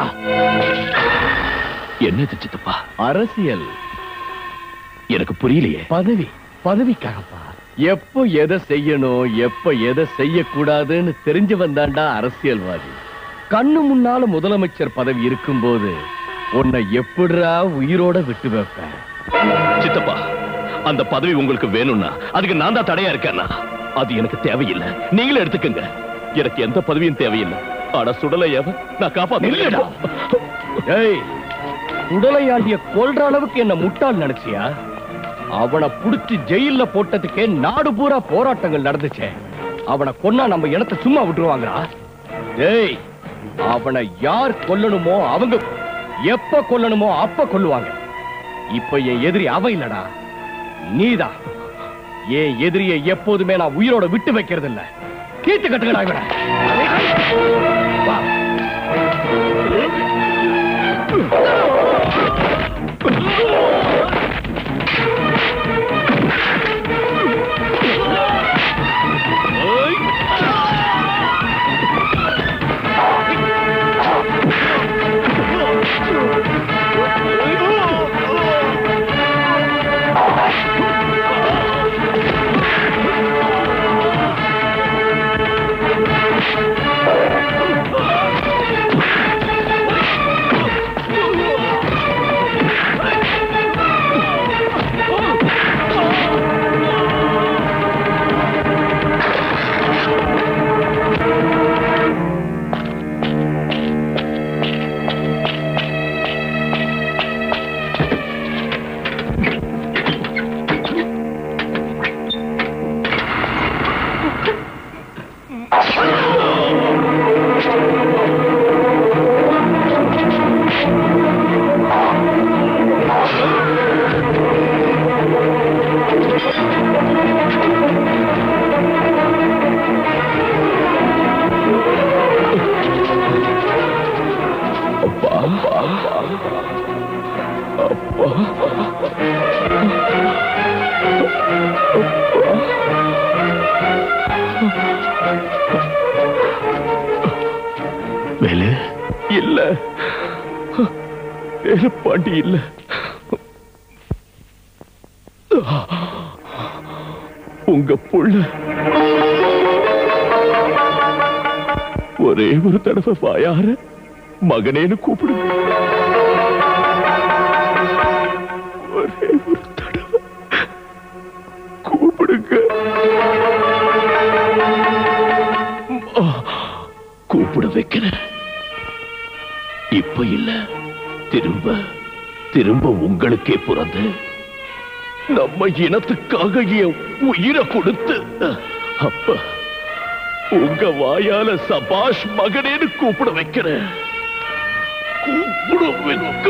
என்னது சித்தப்பா
அரசியல்
எனக்கு புரியலையே
பதவி பதவிக்காகப்பா எப்போ எதை செய்யணும் எப்ப எதை செய்யக்கூடாதுன்னு தெரிஞ்சவன் தாண்டா அரசியல்வாதி கண்ணு முன்னால முதலமைச்சர் பதவி இருக்கும்போது உன்னை எப்படிடா உயிரோட விட்டு வைப்பேன்
சித்தப்பா அந்த பதவி உங்களுக்கு வேணும்னா அதுக்கு நான் தான் தடையா இருக்கேன்னா அது எனக்கு தேவையில்லை நீங்களே எடுத்துக்கங்க எனக்கு எந்த பதவியும் தேவையில்லை ஆனா சுடலையாவ நான் காப்பாத்த
நில்லுடா. ஏய் உடலையாண்டிய கொல்ற அளவுக்கு என்ன முட்டாள் நினைச்சியா அவனை புடிச்சு ஜெயில்ல போட்டதுக்கே நாடு பூரா போராட்டங்கள் நடந்துச்சே அவனை கொன்னா நம்ம இடத்தை சும்மா விட்டுருவாங்களா ஏய் அவனை யார் கொல்லணுமோ அவங்க எப்ப கொல்லணுமோ அப்ப கொல்லுவாங்க இப்ப என் எதிரி அவன் இல்லடா நீதான் என் எதிரியை எப்போதுமே நான் உயிரோட விட்டு வைக்கிறது இல்ல கீத்து கட்டுங்கடா இவனை வா
Oh!
வேலு இல்ல வேலு பாண்டி இல்ல உங்க புள்ள ஒரே ஒரு தடவை வாயார மகனேன்னு கூப்பிடுங்க ஒரே ஒரு தடவை கூப்பிடுங்க ஆ, கூப்பிட வைக்கிறேன் இப்ப இல்ல திரும்ப திரும்ப உங்களுக்கே பிறந்து நம்ம இனத்துக்காக என் உயிரை கொடுத்து அப்ப உங்க வாயால சபாஷ் மகனேன்னு கூப்பிட வைக்கிறேன் கூப்பிட வைக்க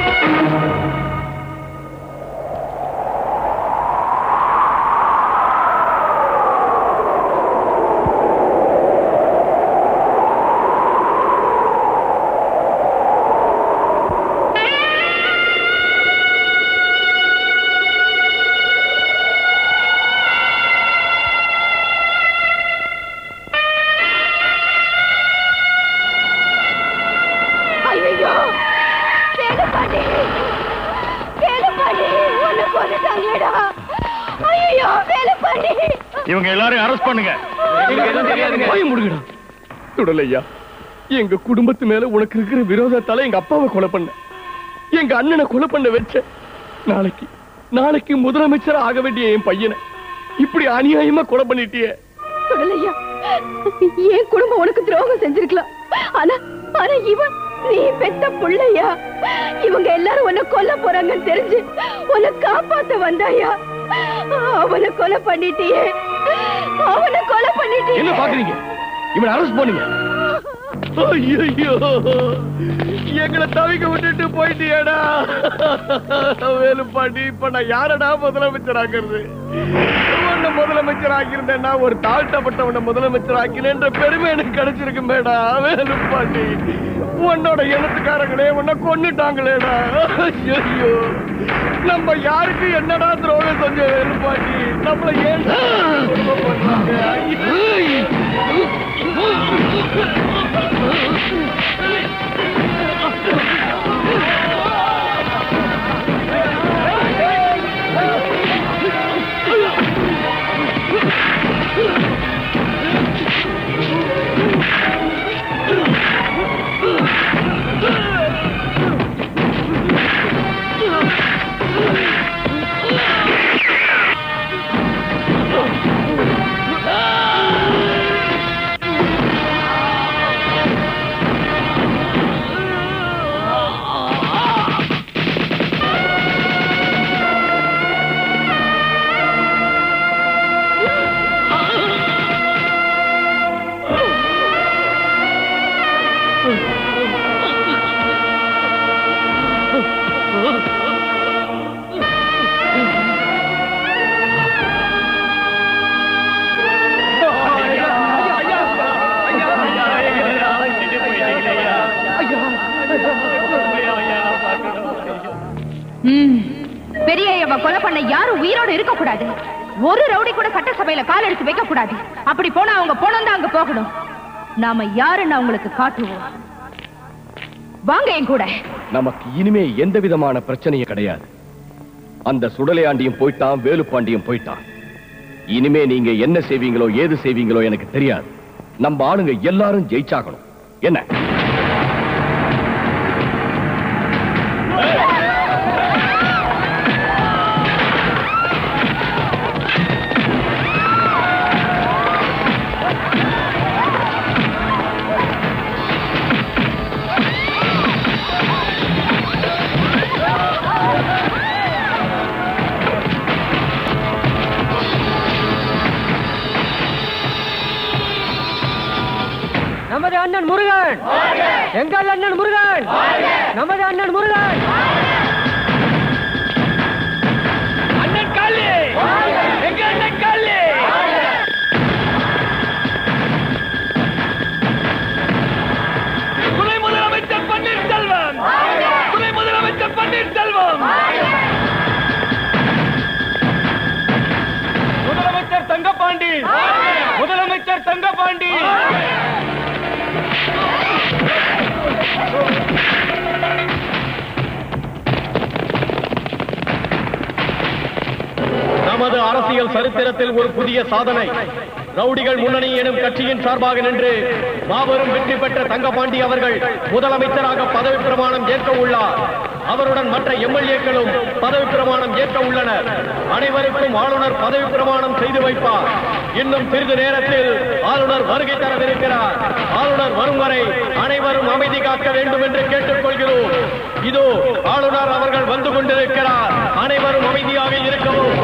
ஐயோ வேலுப்பாண்டி வேலுப்பாண்டி உன்னை கொண்டுட்டாங்களேடா ஐயோ வேலுப்பாண்டி
இவங்க எல்லாரும் அரெஸ்ட் பண்ணுங்க
வாய முடுங்கடா சுடலையா எங்க குடும்பத்து மேல உனக்கு இருக்கிற விரோதத்தால எங்க அப்பாவை கொலை பண்ண எங்க அண்ணனை கொலை பண்ண வச்ச நாளைக்கு நாளைக்கு முதலமைச்சர் ஆக வேண்டிய என் பையனை இப்படி அநியாயமா கொலை பண்ணிட்டியே
சுடலையா என் குடும்பம் உனக்கு துரோகம் செஞ்சிருக்கலாம் ஆனா ஆனா இவன் நீ பெத்த புள்ளையா இவங்க எல்லாரும் உன்னை கொல்ல போறாங்கன்னு தெரிஞ்சு உன்னை காப்பாத்த வந்தாயா அவனை கொலை பண்ணிட்டியே அவனை கொலை பண்ணிட்டியே
என்ன பாக்குறீங்க இவனை அரெஸ்ட் பண்ணுங்க ஐயோ எங்களை தவிக்க விட்டுட்டு போயிட்டியடா வேலுப்பாண்டி இப்ப நான் யாரடா முதலமைச்சர் ஆக்குறது உன்னை முதலமைச்சர் ஆக்கியிருந்தேன்னா ஒரு தாழ்த்தப்பட்டவனை முதலமைச்சர் ஆக்கினேன்ற பெருமை எனக்கு கிடைச்சிருக்கு மேடா வேலுப்பாண்டி உன்னோட இனத்துக்காரங்களே உன்னை கொன்னுட்டாங்களேடா ஐயோ நம்ம யாருக்கு என்னடா துரோகம் செஞ்சோம் வேலுப்பாண்டி நம்மள ஏன் துரோகம் பண்ணாங்க?
ம். பெரிய ஐயாவை கொலை பண்ண யாரும் உயிரோட இருக்க கூடாது ஒரு ரவுடி கூட சட்டசபையில கால் எடுத்து வைக்க கூடாது அப்படி போனா அவங்க போனோம் தான் அங்க போகணும் நாம யாருன்னு அவங்களுக்கு காட்டுவோம் வாங்க என் கூட
நமக்கு இனிமே எந்த விதமான பிரச்சனையும் கிடையாது அந்த சுடலையாண்டியும் போயிட்டான் வேலுப்பாண்டியும் போயிட்டான் இனிமே நீங்க என்ன செய்வீங்களோ ஏது செய்வீங்களோ எனக்கு தெரியாது நம்ம ஆளுங்க எல்லாரும் ஜெயிச்சாகணும் என்ன
நமது அண்ணன் முருகன் எங்கள் அண்ணன் முருகன் நமது அண்ணன் முருகன்
அண்ணன் காளி எங்க அண்ணன் காளி துணை முதலமைச்சர் பன்னீர்செல்வம் துணை முதலமைச்சர் பன்னீர்செல்வம்
நமது அரசியல் சரித்திரத்தில் ஒரு புதிய சாதனை ரவுடிகள் முன்னணி எனும் கட்சியின் சார்பாக நின்று மாபெரும் வெற்றி பெற்ற தங்கபாண்டி அவர்கள் முதலமைச்சராக பதவி பிரமாணம் ஏற்க உள்ளார் அவருடன் மற்ற எம்எல்ஏக்களும் பதவி பிரமாணம் ஏற்க உள்ளனர் அனைவருக்கும் ஆளுநர் பதவி பிரமாணம் செய்து வைப்பார் இன்னும் சிறிது நேரத்தில் ஆளுநர் வருகை தரவிருக்கிறார் ஆளுநர் வரும் வரை அனைவரும் அமைதி காக்க வேண்டும் என்று கேட்டுக்கொள்கிறோம் இதோ ஆளுநர் அவர்கள் வந்து கொண்டிருக்கிறார் அனைவரும் அமைதியாக இருக்கவும்